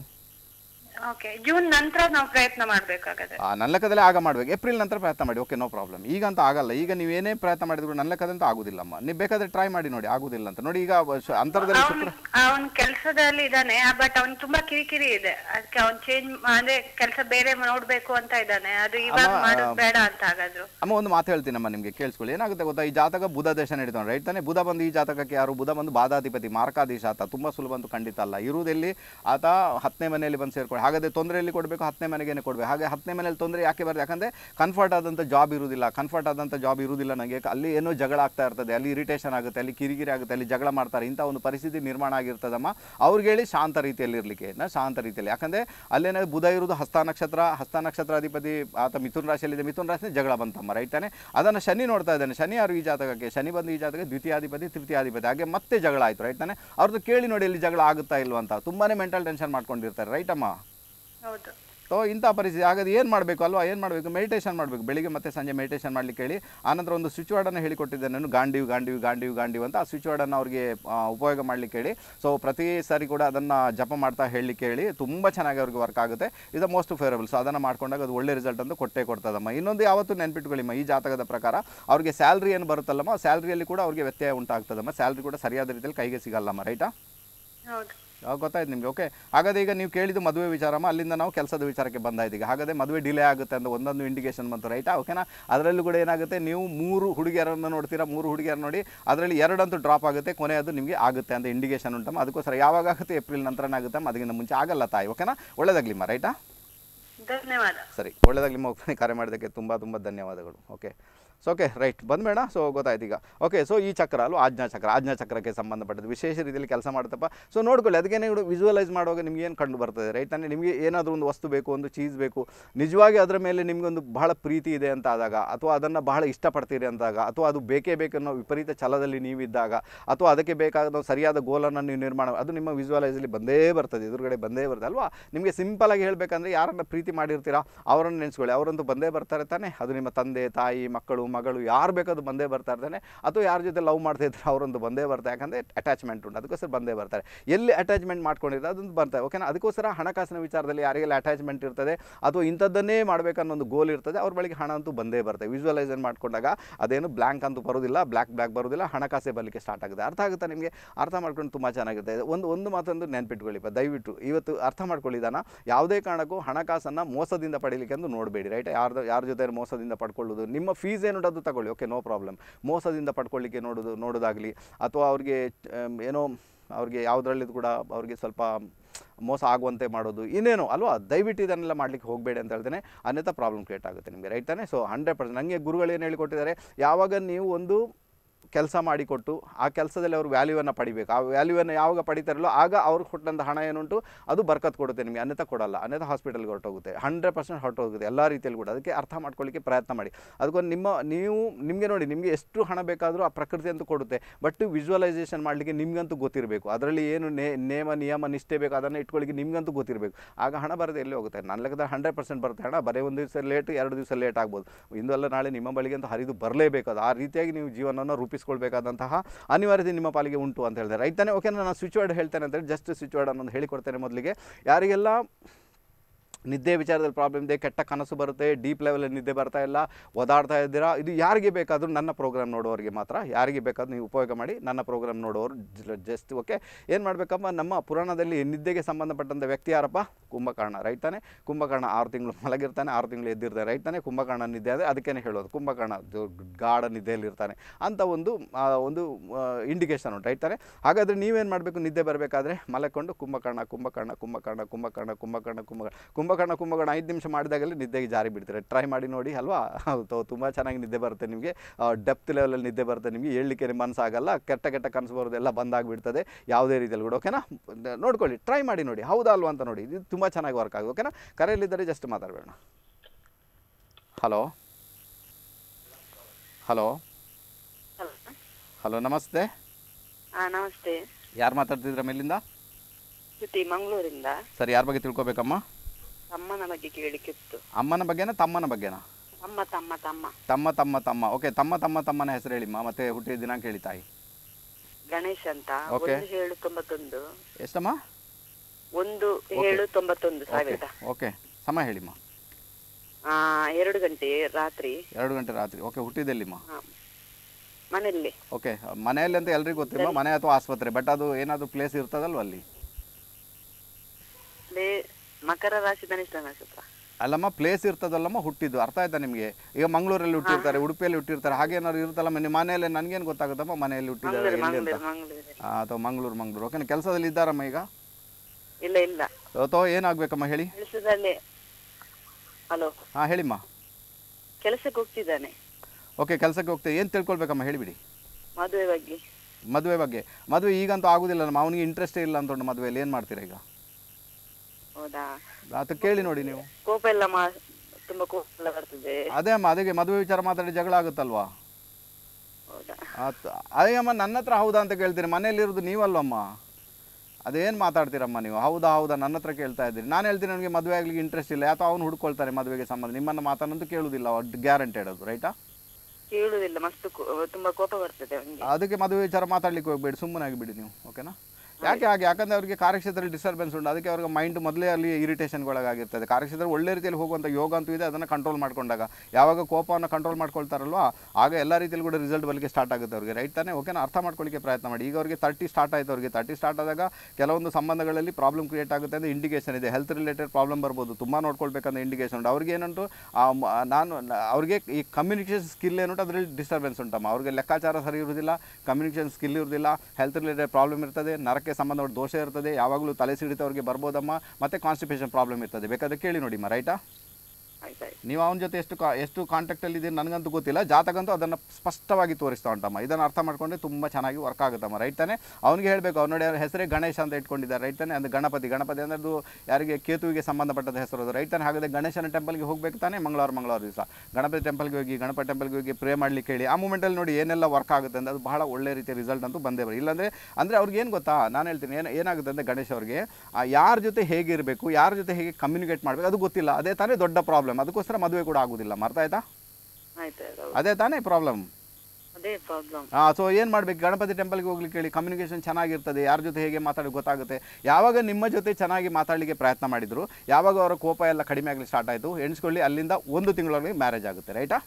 ಓಕೆ ಜೂನ್ ನಂತರ ನಾವು ಪ್ರಯತ್ನ ಮಾಡ್ಬೇಕಾಗತ್ತೆ ಆ ನನ್ನ ಲೆಕ್ಕದಲ್ಲಿ ಆಗ ಮಾಡ್ಬೇಕು ಏಪ್ರಿಲ್ ನಂತರ ಪ್ರಯತ್ನ ಮಾಡಿ ಓಕೆ ನೋ ಪ್ರಾಬ್ಲಮ್ ಈಗ ಅಂತ ಆಗಲ್ಲ ಈಗ ನೀವು ಏನೇ ಪ್ರಯತ್ನ ಮಾಡಿದ್ರು ನನ್ನ ಲೆಕ್ಕದಂತ ಆಗುದಿಲ್ಲಮ್ಮ ನೀವು ಬೇಕಾದ್ರೆ ಟ್ರೈ ಮಾಡಿ ನೋಡಿ ಆಗುದಿಲ್ಲ ಅಂತ ನೋಡಿ ಈಗ ಶ- ಅಂತರದಲ್ಲಿ ಅವನ್ ಶುಕ್ರ ಅವನ್ ಕೆಲ್ಸದಲ್ಲಿ ಇದ್ದಾನೆ ಬಟ್ ಅವ್ನ್ ತುಂಬಾ ಕಿರಿಕಿರಿ ಇದೆ ಅದಕ್ಕೆ ಅವ್ನ್ ಚೇಂಜ್ ಅಂದ್ರೆ ಕೆಲಸ ಬೇರೆ ನೋಡ್ಬೇಕು ಅಂತ ಇದ್ದಾನೆ ಅದು ಇವಾಗ ಅಮ್ಮ, ಮಾಡೋದ್ ಬೇಡ ಅಂತ ಹಾಗಾದ್ರು ಅಮ್ಮ ಒಂದು ಮಾತು ಹೇಳ್ತೀನಮ್ಮ ನಿಮಗೆ ಕೇಳಿಸ್ಕೊಳ್ಳಿ ಏನಾಗುತ್ತೆ ಗೊತ್ತಾ ಈ ಜಾತಕ ಬುಧ ದೇಶ ನಡೀತಾನೆ ರೈಟ್ ತಾನೆ ಬುಧ ಬಂದು ಈ ಜಾತಕಕ್ಕೆ ಯಾರು ಬುಧ ಬಂದು ಬಾಧಾಧಿಪತಿ ಮಾರ್ಕಾಧೀಶ ಆತ ತುಂಬ ಸುಲಭ ಅಂತೂ ಖಂಡಿತ ಅಲ್ಲ ಇರುವುದೆಲ್ಲಿ ಆತ ಹತ್ತನೇ ಮನೆಯಲ್ಲಿ ಬಂದು ಸೇರ್ಕೊಳ್ಳಿ ಹಾಗಾದ್ರೆ ತೊಂದರೆಯಲ್ಲಿ ಕೊಡಬೇಕು ಹತ್ತನೇ ಮನೆಗೇನೆ ಕೊಡಬೇಕು ಹಾಗೆ ಹತ್ತನೇ ಮನೆಯಲ್ಲಿ ತೊಂದರೆ ಯಾಕೆ ಬರ್ತದೆ ಯಾಕಂದರೆ ಕನ್ಫರ್ಟ್ ಆದಂಥ ಜಾಬ್ ಇರುವುದಿಲ್ಲ ಕನ್ಫರ್ಟ್ ಆದಂಥ ಜಾಬ್ ಇರುವುದಿಲ್ಲ ನನಗೆ ಅಲ್ಲಿ ಏನೋ ಜಗಳ ಆಗ್ತಾ ಇರ್ತದೆ ಅಲ್ಲಿ ಇರಿಟೇಷನ್ ಆಗುತ್ತೆ ಅಲ್ಲಿ ಕಿರಿಕಿರಿ ಆಗುತ್ತೆ ಅಲ್ಲಿ ಜಗಳ ಮಾಡ್ತಾರೆ ಇಂಥ ಒಂದು ಪರಿಸ್ಥಿತಿ ನಿರ್ಮಾಣ ಆಗಿರ್ತದಮ್ಮ ಅವ್ರಿಗೆ ಹೇಳಿ ಶಾಂತ ರೀತಿಯಲ್ಲಿ ಇರಲಿಕ್ಕೆ ನಾ ಶಾಂತ ರೀತಿಯಲ್ಲಿ ಯಾಕಂದರೆ ಅಲ್ಲೇನೇ ಬುಧ ಇರುವುದು ಹಸ್ತ ನಕ್ಷತ್ರ ಹಸ್ತ ನಕ್ಷತ್ರಾಧಿಪತಿ ಆತ ಮಿಥುನ್ ರಾಶಿಯಲ್ಲಿದೆ ಮಿಥುನ್ ರಾಶಿ ಜಗಳ ಬಂತಮ್ಮ ರೈಟ್ ತಾನೆ ಅದನ್ನು ಶನಿ ನೋಡ್ತಾ ಇದ್ದಾನೆ ಶನಿ ಯಾರು ಈ ಜಾತಕಕ್ಕೆ ಶನಿ ಬಂದು ಈ ಜಾತಕಕ್ಕೆ ದ್ವಿತೀಯಾಧಿಪತಿ ತೃತೀಯಾಧಿಪತಿ ಹಾಗೆ ಮತ್ತೆ ಜಗಳ ಆಯಿತು ರೈಟ್ ತಾನೆ ಅವ್ರದ್ದು ಕೇಳಿ ನೋಡಿ ಇಲ್ಲಿ ಜಗಳ ಆಗುತ್ತಾ ಇಲ್ವಾ ಅಂತ ತುಂಬಾ ಮೆಂಟಲ್ ಟೆನ್ಷನ್ ಮಾಡ್ಕೊಂಡಿರ್ತಾರೆ ರೈಟ್ ಅಮ್ಮ ಹೌದು ಸೊ ಇಂಥ ಪರಿಸ್ಥಿತಿ ಹಾಗಾದ್ರೆ ಏನು ಮಾಡಬೇಕು ಅಲ್ವಾ ಏನು ಮಾಡಬೇಕು ಮೆಡಿಟೇಷನ್ ಮಾಡಬೇಕು ಬೆಳಿಗ್ಗೆ ಮತ್ತೆ ಸಂಜೆ ಮೆಡಿಟೇಷನ್ ಮಾಡಲಿಕ್ಕೆ ಹೇಳಿ ಆನಂತರ ಒಂದು ಸ್ವಿಚ್ ವರ್ಡನ್ನು ಹೇಳಿಕೊಟ್ಟಿದ್ದೆ ನಾನು ಗಾಂಡೀವ್ ಗಾಂಡೀವ್ ಗಾಂಡೀವ್ ಗಾಂಡೀವ್ ಅಂತ ಆ ಸ್ವಿಚ್ ವರ್ಡನ್ನು ಅವ್ರಿಗೆ ಆ, ಉಪಯೋಗ ಮಾಡಲಿಕ್ಕೆ ಹೇಳಿ ಸೊ ಪ್ರತಿ ಸಾರಿ ಕೂಡ ಅದನ್ನು ಜಪ ಮಾಡ್ತಾ ಹೇಳಲಿಕ್ಕೆ ಹೇಳಿ ತುಂಬ ಚೆನ್ನಾಗಿ ಅವ್ರಿಗೆ ವರ್ಕ್ ಆಗುತ್ತೆ ಇದು ಮೋಸ್ಟ್ ಫೇವರಬಲ್ ಸೊ ಅದನ್ನು ಮಾಡ್ಕೊಂಡಾಗ ಅದು ಒಳ್ಳೆ ರಿಸಲ್ಟ್ ಅಂತ ಕೊಟ್ಟೇ ಕೊಡ್ತದಮ್ಮ ಇನ್ನೊಂದು ಯಾವತ್ತೂ ನೆನ್ಪಿಟ್ಕೊಳ್ಳಿಮ್ಮ ಈ ಜಾತಕದ ಪ್ರಕಾರ ಅವ್ರಿಗೆ ಸ್ಯಾಲ್ರಿ ಏನು ಬರುತ್ತಲ್ಲಮ್ಮ ಸ್ಯಾಲ್ರಿಯಲ್ಲಿ ಕೂಡ ಅವ್ರಿಗೆ ವ್ಯತ್ಯಯ ಉಂಟಾಗ್ತದಮ್ಮ ಸ್ಯಾಲ್ರಿ ಕೂಡ ಸರಿಯಾದ ರೀತಿಯಲ್ಲಿ ಕೈಗೆ ಸಿಗಲ್ಲಮ್ಮ ರೈಟಾ ಹೌದು ಅವಾಗ ಗೊತ್ತಾಯ್ತು ನಿಮಗೆ ಓಕೆ ಹಾಗಾದ್ರೆ ಈಗ ನೀವು ಕೇಳಿದ್ದು ಮದುವೆ ವಿಚಾರಮ್ಮ ಅಲ್ಲಿಂದ ನಾವು ಕೆಲಸದ ವಿಚಾರಕ್ಕೆ ಬಂದಾಯ್ತು ಈಗ ಹಾಗಾದ್ರೆ ಮದುವೆ ಡಿಲೇ ಆಗುತ್ತೆ ಅಂತ ಒಂದೊಂದು ಇಂಡಿಕೇಶನ್ ಬಂತು ರೈಟಾ ಓಕೆನಾ ಅದರಲ್ಲೂ ಕೂಡ ಏನಾಗುತ್ತೆ ನೀವು ಮೂರು ಹುಡುಗಿಯರನ್ನು ನೋಡ್ತೀರಾ ಮೂರು ಹುಡುಗಿಯರು ನೋಡಿ ಅದರಲ್ಲಿ ಎರಡಂತೂ ಡ್ರಾಪ್ ಆಗುತ್ತೆ ಕೊನೆಯದು ನಿಮಗೆ ಆಗುತ್ತೆ ಅಂತ ಇಂಡಿಕೇಶನ್ ಉಂಟಮ್ಮ ಅದಕ್ಕೋಸ್ಕರ ಯಾವಾಗ ಆಗುತ್ತೆ ಏಪ್ರಿಲ್ ನಂತರನೇ ಆಗುತ್ತೆ ಅಮ್ಮ ಅದಕ್ಕಿಂತ ಮುಂಚೆ ಆಗಲ್ಲ ತಾಯಿ ಓಕೆನಾ ಒಳ್ಳೇದಾಗ್ಲಿಮ್ಮ ರೈಟಾ ಧನ್ಯವಾದ ಸರಿ ಒಳ್ಳೇದಾಗಲಿ ನಿಮ್ಮ ಒಪ್ಪನೆ ಕರೆ ಮಾಡೋದಕ್ಕೆ ತುಂಬ ತುಂಬ ಧನ್ಯವಾದಗಳು ಓಕೆ ಸೊ ಓಕೆ ರೈಟ್ ಬಂದ್ಬೇಡ ಸೊ ಗೊತ್ತಾಯ್ತು ಈಗ ಓಕೆ ಸೊ ಈ ಚಕ್ರ ಅಲ್ವಾ ಆಜ್ಞಾ ಚಕ್ರ ಆಜ್ಞಾ ಚಕ್ರಕ್ಕೆ ಸಂಬಂಧಪಟ್ಟದ್ದು ವಿಶೇಷ ರೀತಿಯಲ್ಲಿ ಕೆಲಸ ಮಾಡುತ್ತಪ್ಪ ಸೊ ನೋಡ್ಕೊಳ್ಳಿ ಅದಕ್ಕೆ ನೀವು ವಿಜುವಲೈಸ್ ಮಾಡುವಾಗ ನಿಮ್ಗೆ ಏನು ಕಂಡು ಬರ್ತದೆ ರೈಟ್ ತಾನೇ ನಿಮಗೆ ಏನಾದರೂ ಒಂದು ವಸ್ತು ಬೇಕು ಒಂದು ಚೀಸ್ ಬೇಕು ನಿಜವಾಗಿ ಅದರ ಮೇಲೆ ನಿಮಗೊಂದು ಬಹಳ ಪ್ರೀತಿ ಇದೆ ಅಂತ ಆದಾಗ ಅಥವಾ ಅದನ್ನು ಬಹಳ ಇಷ್ಟಪಡ್ತೀರಿ ಅಂದಾಗ ಅಥವಾ ಅದು ಬೇಕೇ ಬೇಕನ್ನೋ ವಿಪರೀತ ಛಲದಲ್ಲಿ ನೀವಿದ್ದಾಗ ಅಥವಾ ಅದಕ್ಕೆ ಬೇಕಾದ ಸರಿಯಾದ ಗೋಲನ್ನು ನೀವು ನಿರ್ಮಾಣ ಅದು ನಿಮ್ಮ ವಿಜುವಲೈಸಲ್ಲಿ ಬಂದೇ ಬರ್ತದೆ ಎದುರುಗಡೆ ಬಂದೇ ಬರ್ತದೆ ಅಲ್ವಾ ನಿಮಗೆ ಸಿಂಪಲಾಗಿ ಹೇಳಬೇಕಂದ್ರೆ ಯಾರನ್ನ ಪ್ರೀತಿ ಮಾಡಿರ್ತೀರಾ ಅವರನ್ನು ನೆನೆಸ್ಕೊಳ್ಳಿ ಅವರಂತೂ ಬಂದೇ ಬರ್ತಾರೆ ತಾನೆ ಅದು ನಿಮ್ಮ ತಂದೆ ತಾಯಿ ಮಕ್ಕಳು ಮಗಳು ಯಾರು ಬೇಕಾದ್ರೂ ಬಂದೇ ಬರ್ತಾ ಇರ್ತಾನೆ ಅಥವಾ ಯಾರ ಜೊತೆ ಲವ್ ಮಾಡ್ತಾ ಇದ್ರೆ ಅವರೊಂದು ಬಂದೇ ಬರ್ತಾರೆ ಯಾಕಂದರೆ ಅಟ್ಯಾಚ್ಮೆಂಟ್ ಉಂಟು ಅದಕ್ಕೋಸ್ಕರ ಬಂದೇ ಬರ್ತಾರೆ ಎಲ್ಲಿ ಅಟ್ಯಾಚ್ಮೆಂಟ್ ಮಾಡ್ಕೊಂಡಿರ್ತಾರೆ ಅದೊಂದು ಬರ್ತಾರೆ ಓಕೆನಾ ಅದಕ್ಕೋಸ್ಕರ ಹಣಕಾಸಿನ ವಿಚಾರದಲ್ಲಿ ಯಾರಿಗೆಲ್ಲ ಅಟ್ಯಾಚ್ಮೆಂಟ್ ಇರ್ತದೆ ಅಥವಾ ಇಂಥದ್ದನ್ನೇ ಮಾಡಬೇಕನ್ನೋ ಒಂದು ಗೋಲ್ ಇರ್ತದೆ ಅವ್ರ ಬಳಿಗೆ ಹಣ ಅಂತೂ ಬಂದೇ ಬರ್ತದೆ ವಿಜುವಲೈಸನ್ ಮಾಡ್ಕೊಂಡಾಗ ಅದೇನು ಬ್ಲ್ಯಾಂಕ್ ಅಂತೂ ಬರೋದಿಲ್ಲ ಬ್ಲ್ಯಾಕ್ ಬ್ಲ್ಯಾಕ್ ಬರೋದಿಲ್ಲ ಹಣಕಾಸೆ ಬರಲಿಕ್ಕೆ ಸ್ಟಾರ್ಟ್ ಆಗುತ್ತೆ ಅರ್ಥ ಆಗುತ್ತಾ ನಿಮಗೆ ಅರ್ಥ ಮಾಡ್ಕೊಂಡು ತುಂಬ ಚೆನ್ನಾಗಿರುತ್ತೆ ಒಂದು ಒಂದು ಮಾತೊಂದು ನೆನ್ಪಿಟ್ಕೊಳ್ಳಿಪ್ಪ ದಯವಿಟ್ಟು ಇವತ್ತು ಅರ್ಥ ಮಾಡ್ಕೊಳ್ಳಿದಾನ ಯಾವುದೇ ಕಾರಣಕ್ಕೂ ಹಣಕಾಸನ್ನು ಮೋಸದಿಂದ ಪಡೀಲಿಕ್ಕೆ ಅಂತ ನೋಡಬೇಡಿ ರೈಟ್ ಯಾರ್ದು ಯಾರ ಜೊತೆ ಮೋಸದಿಂದ ಪಡ್ಕೊಳ್ಳೋದು ನಿಮ್ಮ ಫೀಸ್ ಏನುಂಟು ಅದು ತಗೊಳ್ಳಿ ಓಕೆ ನೋ ಪ್ರಾಬ್ಲಮ್ ಮೋಸದಿಂದ ಪಡ್ಕೊಳ್ಳಿಕ್ಕೆ ನೋಡೋದು ನೋಡೋದಾಗಲಿ ಅಥವಾ ಅವ್ರಿಗೆ ಆಮ್, ಏನೋ ಅವ್ರಿಗೆ ಯಾವುದ್ರಲ್ಲಿ ಕೂಡ ಅವ್ರಿಗೆ ಸ್ವಲ್ಪ ಮೋಸ ಆಗುವಂತೆ ಮಾಡೋದು ಇನ್ನೇನು ಅಲ್ವಾ ದಯವಿಟ್ಟು ಇದನ್ನೆಲ್ಲ ಮಾಡಲಿಕ್ಕೆ ಹೋಗಬೇಡಿ ಅಂತ ಹೇಳ್ತೇನೆ ಅನ್ಯಥ ಪ್ರಾಬ್ಲಮ್ ಕ್ರಿಯೇಟ್ ಆಗುತ್ತೆ ನಿಮಗೆ ರೈಟ್ ತಾನೆ ಸೊ ಹಂಡ್ರೆಡ್ ಪರ್ಸೆಂಟ್ ನನಗೆ ಗುರುಗಳು ಏನು ಹೇಳಿಕೊಟ್ಟಿದ್ದಾರೆ ಯಾವಾಗ ನೀವು ಒಂದು ಕೆಲಸ ಮಾಡಿಕೊಟ್ಟು ಆ ಕೆಲಸದಲ್ಲಿ ಅವರು ವ್ಯಾಲ್ಯೂವನ್ನು ಪಡಿಬೇಕು ಆ ವ್ಯಾಲ್ಯೂವನ್ನು ಯಾವಾಗ ಪಡಿತಾರಲ್ಲೋ ಆಗ ಅವ್ರಿಗೆ ಕೊಟ್ಟಂಥ ಹಣ ಏನುಂಟು ಅದು ಬರ್ಕತ್ ಕೊಡುತ್ತೆ ನಿಮಗೆ ಅನ್ಯಥ ಕೊಡಲ್ಲ ಅನ್ಯಥ ಹಾಸ್ಪಿಟಲ್ಗೆ ಹೊರಟೋಗುತ್ತೆ ಹಂಡ್ರೆಡ್ ಪರ್ಸೆಂಟ್ ಹೊರಟೋಗುತ್ತೆ ಎಲ್ಲ ರೀತಿಯಲ್ಲಿ ಕೂಡ ಅದಕ್ಕೆ ಅರ್ಥ ಮಾಡ್ಕೊಳ್ಳಿಕ್ಕೆ ಪ್ರಯತ್ನ ಮಾಡಿ ಅದಕ್ಕೊಂದು ನಿಮ್ಮ ನೀವು ನಿಮಗೆ ನೋಡಿ ನಿಮಗೆ ಎಷ್ಟು ಹಣ ಬೇಕಾದರೂ ಆ ಪ್ರಕೃತಿ ಅಂತೂ ಕೊಡುತ್ತೆ ಬಟ್ ವಿಜುವಲೈಸೇಷನ್ ಮಾಡಲಿಕ್ಕೆ ನಿಮಗಂತೂ ಗೊತ್ತಿರಬೇಕು ಅದರಲ್ಲಿ ಏನು ನೇ ನೇಮ ನಿಯಮ ನಿಷ್ಠೆ ಬೇಕು ಅದನ್ನು ಇಟ್ಕೊಳ್ಳಿಕ್ಕೆ ನಿಮಗಂತೂ ಗೊತ್ತಿರಬೇಕು ಆಗ ಹಣ ಬರದೆ ಎಲ್ಲಿ ಹೋಗುತ್ತೆ ನನ್ನ ಲೆಕ್ಕದಲ್ಲಿ ಹಂಡ್ರೆಡ್ ಪರ್ಸೆಂಟ್ ಬರುತ್ತೆ ಹಣ ಬರೀ ಒಂದು ದಿವಸ ಲೇಟ್ ಎರಡು ದಿವಸ ಲೇಟ್ ಆಗ್ಬೋದು ಇಂದು ಅಲ್ಲ ನಾಳೆ ನಿಮ್ಮ ಬಳಿಗೆ ಅಂತ ಹರಿದು ಬರಲೇಬೇಕು ಅದು ಆ ರೀತಿಯಾಗಿ ನೀವು ಜೀವನವನ್ನು ರೂಪಿಸ್ಕೊಳ್ಬೇಕಾದಂತಹ ಅನಿವಾರ್ಯತೆ ನಿಮ್ಮ ಪಾಲಿಗೆ ಉಂಟು ಅಂತ ಹೇಳ್ತಾರೆ ರೈಟ್ ತಾನೇ ಓಕೆ ನಾನು ಸ್ವಿಚ್ ವರ್ಡ್ ಹೇಳ್ತೇನೆ ಅಂತೇಳಿ ಜಸ್ಟ್ ಸ್ವಿಚ್ ವರ್ಡ್ ಅನ್ನೊಂದು ಹೇಳಿಕೊಡ್ತೇನೆ ಮೊದಲಿಗೆ ಯಾರಿಗೆಲ್ಲ ನಿದ್ದೆ ವಿಚಾರದಲ್ಲಿ ಪ್ರಾಬ್ಲಮ್ ಇದೆ ಕೆಟ್ಟ ಕನಸು ಬರುತ್ತೆ ಡೀಪ್ ಲೆವೆಲಲ್ಲಿ ನಿದ್ದೆ ಬರ್ತಾ ಇಲ್ಲ ಓದಾಡ್ತಾ ಇದ್ದೀರಾ ಇದು ಯಾರಿಗೆ ಬೇಕಾದರೂ ನನ್ನ ಪ್ರೋಗ್ರಾಮ್ ನೋಡೋರಿಗೆ ಮಾತ್ರ ಯಾರಿಗೆ ಬೇಕಾದ್ರೂ ನೀವು ಉಪಯೋಗ ಮಾಡಿ ನನ್ನ ಪ್ರೋಗ್ರಾಮ್ ನೋಡೋರು ಜಸ್ಟ್ ಓಕೆ ಏನು ಮಾಡಬೇಕಪ್ಪ ನಮ್ಮ ಪುರಾಣದಲ್ಲಿ ನಿದ್ದೆಗೆ ಸಂಬಂಧಪಟ್ಟಂಥ ವ್ಯಕ್ತಿ ಯಾರಪ್ಪ ಕುಂಭಕರ್ಣ ರೈಟ್ ತಾನೆ ಕುಂಭಕರ್ಣ ಆರು ತಿಂಗಳು ಮಲಗಿರ್ತಾನೆ ಆರು ತಿಂಗಳು ಎದ್ದಿರ್ತಾನೆ ರೈಟ್ ತಾನೆ ಕುಂಭಕರ್ಣ ನಿದ್ದೆ ಆದರೆ ಅದಕ್ಕೇ ಹೇಳೋದು ಕುಂಭಕರ್ಣ ಜೊ- ಗಾಢ ನಿದ್ದೆಯಲ್ಲಿರ್ತಾನೆ ಅಂತ ಒಂದು ಆ, ಒಂದು ಇಂಡಿಕೇಶನ್ ಉಂಟು ರೈಟ್ ತಾನೆ ಹಾಗಾದರೆ ನೀವೇನು ಮಾಡಬೇಕು ನಿದ್ದೆ ಬರಬೇಕಾದ್ರೆ ಮಲಕೊಂಡು ಕುಂಭಕರ್ಣ ಕುಂಭಕರ್ಣ ಕುಂಭಕರ್ಣ ಕುಂಭಕರ್ಣ ಕುಂಭಕರ್ಣ ಕುಂಭಕರ್ಣ ಕುಂಭಕರ್ಣ ಕುಂಭಕರ್ಣ ಐದು ನಿಮಿಷ ಮಾಡಿದಾಗಲೇ ನಿದ್ದೆಗೆ ಜಾರಿ ಬಿಡ್ತೀರ ಟ್ರೈ ಮಾಡಿ ನೋಡಿ ಅಲ್ವಾ ಹೌದು ತುಂಬ ಚೆನ್ನಾಗಿ ನಿದ್ದೆ ಬರುತ್ತೆ ನಿಮಗೆ ಡೆಪ್ತ್ ಲೆವೆಲಲ್ಲಿ ನಿದ್ದೆ ಬರುತ್ತೆ ನಿಮಗೆ ಹೇಳಲಿಕ್ಕೆ ಮನಸ್ಸಾಗಲ್ಲ ಕೆಟ್ಟ ಕೆಟ್ಟ ಕನಸು ಬರೋದೆಲ್ಲ ಬಂದಾಗಿಬಿಡ್ತದೆ ಯಾವುದೇ ರೀತಿಯಲ್ಲಿ ಕೂಡ ಓಕೆನಾ ನೋಡ್ಕೊಳ್ಳಿ ಟ್ರೈ ಮಾಡಿ ನೋಡಿ ಹೌದಾ ಅಲ್ವಾ ಅಂತ ನೋಡಿ ಇದು ತುಂಬ ಚೆನ್ನಾಗಿ ವರ್ಕ್ ಆಗುತ್ತೆ ಓಕೆನಾ ಕರೆಯಲ್ಲಿದ್ದರೆ ಜಸ್ಟ್ ಮಾತಾಡಬೇಡ ಹಲೋ ಹಲೋ ಹಲೋ ಹಲೋ ನಮಸ್ತೆ ಹಾ ನಮಸ್ತೆ ಯಾರು ಮಾತಾಡ್ತಿದ್ರ ಮೇಲಿಂದ ಶ್ರುತಿ ಮಂಗಳೂರಿಂದ ಸರಿ ಯಾರ ಬಗ್ಗೆ ತಿಳ್ಕೊಬೇಕಮ್ಮ ತಮ್ಮನ ಬಗ್ಗೆ ಕೇಳಿಕ್ಕಿತ್ತು ಅಮ್ಮನ ಬಗ್ಗೆನಾ ತಮ್ಮನ ಬಗ್ಗೆನಾ ತಮ್ಮ ತಮ್ಮ ತಮ್ಮ ತಮ್ಮ ತಮ್ಮ ತಮ್ಮ ಓಕೆ ತಮ್ಮ ತಮ್ಮ ತಮ್ಮನ ಹೆಸರು ಹೇಳಿಮ್ಮ ಮತ್ತೆ ಹುಟ್ಟಿದ ದಿನಾಂಕ ಹೇಳಿ ತಾಯಿ ಗಣೇಶ್ ಅಂತ Okay. ಒಂದು ಏಳು ತೊಂಬತ್ತೊಂದು ಎಷ್ಟಮ್ಮ ಒಂದು ಏಳು ತೊಂಬತ್ತೊಂದು ಓಕೆ ಸಾವಿರದ ಓಕೆ ಸಮಯ ಹೇಳಿಮ್ಮ ಆ ಎರಡು ಗಂಟೆ ರಾತ್ರಿ ಎರಡು ಗಂಟೆ ರಾತ್ರಿ ಓಕೆ ಹುಟ್ಟಿದೆಲ್ಲಿಮ್ಮ ಹಾ. ಮನೆಯಲ್ಲಿ ಓಕೆ ಮನೆಯಲ್ಲಿ ಅಂತ ಎಲ್ರಿಗೂ ಗೊತ್ತಿಲ್ಲ ಮನೆ ಅಥವಾ ಆಸ್ಪತ್ರೆ ಬಟ್ ಅದು ಏನಾದರೂ ಪ್ಲೇಸ್ ಇರ್ತದಲ್ವ ಅಲ್ಲಿ ಲೇ ಮಕರ ರಾಶಿ ಧನಿಷ್ಠ ನಕ್ಷತ್ರ ಅಲ್ಲಮ್ಮ ಪ್ಲೇಸ್ ಇರ್ತದಲ್ಲಮ್ಮ ಹುಟ್ಟಿದ್ದು ಅರ್ಥ ಆಯ್ತಾ ನಿಮಗೆ ಈಗ ಮಂಗಳೂರಲ್ಲಿ ಹುಟ್ಟಿರ್ತಾರೆ ಉಡುಪಿಯಲ್ಲಿ ಹುಟ್ಟಿರ್ತಾರೆ ಹಾಗೇನಾದ್ರು ಇರುತ್ತಲ್ಲಮ್ಮ ನಿಮ್ಮ ಮನೆಯಲ್ಲಿ ನನಗೇನು ಗೊತ್ತಾಗುತ್ತಮ್ಮ ಮನೆಯಲ್ಲಿ ಹುಟ್ಟಿದ್ದಾರೆ ಮಂಗಳೂರು ಎಲ್ಲಿ ಅಂತ ಮಂಗಳೂರು ಮಂಗಳೂರಲ್ಲಿ ಆ, ಅಥವಾ ಮಂಗಳೂರು ಮಂಗಳೂರು ಓಕೆ ಕೆಲಸದಲ್ಲಿ ಇದ್ದಾರಮ್ಮ ಈಗ ಇಲ್ಲ ಇಲ್ಲ ಅಥವಾ ಏನಾಗಬೇಕಮ್ಮ ಹೇಳಿ ಕೆಲಸದಲ್ಲಿ ಹಲೋ ಹಾಂ ಹೇಳಿಮ್ಮ ಕೆಲಸಕ್ಕೆ ಹೋಗ್ತಿದ್ದಾನೆ ಓಕೆ ಕೆಲಸಕ್ಕೆ ಹೋಗ್ತೇವೆ ಏನು ತಿಳ್ಕೊಳ್ಬೇಕಮ್ಮ ಹೇಳಿಬಿಡಿ ಮದುವೆ ಬಗ್ಗೆ ಮದುವೆ ಬಗ್ಗೆ ಮದುವೆ ಈಗಂತೂ ಆಗೋದಿಲ್ಲ ನಮ್ಮ ಅವನಿಗೆ ಇಂಟ್ರೆಸ್ಟೇ ಇಲ್ಲ ಅಂತೊಂಡು ಮದುವೆಯಲ್ಲಿ ಏನು ಮಾಡ್ತೀರಾ ಈಗ ಹೌದಾ ಅದು ಕೇಳಿ ನೋಡಿ ನೀವು ಕೋಪ ಎಲ್ಲ ಮಾ ತುಂಬಾ ಕೋಪ ಎಲ್ಲ ಬರ್ತದೆ ಅದೇ ಅಮ್ಮ ಅದಕ್ಕೆ ಮದುವೆ ವಿಚಾರ ಮಾತಾಡಿ ಜಗಳ ಆಗುತ್ತಲ್ವಾ ಹೌದಾ ಆತ್- ಅದೇ ಅಮ್ಮ ನನ್ನ ಹತ್ರ ಹೌದಾ ಅಂತ ಕೇಳ್ತೀರಿ ಮನೆಯಲ್ಲಿರೋದು ನೀವಲ್ವಮ್ಮ ಅದೇನು ಮಾತಾಡ್ತೀರಮ್ಮ ನೀವು ಹೌದಾ ಹೌದಾ ನನ್ನ ಹತ್ರ ಕೇಳ್ತಾ ಇದ್ದೀರಿ ನಾನು ಹೇಳ್ತೀನಿ ನನಗೆ ಮದುವೆ ಆಗ್ಲಿಕ್ಕೆ ಇಂಟ್ರೆಸ್ಟ್ ಇಲ್ಲ ಯಾತೋ ಅವ್ನು ಹುಡ್ಕೊಳ್ತಾನೆ ಮದುವೆಗೆ ಸಂಬಂಧ ನಿಮ್ಮನ್ನು ಮಾತನ್ನಂತೂ ಕೇಳುವುದಿಲ್ಲ ಗ್ಯಾರಂಟೆಡ್ ಅದು ರೈಟಾ ಕೇಳುದಿಲ್ಲ ಮಸ್ತ್ ಕೋ- ತುಂಬಾ ಕೋಪ ಬರ್ತದೆ ಅವನಿಗೆ ಅದಕ್ಕೆ ಮದುವೆ ವಿಚಾರ ಮಾತಾಡ್ಲಿಕ್ಕೆ ಹೋಗ್ಬೇಡಿ ಸುಮ್ಮನೆ ಆಗಿಬಿಡಿ ನೀವು ಓಕೆನಾ ಯಾಕೆ ಹಾಗೆ ಯಾಕಂದ್ರೆ ಅವರಿಗೆ ಕಾರ್ಯಕ್ಷೇತ್ರದಲ್ಲಿ ಡಿಸ್ಟರ್ಬೆನ್ಸ್ ಉಂಟು ಅದಕ್ಕೆ ಅವ್ರಿಗೆ ಮೈಂಡ್ ಮೊದಲೇ ಅಲ್ಲಿ ಇರಿಟೇಷನ್ಗೊಳಗಾಗಿರ್ತದೆ ಕಾರ್ಯಕ್ಷೇತ್ರ ಒಳ್ಳೆ ರೀತಿಯಲ್ಲಿ ಹೋಗುವಂಥ ಯೋಗ ಅಂತೂ ಇದೆ ಅದನ್ನು ಕಂಟ್ರೋಲ್ ಮಾಡ್ಕೊಂಡಾಗ ಯಾವಾಗ ಕೋಪವನ್ನು ಕಂಟ್ರೋಲ್ ಮಾಡ್ಕೊಳ್ತಾರಲ್ವಾ ಆಗ ಎಲ್ಲ ರೀತಿಯಲ್ಲಿ ಕೂಡ ರಿಸಲ್ಟ್ ಬಲಿಗೆ ಸ್ಟಾರ್ಟ್ ಆಗುತ್ತೆ ಅವ್ರಿಗೆ ರೈಟ್ ತಾನೇ ಓಕೆನಾ ಅರ್ಥ ಮಾಡ್ಕೊಳ್ಳಿಕ್ಕೆ ಪ್ರಯತ್ನ ಮಾಡಿ ಈಗ ಅವರಿಗೆ ತರ್ಟಿ ಸ್ಟಾರ್ಟ್ ಆಯಿತು ಅವರಿಗೆ ತರ್ಟಿ ಸ್ಟಾರ್ಟ್ ಆದಾಗ ಕೆಲವೊಂದು ಸಂಬಂಧಗಳಲ್ಲಿ ಪ್ರಾಬ್ಲಮ್ ಕ್ರಿಯೇಟ್ ಆಗುತ್ತೆ ಅಂತ ಇಂಡಿಕೇಷನ್ ಇದೆ ಹೆಲ್ತ್ ರಿಲೇಟೆಡ್ ಪ್ರಾಬ್ಲಮ್ ಬರ್ಬೋದು ತುಂಬ ನೋಡ್ಕೊಳ್ಬೇಕಂತ ಇಂಡಿಕೇಷನ್ ಉಂಟು ಅವ್ರಿಗೆ ಏನಂಟು ಆ ಮ- ನಾನು ನ- ಅವ್ರಿಗೆ ಈ ಕಮ್ಯುನಿಕೇಷನ್ ಸ್ಕಿಲ್ ಏನುಂಟು ಅದರಲ್ಲಿ ಡಿಸ್ಟರ್ಬೆನ್ಸ್ ಉಂಟಮ್ಮ ಅವ್ರಿಗೆ ಲೆಕ್ಕಾಚಾರ ಸರಿ ಇರುವುದಿಲ್ಲ ಕಮ್ಯುನಿಕೇಷನ್ ಸ್ಕಿಲ್ ಇರುವುದಿಲ್ಲ ಹೆಲ್ತ್ ರಿಲೇಟೆಡ್ ಪ್ರಾಬ್ಲಮ್ ಇರ್ತದೆ ನರಕ್ಕೆ ಸಂಬಂಧಪಟ್ಟ ದೋಷ ಇರ್ತದೆ ಯಾವಾಗಲೂ ತಲೆ ಸಿಡಿತ ಅವ್ರಿಗೆ ಬರ್ಬೋದಮ್ಮ ಮತ್ತು ಕಾನ್ಸ್ಟಿಪೇಷನ್ ಪ್ರಾಬ್ಲಮ್ ಇರ್ತದೆ ಬೇಕಾದ್ರೆ ಕೇಳಿ ನೋಡಿಮ್ಮ ರೈಟಾ ಆಯ್ತಾಯ್ತು ನೀವು ಅವನ ಜೊತೆ ಎಷ್ಟು ಕಾ ಎಷ್ಟು ಕಾಂಟ್ಯಾಕ್ಟಲ್ಲಿ ಇದೆ ನನಗಂತೂ ಗೊತ್ತಿಲ್ಲ ಜಾತಕಂತೂ ಅದನ್ನು ಸ್ಪಷ್ಟವಾಗಿ ತೋರಿಸ್ತಾ ಉಂಟಮ್ಮ ಇದನ್ನು ಅರ್ಥ ಮಾಡ್ಕೊಂಡ್ರೆ ತುಂಬ ಚೆನ್ನಾಗಿ ವರ್ಕ್ ಆಗುತ್ತಮ್ಮ ರೈಟ್ ತಾನೆ ಅವ್ನಿಗೆ ಹೇಳಬೇಕು ಅವ್ನು ನೋಡಿ ಅವ್ರ ಹೆಸರೇ ಗಣೇಶ ಅಂತ ಇಟ್ಕೊಂಡಿದ್ದಾರೆ ರೈಟ್ ತಾನೆ ಅಂದರೆ ಗಣಪತಿ ಗಣಪತಿ ಅಂದರೆ ಅದು ಯಾರಿಗೆ ಕೇತುವಿಗೆ ಸಂಬಂಧಪಟ್ಟದ ಹೆಸರು ಅದು ರೈಟ್ ತಾನೆ ಹಾಗಾದರೆ ಗಣೇಶನ ಟೆಂಪಲ್ಗೆ ಹೋಗ್ಬೇಕು ತಾನೆ ಮಂಗಳವಾರ ಮಂಗಳವಾರ ದಿವಸ ಗಣಪತಿ ಟೆಂಪಲ್ಗೆ ಹೋಗಿ ಗಣಪತಿ ಟೆಂಪಲ್ಗೆ ಹೋಗಿ ಪ್ರೇ ಮಾಡ್ಲಿಕ್ಕೆ ಹೇಳಿ ಆ ಮೂಮೆಂಟಲ್ಲಿ ನೋಡಿ ಏನೆಲ್ಲ ವರ್ಕ್ ಆಗುತ್ತೆ ಅಂದರೆ ಅದು ಬಹಳ ಒಳ್ಳೆ ರೀತಿಯ ರಿಸಲ್ಟ್ ಅಂತೂ ಬಂದೇ ಬರೀ ಇಲ್ಲಾಂದರೆ ಅಂದರೆ ಅವ್ರಿಗೆ ಏನು ಗೊತ್ತಾ ನಾನು ಹೇಳ್ತೀನಿ ಏನು ಏನಾಗುತ್ತೆ ಅಂದರೆ ಗಣೇಶ್ ಅವ್ರಿಗೆ ಯಾರ ಜೊತೆ ಹೇಗಿರಬೇಕು ಯಾರ ಜೊತೆ ಹೇಗೆ ಕಮ್ಯುನಿಕೇಟ್ ಮಾಡಬೇಕು ಅದು ಗೊತ್ತಿಲ್ಲ ಅದೇ ತಾನೇ ದೊಡ್ಡ ಪ್ರಾಬ್ಲಮ್ ಅದಕ್ಕೋಸ್ಕರ ಮದುವೆ ಕೂಡ ಆಗೋದಿಲ್ಲ ಅರ್ಥ ಆಯ್ತಾ ಆಯ್ತಾಯ್ತು ಅದೇ ತಾನೇ ಪ್ರಾಬ್ಲಮ್ ಅದೇ ಪ್ರಾಬ್ಲಮ್ ಹಾಂ ಸೊ ಏನು ಮಾಡಬೇಕು ಗಣಪತಿ ಟೆಂಪಲ್ಗೆ ಹೋಗ್ಲಿಕ್ಕೆ ಹೇಳಿ ಕಮ್ಯುನಿಕೇಷನ್ ಚೆನ್ನಾಗಿರ್ತದೆ ಯಾರ ಜೊತೆ ಹೇಗೆ ಮಾತಾಡಿ ಗೊತ್ತಾಗುತ್ತೆ ಯಾವಾಗ ನಿಮ್ಮ ಜೊತೆ ಚೆನ್ನಾಗಿ ಮಾತಾಡಲಿಕ್ಕೆ ಪ್ರಯತ್ನ ಮಾಡಿದ್ರು ಯಾವಾಗ ಅವರ ಕೋಪ ಎಲ್ಲ ಕಡಿಮೆ ಆಗಲಿ ಸ್ಟಾರ್ಟ್ ಆಯಿತು ಎಣಿಸ್ಕೊಳ್ಳಿ ಅಲ್ಲಿಂದ ಒಂದು ತಿಂಗಳೊಳಗೆ ಮ್ಯಾರೇಜ್ ಆಗುತ್ತೆ ರೈಟಾ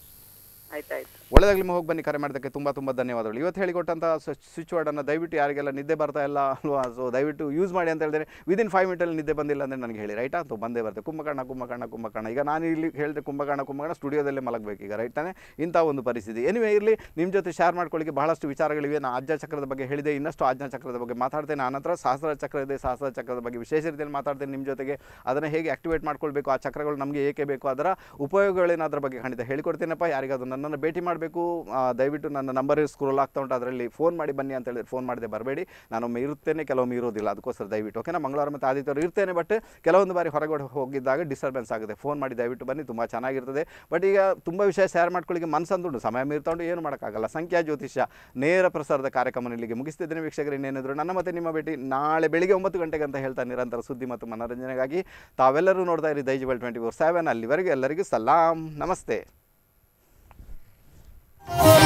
ಆಯ್ತಾಯ್ತು ಒಳ್ಳೆದಾಗಲಿ ಹೋಗಿ ಬನ್ನಿ ಕರೆ ಮಾಡೋದಕ್ಕೆ ತುಂಬ ತುಂಬ ಧನ್ಯವಾದಗಳು ಇವತ್ತು ಹೇಳಿಕೊಟ್ಟಂಥ ಸ್ವಿಚ್ ವರ್ಡನ್ನು ದಯವಿಟ್ಟು ಯಾರಿಗೆಲ್ಲ ನಿದ್ದೆ ಬರ್ತಾ ಇಲ್ಲ ಅಲ್ವಾ ಸೊ ದಯವಿಟ್ಟು ಯೂಸ್ ಮಾಡಿ ಅಂತ ಹೇಳಿದ್ರೆ ವಿದಿನ್ ಫೈವ್ ಮಿನಿಟಲ್ಲಿ ನಿದ್ದೆ ಬಂದಿಲ್ಲ ಅಂದರೆ ನನಗೆ ಹೇಳಿ ರೈಟಾ ಅಥವಾ ಬಂದೇ ಬರುತ್ತೆ ಕುಂಭಕರ್ಣ ಕುಂಭಕರ್ಣ ಕುಂಭಕರ್ಣ ಈಗ ನಾನು ಇಲ್ಲಿ ಹೇಳಿದೆ ಕುಂಭಕರ್ಣ ಕುಂಭಕರ್ಣ ಸ್ಟುಡಿಯೋದಲ್ಲೇ ಮಲಗಬೇಕು ಈಗ ರೈಟ್ ತಾನೆ ಇಂಥ ಒಂದು ಪರಿಸ್ಥಿತಿ ಎನಿವೇ ಇರಲಿ ನಿಮ್ಮ ಜೊತೆ ಶೇರ್ ಮಾಡ್ಕೊಳ್ಳಿಕ್ಕೆ ಬಹಳಷ್ಟು ವಿಚಾರಗಳಿವೆ ನಾನು ಆಜ್ಞಾ ಚಕ್ರದ ಬಗ್ಗೆ ಹೇಳಿದೆ ಇನ್ನಷ್ಟು ಆಜ್ಞಾ ಚಕ್ರದ ಬಗ್ಗೆ ಮಾತಾಡ್ತೇನೆ ಆನಂತರ ಸಹಸ್ರ ಚಕ್ರ ಇದೆ ಸಹಸ್ರ ಚಕ್ರದ ಬಗ್ಗೆ ವಿಶೇಷ ರೀತಿಯಲ್ಲಿ ಮಾತಾಡ್ತೇನೆ ನಿಮ್ಮ ಜೊತೆಗೆ ಅದನ್ನು ಹೇಗೆ ಆಕ್ಟಿವೇಟ್ ಮಾಡ್ಕೊಳ್ಬೇಕು ಆ ಚಕ್ರಗಳು ನಮಗೆ ಏಕೆ ಬೇಕು ಅದರ ಉಪಯೋಗಗಳೇನಾದ್ರ ಬಗ್ಗೆ ಖಂಡಿತ ಹೇಳಿಕೊಡ್ತೇನಪ್ಪ ಯಾರಿಗಾದ್ರು ನನ್ನನ್ನು ಭೇಟಿ ಮಾಡಬೇಕು ದಯವಿಟ್ಟು ನನ್ನ ನಂಬರ್ ಸ್ಕ್ರೋಲ್ ಆಗ್ತಾ ಉಂಟು ಅದರಲ್ಲಿ ಫೋನ್ ಮಾಡಿ ಬನ್ನಿ ಅಂತ ಹೇಳಿದ್ರೆ ಫೋನ್ ಮಾಡದೆ ಬರಬೇಡಿ ನಾನೊಮ್ಮೆ ಇರುತ್ತೇನೆ ಕೆಲವೊಮ್ಮೆ ಇರೋದಿಲ್ಲ ಅದಕ್ಕೋಸ್ಕರ ದಯವಿಟ್ಟು ಓಕೆನಾ ಮಂಗಳವಾರ ಮತ್ತು ಆದಿತ್ಯವಾರ ಇರ್ತೇನೆ ಬಟ್ ಕೆಲವೊಂದು ಬಾರಿ ಹೊರಗಡೆ ಹೋಗಿದ್ದಾಗ ಡಿಸ್ಟರ್ಬೆನ್ಸ್ ಆಗುತ್ತೆ ಫೋನ್ ಮಾಡಿ ದಯವಿಟ್ಟು ಬನ್ನಿ ತುಂಬ ಚೆನ್ನಾಗಿರ್ತದೆ ಬಟ್ ಈಗ ತುಂಬ ವಿಷಯ ಶೇರ್ ಮಾಡ್ಕೊಳ್ಳಿಕ್ಕೆ ಮನಸ್ಸಂದುಂಟು ಸಮಯ ಮೀರ್ಕೊಂಡು ಏನು ಮಾಡೋಕ್ಕಾಗಲ್ಲ ಸಂಖ್ಯಾ ಜ್ಯೋತಿಷ್ಯ ನೇರ ಪ್ರಸಾರದ ಕಾರ್ಯಕ್ರಮ ಇಲ್ಲಿಗೆ ಮುಗಿಸ್ತಿದ್ದೇನೆ ವೀಕ್ಷಕರು ಇನ್ನೇನಿದ್ರು ನನ್ನ ಮತ್ತೆ ನಿಮ್ಮ ಭೇಟಿ ನಾಳೆ ಬೆಳಿಗ್ಗೆ ಒಂಬತ್ತು ಗಂಟೆಗೆ ಅಂತ ಹೇಳ್ತಾ ನಿರಂತರ ಸುದ್ದಿ ಮತ್ತು ಮನೋರಂಜನೆಗಾಗಿ ತಾವೆಲ್ಲರೂ ನೋಡ್ತಾ ಇರಿ ದೈಜಬಲ್ ಟ್ವೆಂಟಿ ಫೋರ್ ಸೆವೆನ್ ಅಲ್ಲಿವರೆಗೆ ಎಲ್ಲರಿಗೂ ಸಲಾಂ ನಮಸ್ತೆ